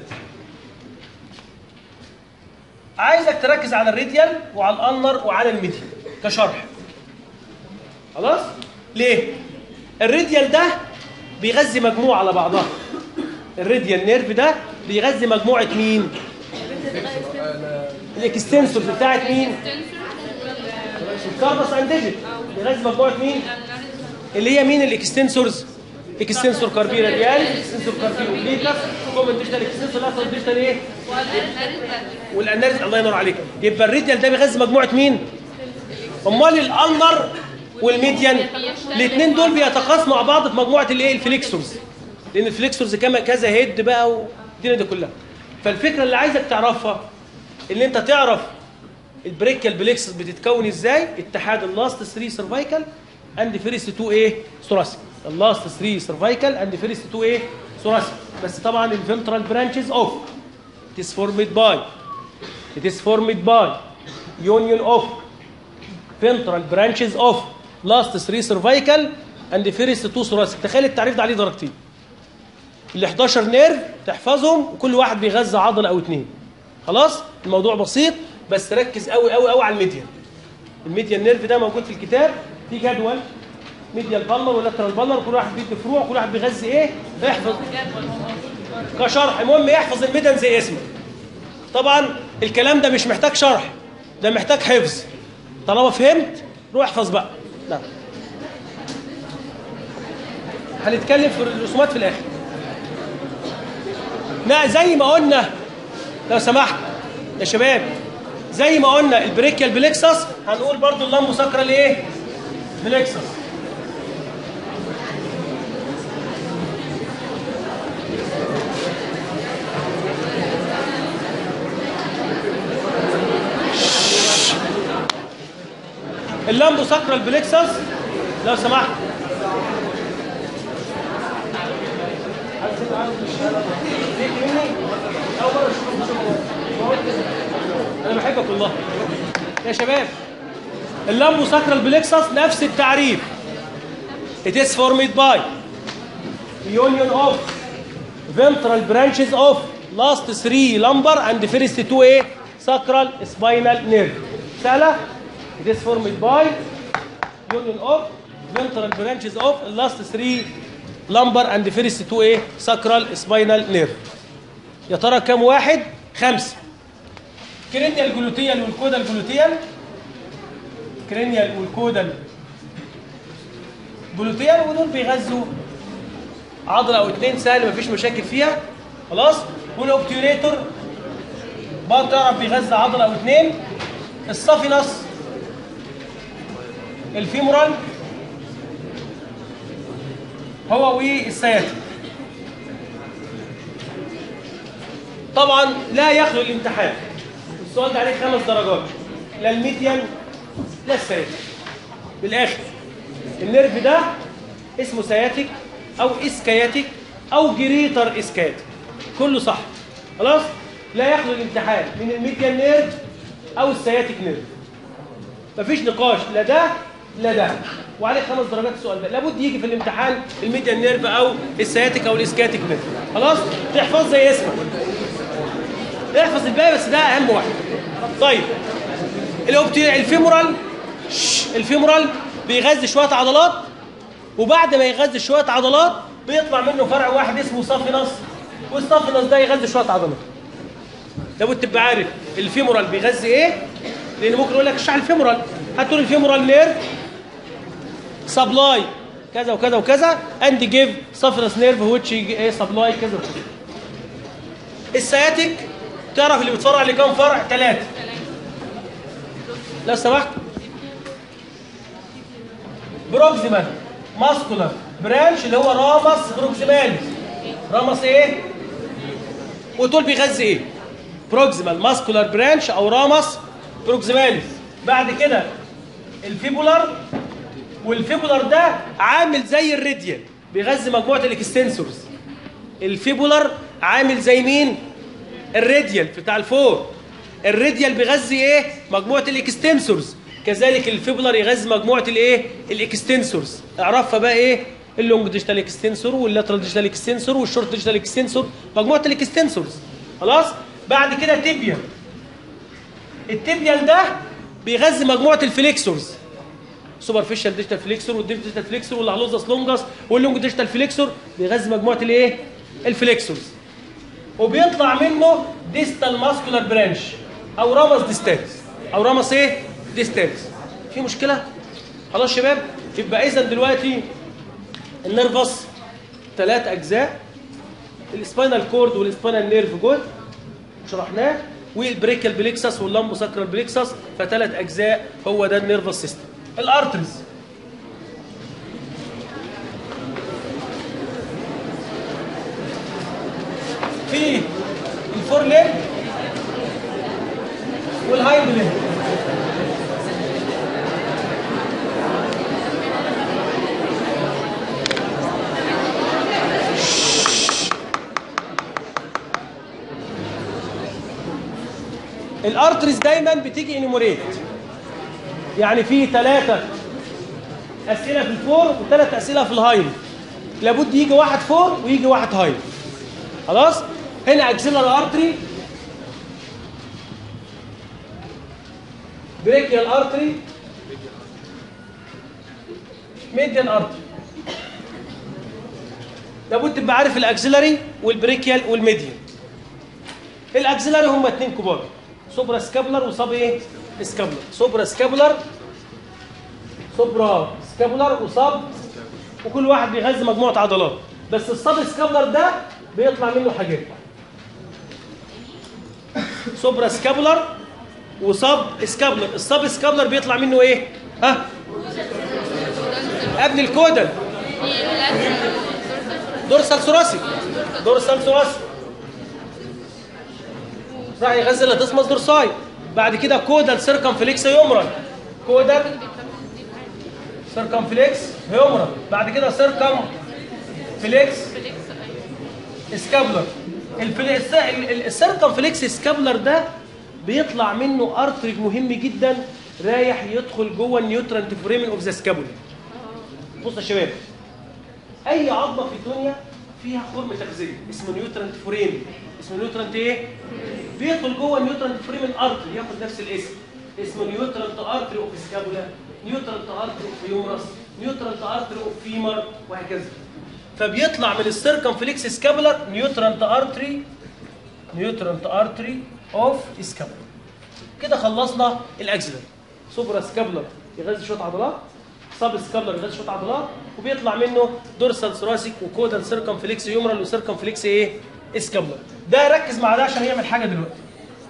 عايزك تركز على الراديال وعلى الانر وعلى الميديان كشرح خلاص ليه الراديال ده بيغذي مجموعه على بعضها الراديال نيرف ده بيغذي مجموعه مين الاكستنسور بتاعت مين الكاربس انديجيت بيغذي مجموعه مين اللي هي مين الاكستنسورز اكستنسور كاربي راديال اكستنسور كاربي اوبليكس كومن ديجيتال اكستنسور لاترال ديجيتال ايه والاناليز الله ينور عليك يبقى الراديال ده بيغذي مجموعه مين امال الالنر والميديان الاثنين دول بيتقاسموا مع بعض في مجموعه الايه الفليكسورز لان الفليكسورز كما كذا هيد بقى والدنيا دي كلها فالفكره اللي عايزك تعرفها ان انت تعرف البريكال بليكسس بتتكون ازاي اتحاد اللاست 3 سيرفايكال اند فيرست 2 ايه ثوراسيك اللاست 3 سيرفايكال اند فيرست 2 ايه ثوراسيك بس طبعا الفنترال برانشز اوف it is formed by it is formed by union of ventral branches of last 3 cervical and first 2 thoracic تخيل التعريف ده عليه درجتين ال 11 نيرف تحفظهم وكل واحد بيغذى عضله او اتنين خلاص الموضوع بسيط بس ركز قوي قوي قوي على الميديان الميديان نيرف ده موجود في الكتاب في جدول ميديال بالمر ولاترال بالمر كل واحد بيدي فروع كل واحد بيغذي ايه احفظ كشرح المهم يحفظ الميدان زي اسمه طبعا الكلام ده مش محتاج شرح ده محتاج حفظ طالما فهمت روح احفظ بقى نعم هنتكلم في الرسومات في الاخر لا زي ما قلنا لو سمحت يا شباب زي ما قلنا البريكيال بليكسس هنقول برضو اللامبو ساكرال ايه بليكسس اللامبو ساكرال بليكسس لو سمحت انا بحبك والله يا شباب اللامبو ساكرال بليكسس نفس التعريف it is formed by union of ventral branches of last three lumbar and first two a sacral spinal nerve سهله it is formed by union of ventral branches of last three lumbar and first two a sacral spinal nerve يا ترى كم واحد خمسه كرينيال جلوتيال والكودال جلوتيال كرينيال والكودال جلوتيال ودول بيغذوا عضله او اتنين سهل مفيش مشاكل فيها خلاص والاوبتيوريتور برضه تعرف بيغذى عضله او اتنين الصافينس الفيمورال هو والسياتي طبعا لا يخلو الامتحان السؤال ده عليه خمس درجات لا الميديان لا السياتيك بالاخر النيرف ده اسمه سياتيك او اسكياتيك او جريتر اسكياتيك كله صح خلاص لا يخلو الامتحان من الميديان نيرف او السياتيك نيرف مفيش نقاش لا ده لا ده وعليه خمس درجات السؤال ده لابد يجي في الامتحان الميديان نيرف او السياتيك او الاسكياتيك نيرف خلاص تحفظ زي اسمك احفظ الباقي بس ده اهم واحد طيب الاوبتي الفيمورال شش، الفيمورال بيغذي شويه عضلات وبعد ما يغذي شويه عضلات بيطلع منه فرع واحد اسمه صافينس والصافينس ده يغذي شويه عضلات لابد تبقى عارف الفيمورال بيغذي ايه لان ممكن يقول لك اشرح الفيمورال هتقول الفيمورال نيرف سبلاي كذا وكذا وكذا اند جيف سفرس نيرف ويتش ايه سبلاي كذا وكذا السياتيك تعرف اللي بيتفرع لكام فرع ثلاثه لو سمحت بروكسيمال ماسكولار برانش اللي هو رامس بروكسيماليس رامس ايه وطول بيغذي ايه بروكسيمال ماسكولار برانش او رامس بروكسيماليس بعد كده الفيبولار والفيبولار ده عامل زي الراديال بيغذي مجموعه الاكستنسورز الفيبولار عامل زي مين الراديال بتاع الفور الراديال بيغذي ايه مجموعه الاكستنسورز كذلك الفيبولار يغذي مجموعه الايه الاكستنسورز اعرفها بقى ايه اللونج ديجيتال اكستنسور واللاترال ديجيتال اكستنسور والشورت ديجيتال اكستنسور مجموعه الاكستنسورز خلاص بعد كده تيبيال التيبيال ده بيغذي مجموعه الفليكسورز سوبرفيشال ديجيتال فليكسور والديف ديجيتال فليكسور والهالوزاس لونجاس واللونج ديجيتال فليكسور بيغذي مجموعه الايه الفليكسورز وبيطلع منه ديستال ماسكولار برانش او رامس ديستالس او رامس ايه ديستالس في مشكله خلاص شباب يبقى اذا دلوقتي النيرفس ثلاث اجزاء السباينال كورد والسباينال نيرف جول شرحناه والبريكال بليكسس واللامبو ساكرال بليكسس فثلاث اجزاء هو ده النيرفس سيستم الارترز في الفور ليج والهايند ليج الارترز دايما بتيجي انيموريت يعني في ثلاثة أسئلة في الفور وثلاث أسئلة في الهايند لابد يجي واحد فور ويجي واحد هايند خلاص هنا اكسلر ارتري بريكيال ارتري ميديان ارتري لابد تبقى عارف الاكسلري والبريكيال والميديان الاكسلري هم اتنين كبار سوبرا سكابلر وصاب ايه سكابلر سوبرا سكابلر سوبرا سكابلر وصاب وكل واحد بيغذي مجموعه عضلات بس الصاب سكابلر ده بيطلع منه حاجات سوبرا سكابلر وصاب سكابلر الصاب سكابلر بيطلع منه ايه ها قبل الكودل دورسال ثوراسي دورسال ثوراسي راح يغذي اللاتسمس دورساي بعد كده كودال سيركمفليكس يومرال كودال سيركمفليكس يومرال بعد كده سيركم فليكس سكابلر السيركمفليكس سكابلر ده بيطلع منه ارتري مهم جدا رايح يدخل جوه النيوترانت فريمن اوف ذا سكابولا بص يا شباب اي عظمه في الدنيا فيها خرم تغذيه اسمه نيوترانت فريم اسمه نيوترانت ايه بيدخل جوه النيوترانت فريمن ارتري ياخد نفس الاسم اسمه نيوترانت ارتري اوف سكابولا نيوترانت ارتري اوف يومرس نيوترانت ارتري اوف فيمر وهكذا فبيطلع من السيركمفليكس سكابولار نيوترانت ارتري نيوترانت ارتري اوف سكابولار كده خلصنا الاكسلر سوبرا سكابولار يغذي شويه عضلات سب سكابولار يغذي شويه عضلات وبيطلع منه دورسال ثوراسيك وكودال سيركمفليكس يومرال وسيركمفليكس ايه سكابولار ده ركز مع ده عشان يعمل حاجه دلوقتي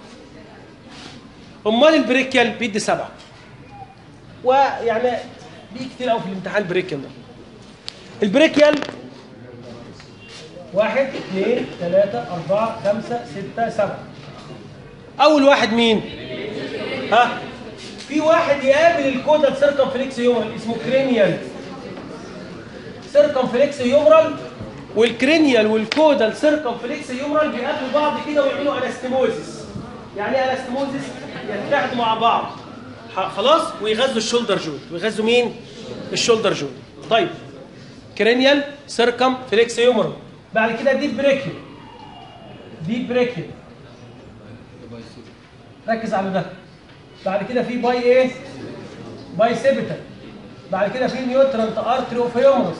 امال البريكيال بيدي سبعه ويعني بيجي كتير قوي في الامتحان البريكيال ده البريكيال واحد اثنين ثلاثة أربعة خمسة ستة سبعة أول واحد مين؟ ها؟ في واحد يقابل الكودال سيركمفليكس يومرال اسمه كرينيال سيركمفليكس يومرال والكرينيال والكودال سيركمفليكس يومرال بيقابلوا بعض كده ويعملوا انستموزيس يعني ايه انستموزيس؟ يتحدوا مع بعض ح- خلاص ويغذوا الشولدر جوينت ويغذوا مين؟ الشولدر جوينت طيب كرينيال سيركم فليكس يومرال بعد كده ديب بريكيو ديب بريكيو ركز على ده بعد كده في باي ايه باي سيبيتال بعد كده في نيوترانت ارتري اوف هيومرس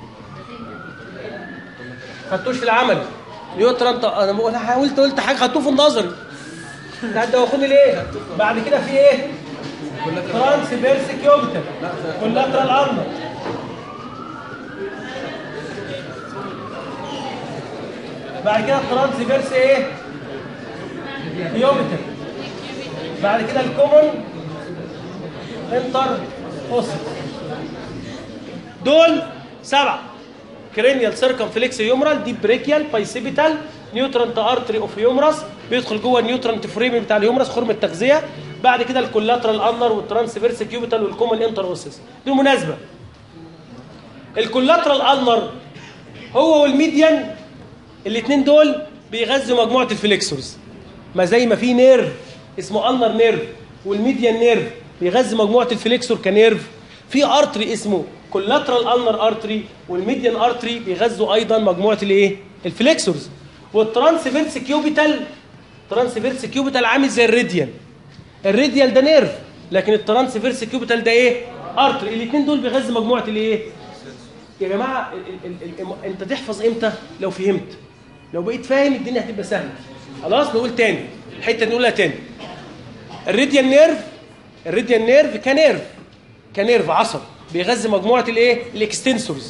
خدتوش في العمل نيوترانت انا بقول- أنا حاولت قلت حاجه خدتوه في النظري لا انت واخدني ليه بعد كده في ايه ترانس بيرسيكيوبيتال كولاترال ارنر بعد كده الترانسفيرس ايه كيوبيتال بعد كده الكومن انتر اوسس دول سبعه كرينيال سيركمفلكس يومرال دي بريكيال بايسيبيتال نيوترانت ارتري اوف يومرس بيدخل جوه النيوترانت فريم بتاع اليومرس خرم التغذيه بعد كده الكولاترال انر والترانسفيرس كيوبيتال والكومن انتر اوسس بالمناسبه الكولاترال انر هو والميديان الاثنين دول بيغذوا مجموعه الفليكسورز ما زي ما في نيرف اسمه انر نيرف والميديان نيرف بيغذي مجموعه الفليكسور كنيرف في ارتري اسمه كولاترال انر ارتري والميديان ارتري بيغذوا ايضا مجموعه الايه الفليكسورز والترانسفيرس كيوبيتال ترانسفيرس كيوبيتال عامل زي الريديال الريديال ده نيرف لكن الترانسفيرس كيوبيتال ده ايه ارتري الاثنين دول بيغذوا مجموعه الايه يا جماعه ال ال ال ال انت تحفظ امتى لو فهمت لو بقيت فاهم الدنيا هتبقى سهله خلاص نقول تاني الحته دي نقولها تاني الريديال نيرف الريديال نيرف كنيرف كنيرف عصب بيغذي مجموعه الايه الاكستنسورز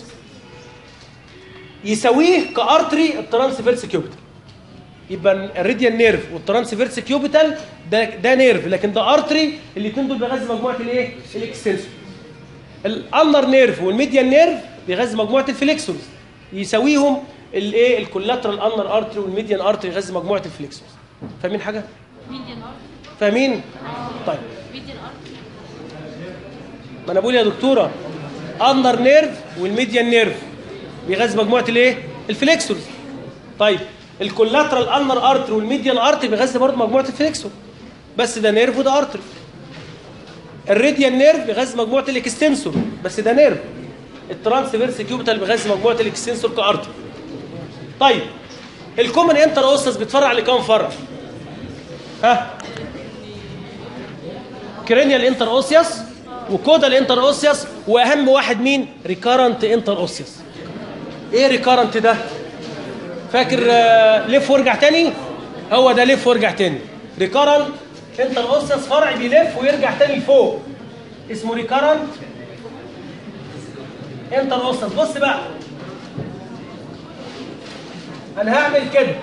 يساويه كارتري الترانسفيرس كيوبيتال يبقى الريديال نيرف والترانسفيرس كيوبيتال ده ده نيرف لكن ده ارتري الاثنين دول بيغذي مجموعه الايه الاكستنسور الانر نيرف والميديال نيرف بيغذي مجموعه الفليكسورز يساويهم الايه الكولاترال انر ارتري والميديان ارتري يغذي مجموعه الفليكسورز فاهمين حاجه ميديان ارت فاهمين طيب ميديان ارت ما انا بقول يا دكتوره انر نيرف والميديان نيرف بيغذي مجموعه الايه الفليكسورز طيب الكولاترال انر ارتري والميديان ارتري بيغذي برضه مجموعه الفليكسور بس ده نيرف وده ارتري الراديال نيرف بيغذي مجموعه الاكستنسور بس ده نيرف الترانسفيرس كيوبيتال بيغذي مجموعه الاكستنسور كارتري طيب الكومن انتر اوسس بيتفرع لكام فرع ها كرينيال انتر اوسيوس وكودال انتر اوسيوس واهم واحد مين ريكارنت انتر اوسيوس ايه ريكارنت ده فاكر آه، لف وارجع تاني هو ده لف وارجع تاني ريكارنت انتر اوسيوس فرع بيلف ويرجع تاني لفوق اسمه ريكارنت انتر اوسيوس بص بقى انا هعمل كده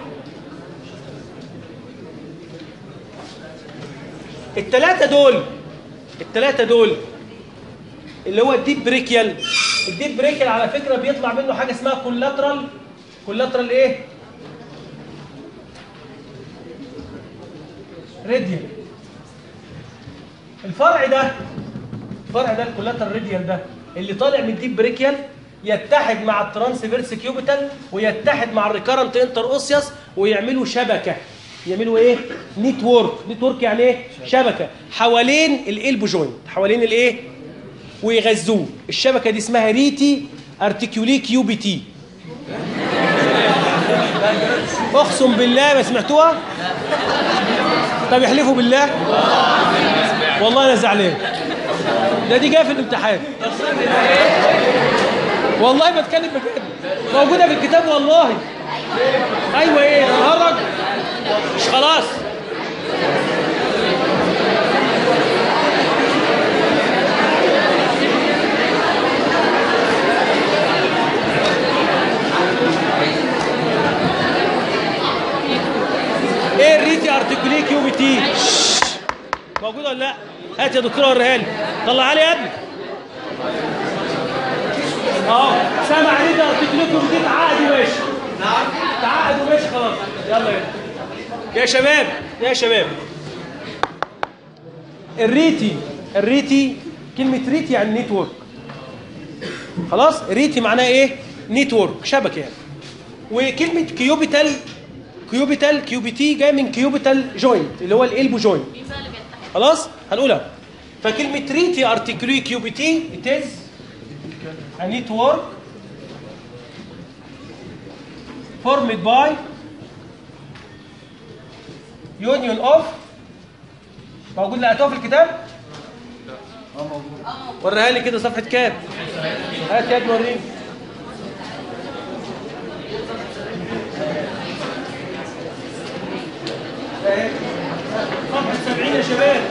التلاتة دول التلاتة دول اللي هو الديب بريكيال الديب بريكيال على فكرة بيطلع منه حاجة اسمها كولاترال كولاترال ايه؟ راديال الفرع ده الفرع ده الكولاترال راديال ده اللي طالع من الديب بريكيال يتحد مع الترانسفيرس كيوبيتال ويتحد مع الريكارنت انتر اوسيوس ويعملوا شبكه يعملوا ايه نيت وورك نيت وورك يعني ايه شبكه حوالين الالبو جوينت حوالين الايه ويغذوه الشبكه دي اسمها ريتي ارتكيولي كيو بي تي اقسم بالله ما سمعتوها طب يحلفوا بالله والله انا زعلان ده دي جايه في الامتحان والله بتكلم بجد موجوده في الكتاب والله ايوه ايه الهرج مش خلاص ايه الريتي ارتكولي كيو بي تي موجوده ولا لا هات يا دكتور وريها لي طلعها لي يا ابني اهو سامع ريتي ارتكولي كيو بي تي تعقد وماشي تعقد وماشي خلاص يلا يلا يا شباب يا شباب الريتي الريتي كلمة ريتي يعني نيتورك خلاص ريتي معناها ايه نيتورك شبكة يعني وكلمة كيوبيتال كيوبيتال كيوبيتي جاي من كيوبيتال جوينت اللي هو الالبو جوينت مين بقى اللي بيتحد خلاص هنقولها فكلمة ريتي ارتكلوي كيوبيتي it is a network formed by union of موجود لقيتوها في الكتاب؟ اه موجود وريها لي كده صفحة كام؟ هات يا ابني وريني اهي. صفحة 70 يا شباب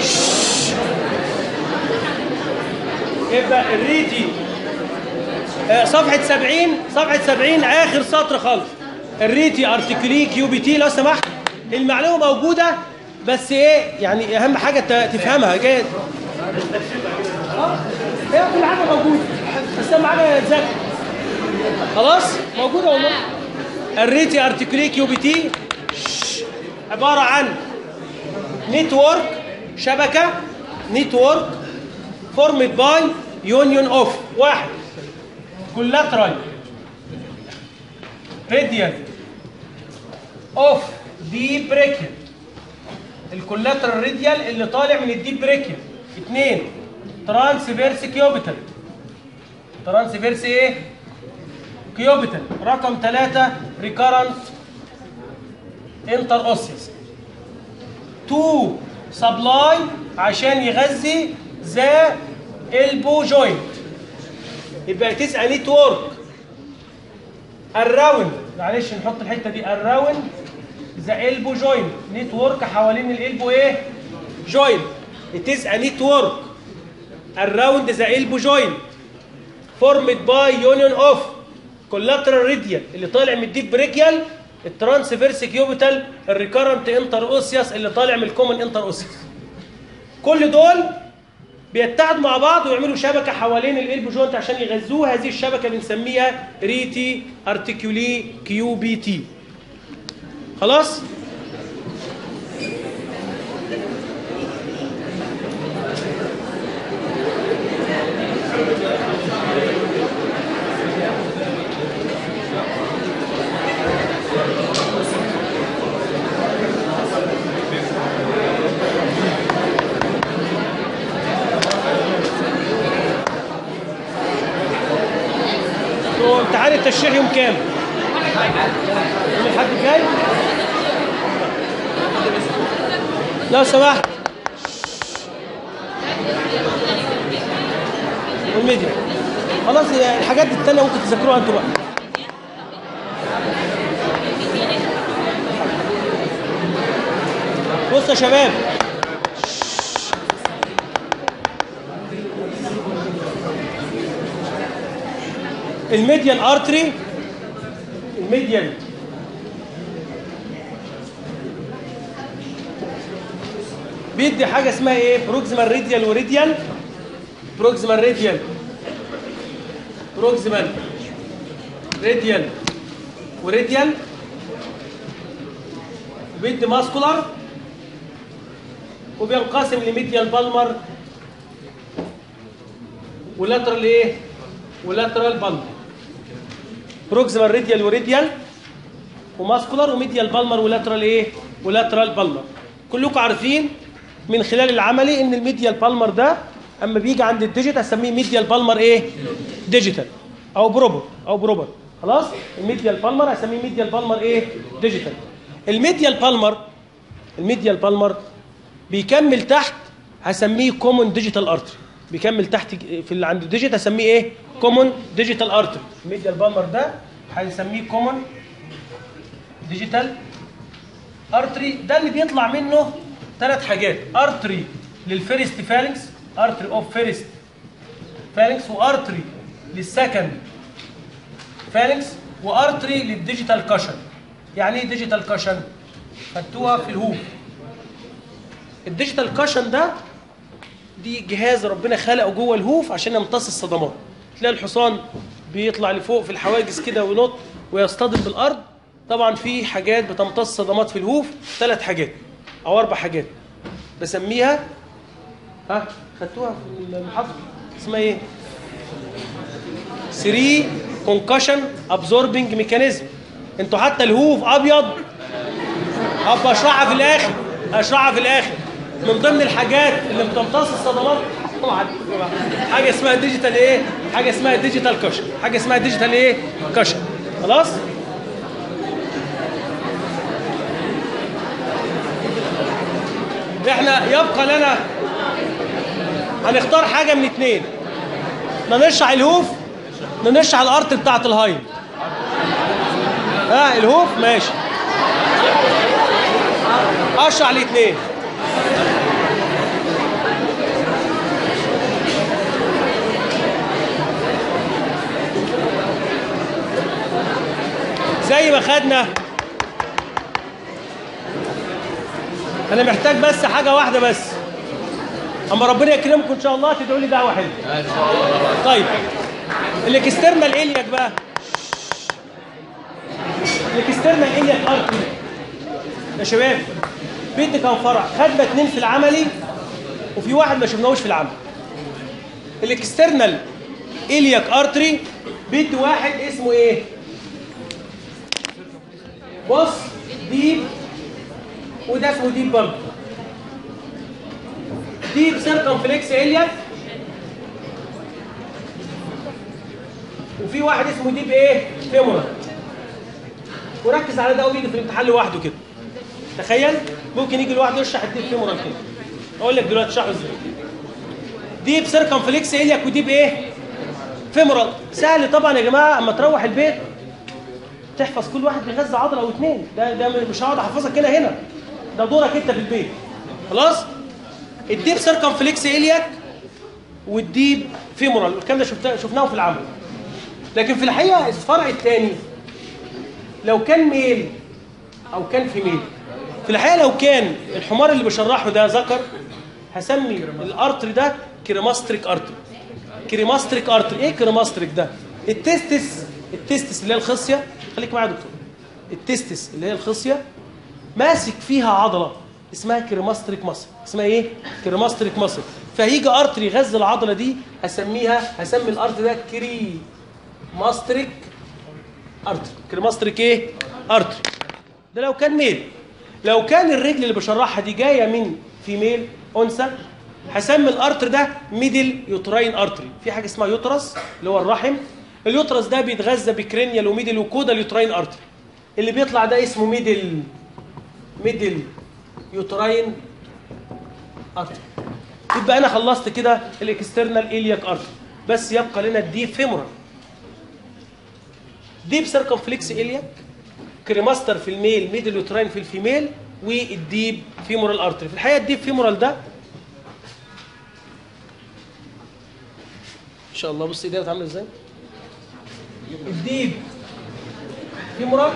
يبقى الريتي آه، صفحة 70 صفحة 70 آخر سطر خالص الريتي ارتكلي كيو بي تي لو سمحت المعلومة موجودة بس ايه يعني أهم حاجة ت- تفهمها جاي اه هي كل حاجة موجودة بس أهم حاجة تذاكر خلاص موجودة والله الريتي ارتكلي كيو بي تي عبارة عن نتورك شبكة نتورك فورمد باي يونيون اوف واحد كولاترال راديال اوف دي بريكل الكولاترال راديال اللي طالع من الديب بريكل اثنين ترانسفيرس كيوبيتال ترانسفيرس ايه كيوبيتال رقم ثلاثة ريكارنت انتر اوسيس تو سبلاي عشان يغذي ذا البو جوينت يبقى تسعى نتورك الراوند معلش نحط الحته دي الراوند ذا البو جوينت نتورك حوالين الالبو ايه جوينت تسعى نتورك الراوند ذا البو جوينت فورمد باي يونيون اوف كولاترال ريديال اللي طالع من الديب بريكيال الترانسفيرس كيوبيتال الريكارنت انتر اوسياس اللي طالع من الكومن انتر اوسياس كل دول بيتحدوا مع بعض ويعملوا شبكه حوالين الالبو جوينت عشان يغذوه هذه الشبكه بنسميها ريتي ارتكولي كيو بي تي خلاص انتوا امتحان التشريح يوم كام؟ يوم الحد الجاي؟ لو سمحت والميديا خلاص هي الحاجات دي التانية ممكن تذاكروها انتوا بقى بصوا يا شباب الميديان ارتري الميديان بيدي حاجه اسمها ايه بروكسيمال ريديال وريديال بروكسيمال ريديال بروكسيمال ريديال وريديال بيدي ماسكولار وبينقسم لميديال بالمر ولاترال ايه ولاترال بالمر بروكسيمال ريديال وريديال وماسكولار وميديال بالمر ولاترال ايه ولاترال بالمر كلكم عارفين من خلال العملي ان الميديال بالمر ده اما بيجي عند الديجيت اسميه ميديال بالمر ايه ديجيتال او بروبر او بروبر خلاص الميديال بالمر اسميه ميديال بالمر ايه ديجيتال الميديال بالمر الميديال بالمر بيكمل تحت هسميه كومون ديجيتال ارتري بيكمل تحت في اللي عند الديجيت هسميه ايه كومون ديجيتال ارتري الميديال بالمر ده هنسميه كومون ديجيتال ارتري ده اللي بيطلع منه ثلاث حاجات ارتري للفيرست فالنكس ارتري اوف فيرست فالنكس وارتري للسكند فالنكس وارتري للديجيتال كاشن يعني ايه ديجيتال كاشن خدتوها في الهوف الديجيتال كاشن ده دي جهاز ربنا خلقه جوه الهوف عشان يمتص الصدمات تلاقي الحصان بيطلع لفوق في الحواجز كده وينط ويصطدم بالارض طبعا في حاجات بتمتص صدمات في الهوف ثلاث حاجات او اربع حاجات بسميها ها خدتوها في المحاضره اسمها ايه 3 كونكشن ابزوربنج ميكانيزم انتوا حتى الهوف ابيض ابقى اشرحها في الاخر اشرحها في الاخر من ضمن الحاجات اللي بتمتص الصدمات طبعا حاجه اسمها ديجيتال ايه حاجه اسمها ديجيتال كشن حاجه اسمها ديجيتال ايه كشن خلاص احنا يبقى لنا هنختار حاجه من اتنين نشرح الهوف نشرح الارت بتاعت الهايند ها الهوف ماشي اشرح الاثنين زي ما خدنا انا محتاج بس حاجه واحده بس اما ربنا يكرمكم ان شاء الله تدعوا لي دعوه حلوه طيب الاكسترنال الياك بقى الاكسترنال الياك ارتري يا شباب بيدي كام فرع خدنا اتنين في العملي وفي واحد ما شفناهوش في العمل الاكسترنال الياك ارتري بيدي واحد اسمه ايه بص ديب وده اسمه ديب برضه ديب سيركمفلكس الياك وفي واحد اسمه ديب ايه فيمورال وركز على ده ويجي في الامتحان لوحده كده تخيل ممكن يجي لوحده يشرح الديب فيمورال كده اقول لك دلوقتي اشرحه ازاي ديب سيركمفلكس الياك وديب ايه فيمورال سهل طبعا يا جماعه اما تروح البيت تحفظ كل واحد بيغذى عضله او اتنين ده ده مش هقعد احفظك هنا هنا ده دورك انت في البيت خلاص الديب سيركمفلكس الياك والديب فيمورال الكلام ده شفناه شفناه في العمل لكن في الحقيقه الفرع الثاني لو كان ميل او كان فيميل في الحقيقه لو كان الحمار اللي بشرحه ده ذكر هسمي الارتري ده كريماستريك ارتري كريماستريك ارتري ايه كريماستريك ده التستس التستس اللي هي الخصيه خليك معايا يا دكتور التستس اللي هي الخصيه ماسك فيها عضله اسمها كريماستريك مصر اسمها ايه كريماستريك مصر فهيجي ارتري يغذي العضله دي هسميها هسمي الارتري ده كري ماستريك ارتري كريماستريك ايه ارتري ده لو كان ميل لو كان الرجل اللي بشرحها دي جايه من فيميل انثى هسمي الارتر ده ميدل يوتراين ارتري في حاجه اسمها يوترس اللي هو الرحم اليوترس ده بيتغذى بكرينيال وميدل وكودا اليوتراين ارتري اللي بيطلع ده اسمه ميدل ميدل يوتراين ارتري يبقى انا خلصت كده الاكسترنال الياك ارتري بس يبقى لنا الديب فيمورال ديب سيركمفلكس الياك كريماستر في الميل ميدل يوتراين في الفيميل والديب فيمورال ارتري في الحقيقه الديب فيمورال ده ان شاء الله بص ايديها عامله ازاي الديب فيمورال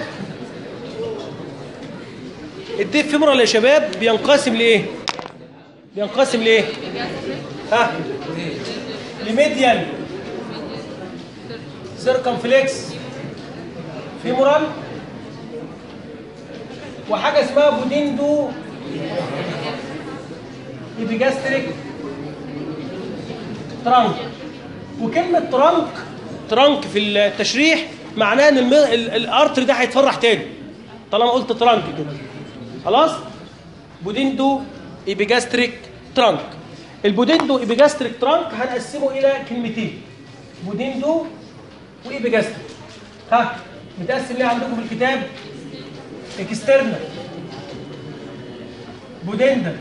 الديب فيمورال يا شباب بينقسم لايه بينقسم لايه ها لميديال سيركمفلكس فيمورال وحاجه اسمها بوديندو ايبيجاستريك ترانك وكلمه ترانك ترانك في التشريح معناه ان الم- ال- الارتر ده هيتفرح تاني طالما قلت ترانك كده خلاص بوديندو ايبيجاستريك ترانك البوديندو ايبيجاستريك ترانك هنقسمه الى كلمتين بوديندو وايبيجاستريك ها متقسم ليه عندكم في الكتاب اكسترنال بودندل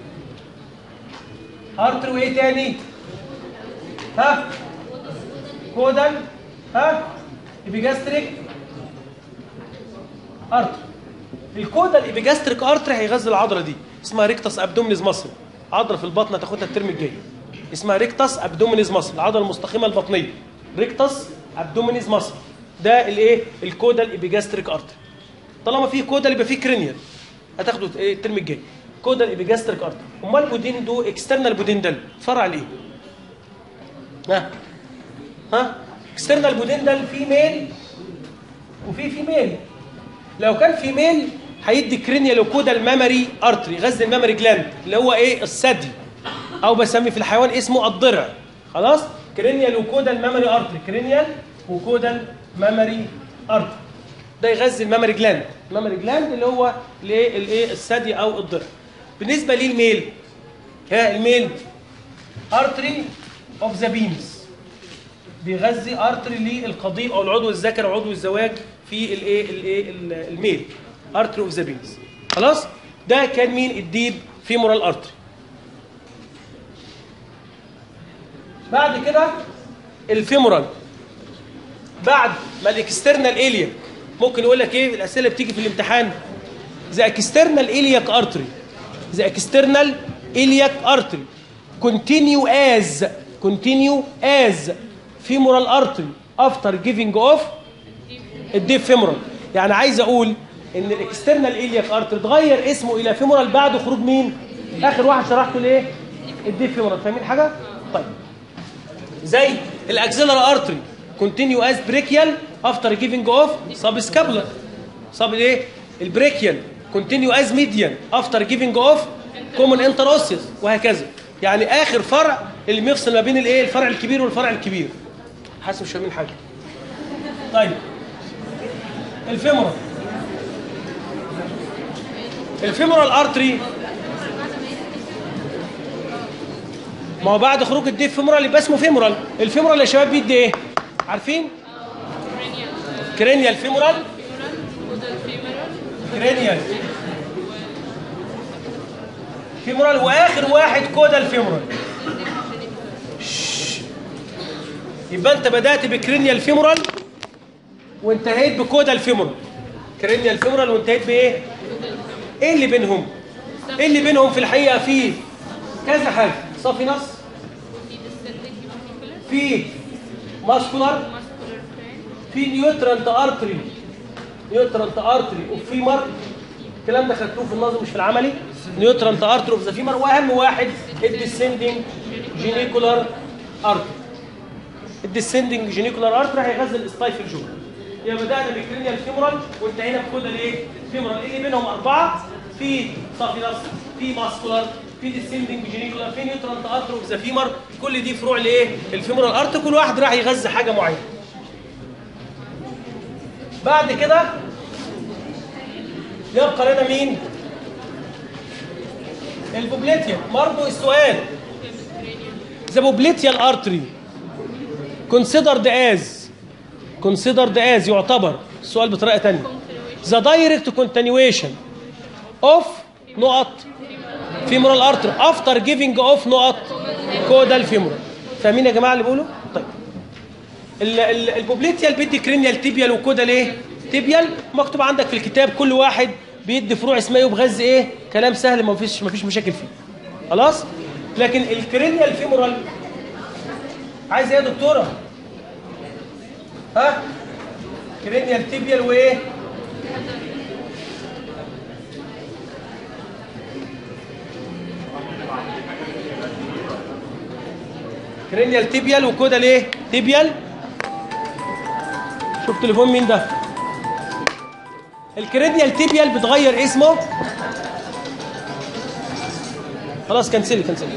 ارتر وايه تاني ها كودال ها ايبيجاستريك ارتر الكودال ايبيجاستريك ارتر هيغذي العضله دي اسمها ريكتس ابدومينيز مصر عضله في البطن هتاخدها الترم الجاي اسمها ريكتس ابدومينيز مصر العضله المستقيمه البطنيه ريكتس ابدومينيز مصر ده الايه الكودال ايبيجاستريك ارتر طالما في كودال يبقى في كرينيال هتاخده ايه الترم الجاي كودال ايبيجاستريك ارتر امال بوديندو اكسترنال بوديندل فرع لايه ها ها اكسترنال بوديندل في ميل وفي فيميل لو كان فيميل هيدي كرينيال وكودال مامري ارتري غزل المامري جلاند اللي هو ايه الثدي او بسمي في الحيوان اسمه الضرع خلاص كرينيال وكودال مامري ارتري كرينيال وكودال مامري ارتري ده يغذي المامري جلاند المامري جلاند اللي هو الايه الايه الثدي او الضرع بالنسبه للميل ها الميل ارتري اوف ذا بينس بيغذي ارتري للقضيب او العضو الذكري او عضو الزواج في الايه الايه ال- الميل ارتري اوف ذا بينس خلاص ده كان مين الديب فيمورال ارتري بعد كده الفيمورال بعد ما الاكسترنال اليا ممكن يقول لك ايه الاسئله اللي بتيجي في الامتحان ذا اكسترنال الياك ارتري ذا اكسترنال الياك ارتري continue as continue as femoral artery after giving off الديب فيمورال يعني عايز اقول ان الاكسترنال الياك ارتر اتغير اسمه الى فيمورال بعد خروج مين اخر واحد شرحته الايه الديب فيمورال فاهمين حاجه طيب زي الاكسلر ارتري كونتينيو از بريكيال افتر جيفنج اوف سب سكابولار سب ايه البريكيال كونتينيو از ميديان افتر جيفنج اوف كومن انتر اوسيس وهكذا يعني اخر فرع اللي بيفصل ما بين الايه الفرع الكبير والفرع الكبير حاسس مش فاهمين حاجه طيب الفيمورال الفيمورال ارتري ما هو بعد خروج الديب فيمورال يبقى اسمه فيمورال الفيمورال يا شباب بيدي ايه عارفين كرينيال فيمورال كرينيال فيمورال واخر واحد كودال فيمورال شش. يبقى انت بدات بكرينيال فيمورال وانتهيت بكودال فيمورال كرينيال فيمورال وانتهيت بايه ايه اللي بينهم ايه اللي بينهم في الحقيقه في كذا حاجه صافي نص في ماسكولار في نيوترانت ارتري نيوترانت ارتري اوف فيمر الكلام ده خدتوه في النظم مش في العملي نيوترانت ارتري اوف ذا فيمر واهم واحد الديسندنج جينيكولار ارتري الديسندنج جينيكولار ارتري هيغذي السبايفل جول يبقى بدانا بكرينيال فيمورال وانتهينا بكل الايه فيمورال ايه اللي بينهم اربعه في صافينس في ماسكولار في ديسندنج جينيكولار في نيوترانت ارتري اوف ذا فيمر كل دي فروع لايه الفيمورال ارتري كل واحد راح يغذي حاجه معينه بعد كده يبقى لنا مين البوبليتيا برضه السؤال the popliteal artery considered as considered as يعتبر السؤال بطريقه ثانيه the direct continuation of نقط femoral artery after giving of نقط caudal femoral فاهمين يا جماعه اللي بيقولوا طيب ال- ال- البوبليتيال بيدي كرينيال تيبيال وكودال ايه تيبيال مكتوب عندك في الكتاب كل واحد بيدي فروع اسمها وبغذي ايه كلام سهل ما فيش ما فيش مشاكل فيه خلاص لكن الكرينيال فيمورال عايز ايه يا دكتوره ها كرينيال تيبيال وايه كرينيال تيبيال وكودال ايه تيبيال شوف تليفون مين ده الكرينيال تيبيال بتغير اسمه خلاص كنسلي كنسلي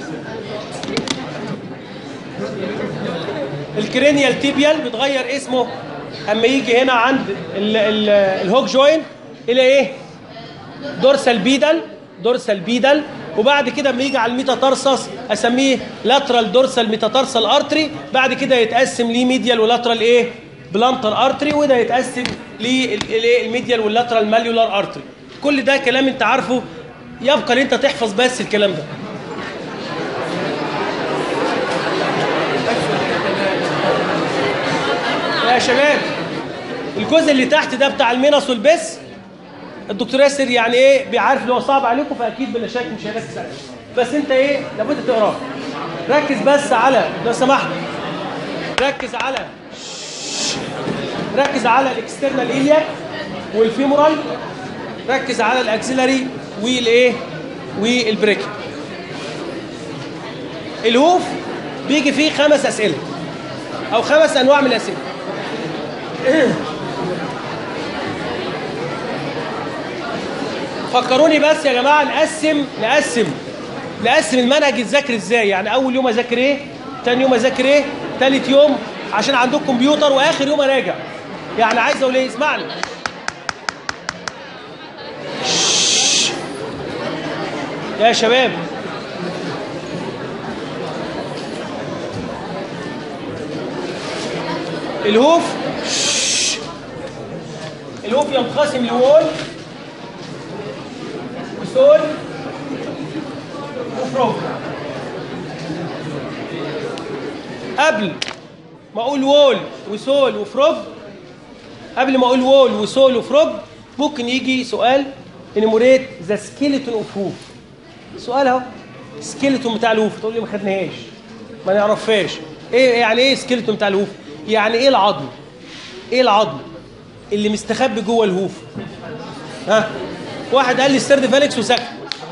الكرينيال تيبيال بتغير اسمه اما يجي هنا عند ال ال الهوك جوين الى ايه دورسال بيدل دورسال بيدل وبعد كده اما يجي على الميتاتارسس اسميه لاترال دورسال ميتاتارسال ارتري بعد كده يتقسم ليه ميديال ولاترال ايه بلانتر ارتري وده يتقسم للميديال واللاترال ماليولار ارتري كل ده كلام انت عارفه يبقى ان انت تحفظ بس الكلام ده يا شباب الجزء اللي تحت ده بتاع المينس والبس الدكتور ياسر يعني ايه بيعرف ان هو صعب عليكم فاكيد بلا شك مش هيركز عليه بس انت ايه لابد تقراه ركز بس على لو سمحت ركز على ركز على الاكسترنال ايلياك والفيمورال ركز على الاكسلري والايه والبريك الهوف بيجي فيه خمس اسئله او خمس انواع من الاسئله فكروني بس يا جماعه نقسم نقسم نقسم المنهج يتذاكر ازاي يعني اول يوم اذاكر ايه تاني يوم اذاكر ايه تالت يوم عشان عندكم كمبيوتر واخر يوم اراجع يعني عايز اقول ايه اسمعني شش. يا شباب الهوف شش. الهوف ينقسم لوول وسول وفروج قبل ما اقول وول وسول وفروج قبل ما اقول وول وسول وفروج ممكن يجي سؤال انيموريت ذا سكيلتون اوف هوف سؤال اهو سكيلتون بتاع الهوف تقول لي ما خدناهاش ما نعرفهاش ايه يعني ايه سكيلتون بتاع الهوف يعني ايه العظم ايه العظم اللي مستخبي جوه الهوف ها واحد قال لي السيرد فالكس وسكت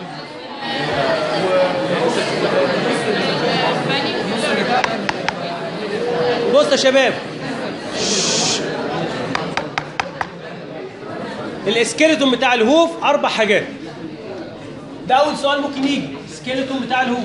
بص يا شباب الاسكيلتون بتاع الهوف اربع حاجات ده اول سؤال ممكن يجي السكيلتون بتاع الهوف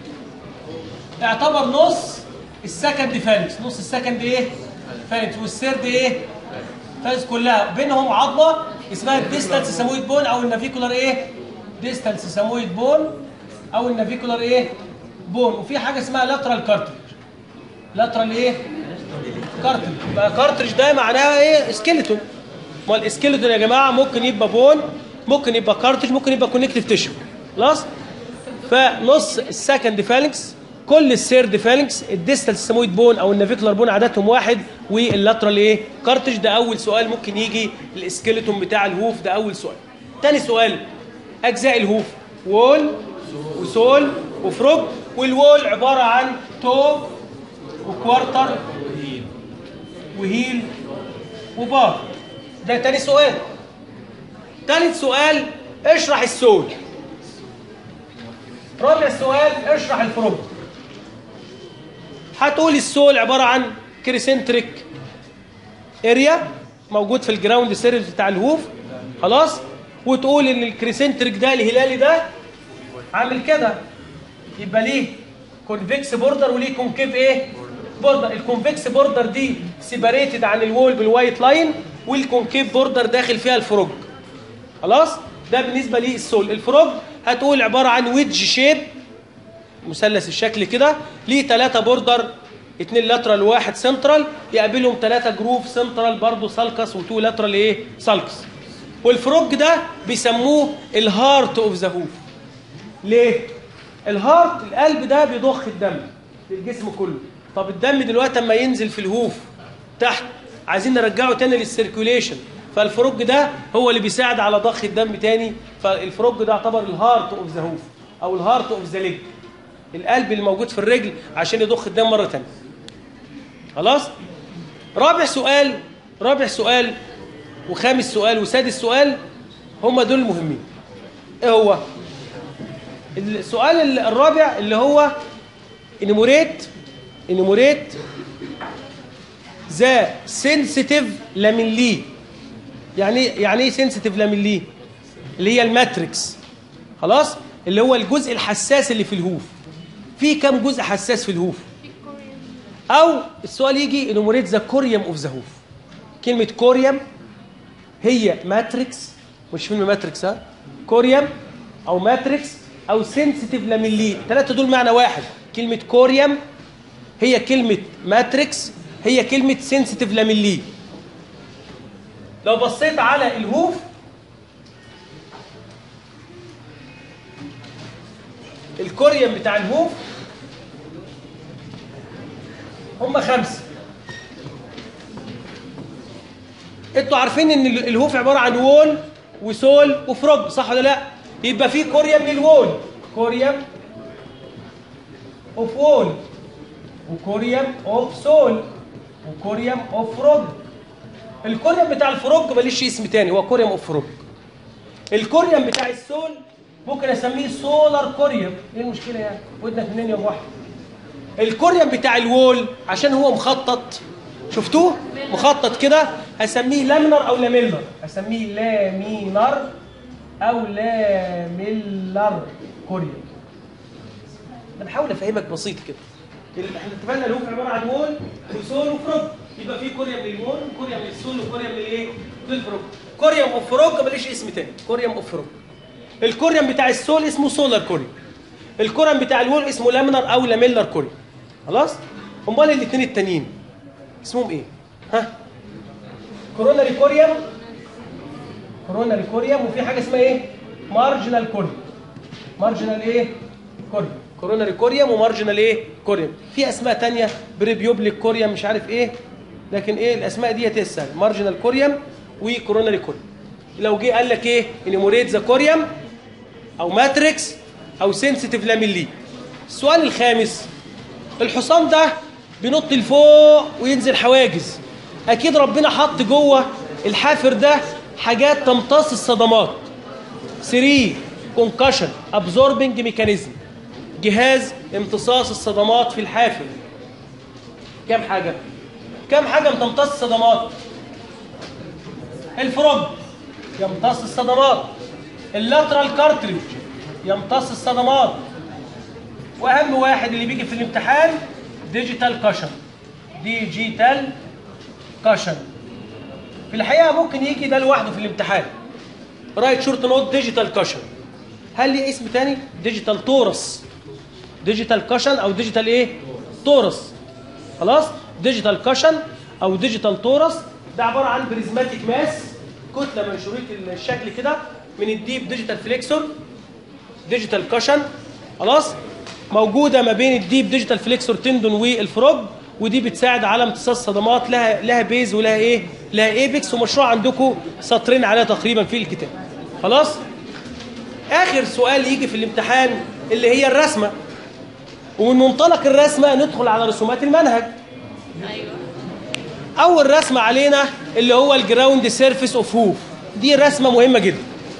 اعتبر نص السكند فالكس نص السكند ايه فالكس والسيرد ايه فالكس كلها بينهم عظمه اسمها الديستال سيسامويد بون او النافيكولار ايه ديستال سيسامويد بون او النافيكولار ايه بون وفي حاجه اسمها لاترال كارتريج لاترال ايه كارتريج يبقى كارتريج ده معناها ايه سكيلتون ما الاسكيلتون يا جماعه ممكن يبقى بون ممكن يبقى كارتريج ممكن يبقى كونكتيف تيشو خلاص فنص السكند فالنكس كل السيرد فالنكس الديستال سيسامويد بون او النافيكولار بون عددهم واحد واللاترال ايه كارتريج ده اول سؤال ممكن يجي الاسكيلتون بتاع الهوف ده اول سؤال تاني سؤال اجزاء الهوف وول وسول وفروج والوول عباره عن توب وكوارتر وهيل وبار ده تاني سؤال تالت سؤال اشرح السول رابع سؤال اشرح الفروج هتقول السول عبارة عن كريسنتريك اريا موجود في الجراوند سيرفيس بتاع الهوف خلاص وتقول ان الكريسنتريك ده الهلالي ده عامل كده يبقى ليه كونفكس بوردر وليه كونكيف ايه بوردر الكونفكس بوردر دي سيباريتد عن الوول بالوايت لاين والكونكيف بوردر داخل فيها الفروج خلاص ده بالنسبه للسول الفروج هتقول عباره عن ويدج شيب مثلث الشكل كده ليه ثلاثه بوردر اتنين لاترال وواحد سنترال يقابلهم ثلاثه جروف سنترال برضه سالكس وتو لاترال ايه سالكس والفروج ده بيسموه الهارت اوف ذا هوف ليه الهارت القلب ده بيضخ الدم في الجسم كله طب الدم دلوقتي اما ينزل في الهوف تحت عايزين نرجعه تاني للسيركيوليشن فالفروج ده هو اللي بيساعد على ضخ الدم تاني فالفروج ده يعتبر الهارت اوف ذا هوف او الهارت اوف ذا ليج القلب اللي موجود في الرجل عشان يضخ الدم مره تانية خلاص رابع سؤال رابع سؤال وخامس سؤال وسادس سؤال هم دول المهمين ايه هو السؤال الرابع اللي هو انيموريت انيموريت ذا سنسيتيف لامينلي يعني ايه يعني ايه سنسيتيف لامينلي اللي هي الماتريكس خلاص اللي هو الجزء الحساس اللي في الهوف في كم جزء حساس في الهوف او السؤال يجي انيموريت ذا كوريوم اوف ذا هوف كلمه كوريوم هي ماتريكس مش فيلم ماتريكس ها كوريوم او ماتريكس او سنسيتيف لامينلي الثلاثه دول معنى واحد كلمه كوريوم هي كلمه ماتريكس هي كلمه سنسيتيف لامينلي لو بصيت على الهوف الكوريوم بتاع الهوف هم خمسه انتوا عارفين ان الهوف عباره عن وول وسول وفروج صح ولا لا يبقى في كوريوم للوول كوريوم اوف وول وكوريوم اوف سول وكوريوم اوف فروج الكوريوم بتاع الفروج ماليش اسم تاني هو كوريوم اوف فروج الكوريوم بتاع السول ممكن اسميه سولار كوريوم ايه المشكله يعني ودنك منين يا ابو واحد الكوريوم بتاع الوول عشان هو مخطط شفتوه مخطط كده هسميه لامينر او لاميلر هسميه لامينر او لاميلر كوريوم انا بحاول افهمك بسيط كده احنا اتفقنا الهوف عباره عن وول وسول وفروج يبقى في كوريوم للوول وكوريوم للسول وكوريوم للايه للفروج كوريوم اوف فروج ماليش اسم تاني كوريوم اوف فروج الكوريوم بتاع السول اسمه سولار كوريوم الكوريوم بتاع الوول اسمه لامينر او لاميلر كوريوم خلاص امال الاثنين التانيين اسمهم ايه ها كوروناري كوريوم كوروناري كوريوم وفي حاجه اسمها ايه مارجنال كوريوم مارجنال ايه كوريوم كوروناري كوريوم ومارجنال ايه كوريوم في اسماء تانية بريبيوبليك كوريوم مش عارف ايه لكن ايه الاسماء دي تسهل مارجنال كوريوم وكوروناري كوريوم لو جه قال لك ايه انيموريت ذا كوريوم او ماتريكس او سنسيتيف لاميلي السؤال الخامس الحصان ده بينط لفوق وينزل حواجز اكيد ربنا حط جوه الحافر ده حاجات تمتص الصدمات 3 كونكشن ابزوربنج ميكانيزم جهاز امتصاص الصدمات في الحافر كم حاجه كم حاجه بتمتص الصدمات الفروج يمتص الصدمات اللاترال كارتريج يمتص الصدمات واهم واحد اللي بيجي في الامتحان ديجيتال كاشن ديجيتال كاشن في الحقيقه ممكن يجي ده لوحده في الامتحان رايت شورت نوت ديجيتال كاشن هل ليه اسم تاني ديجيتال تورس ديجيتال كاشن او ديجيتال ايه تورس خلاص ديجيتال كاشن او ديجيتال تورس ده عباره عن بريزماتيك ماس كتله منشوريه الشكل كده من الديب ديجيتال فليكسور ديجيتال كاشن خلاص موجوده ما بين الديب ديجيتال فليكسور تندون والفروج ودي بتساعد على امتصاص صدمات لها لها بيز ولها ايه لها ايبكس ومشروع عندكم سطرين عليها تقريبا في الكتاب خلاص اخر سؤال يجي في الامتحان اللي هي الرسمه ومن منطلق الرسمه ندخل على رسومات المنهج ايوه اول رسمه علينا اللي هو الجراوند سيرفيس اوف هوف دي رسمه مهمه جدا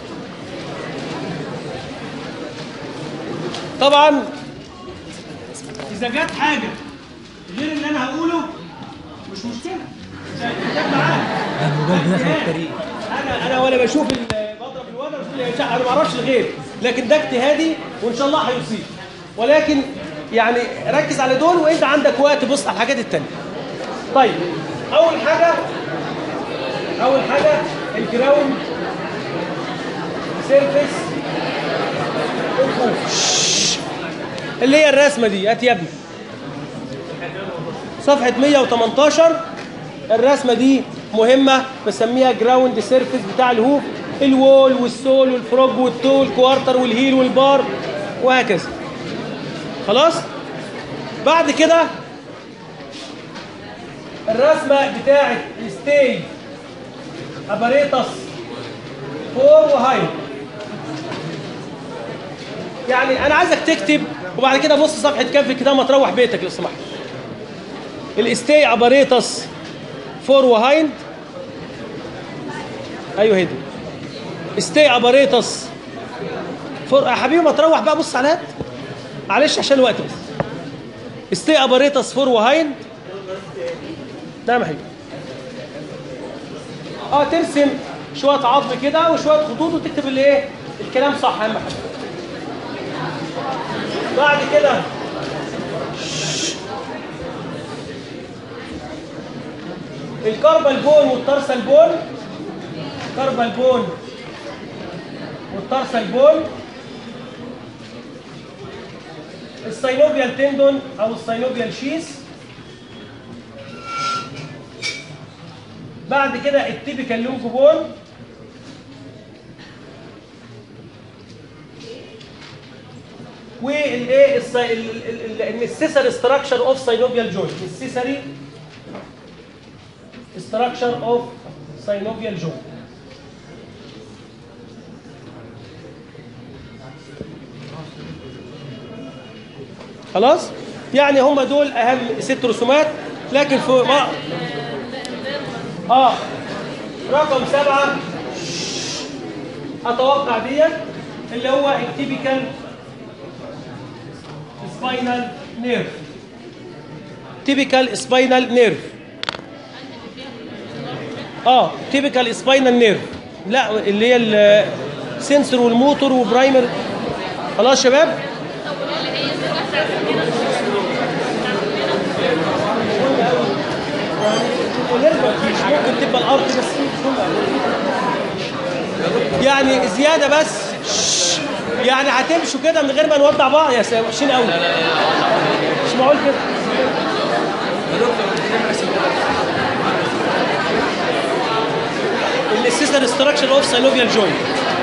طبعا اذا جت حاجه غير اللي انا هقوله مش مشكله عشان الكتاب معاك انا انا وانا بشوف ال- بضرب الورقه بقول يا شيخ انا ما اعرفش الغير لكن ده اجتهادي وان شاء الله هيصيب ولكن يعني ركز على دول وانت عندك وقت بص على الحاجات التانيه طيب اول حاجه اول حاجه الجراوند سيرفيس اللي هي الرسمه دي هات يا ابني صفحه 118 الرسمه دي مهمه بسميها جراوند سيرفيس بتاع الهوف الوول والسول والفروج والتو والكوارتر والهيل والبار وهكذا خلاص بعد كده الرسمه بتاعت ستي اباريتس فور وهاي يعني انا عايزك تكتب وبعد كده بص صفحه كام في الكتاب ما تروح بيتك لو سمحت الاستي اباريتس فور وهايند ايوه هدي استي اباريتس فور يا حبيبي ما تروح بقى بص على هات معلش عشان الوقت بس استي اباريتس فور وهايند نعم يا حبيبي اه ترسم شويه عظم كده وشويه خطوط وتكتب الايه الكلام صح اهم حاجه بعد كده الكربال بون والترسل بون كربال بون والترسل بون الساينوبيال تندون او الساينوبيال شيس بعد كده التيبيكال لونجو بون والايه النسيسري ستراكشر اوف ساينوبيال جوينت النسيسري structure of synovial joint. خلاص؟ يعني هم دول أهم ست رسومات لكن في ما اه رقم سبعة أتوقع ديت اللي هو التيبيكال سباينال نيرف تيبيكال سباينال نيرف اه تيبيكال سباينال نيرف لا اللي هي السنسور والموتور وبرايمر خلاص شباب مش ممكن تبقى الارض بس يعني زياده بس يعني هتمشوا كده من غير ما نودع بعض يا سا- وحشين قوي مش معقول كده السيستر ستراكشر اوف سايلوفيال جوينت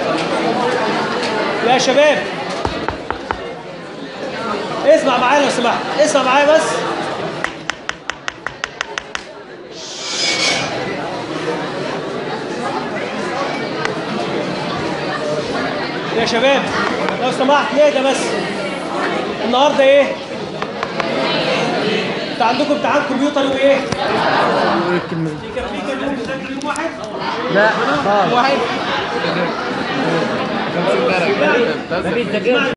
يا شباب اسمع معايا لو سمحت اسمع معايا بس يا شباب لو سمحت نهدى بس النهارده ايه؟ انت عندكم امتحان كمبيوتر وايه؟ يكفيك اليوم بتذاكر يوم واحد؟ لا يوم واحد؟ خالص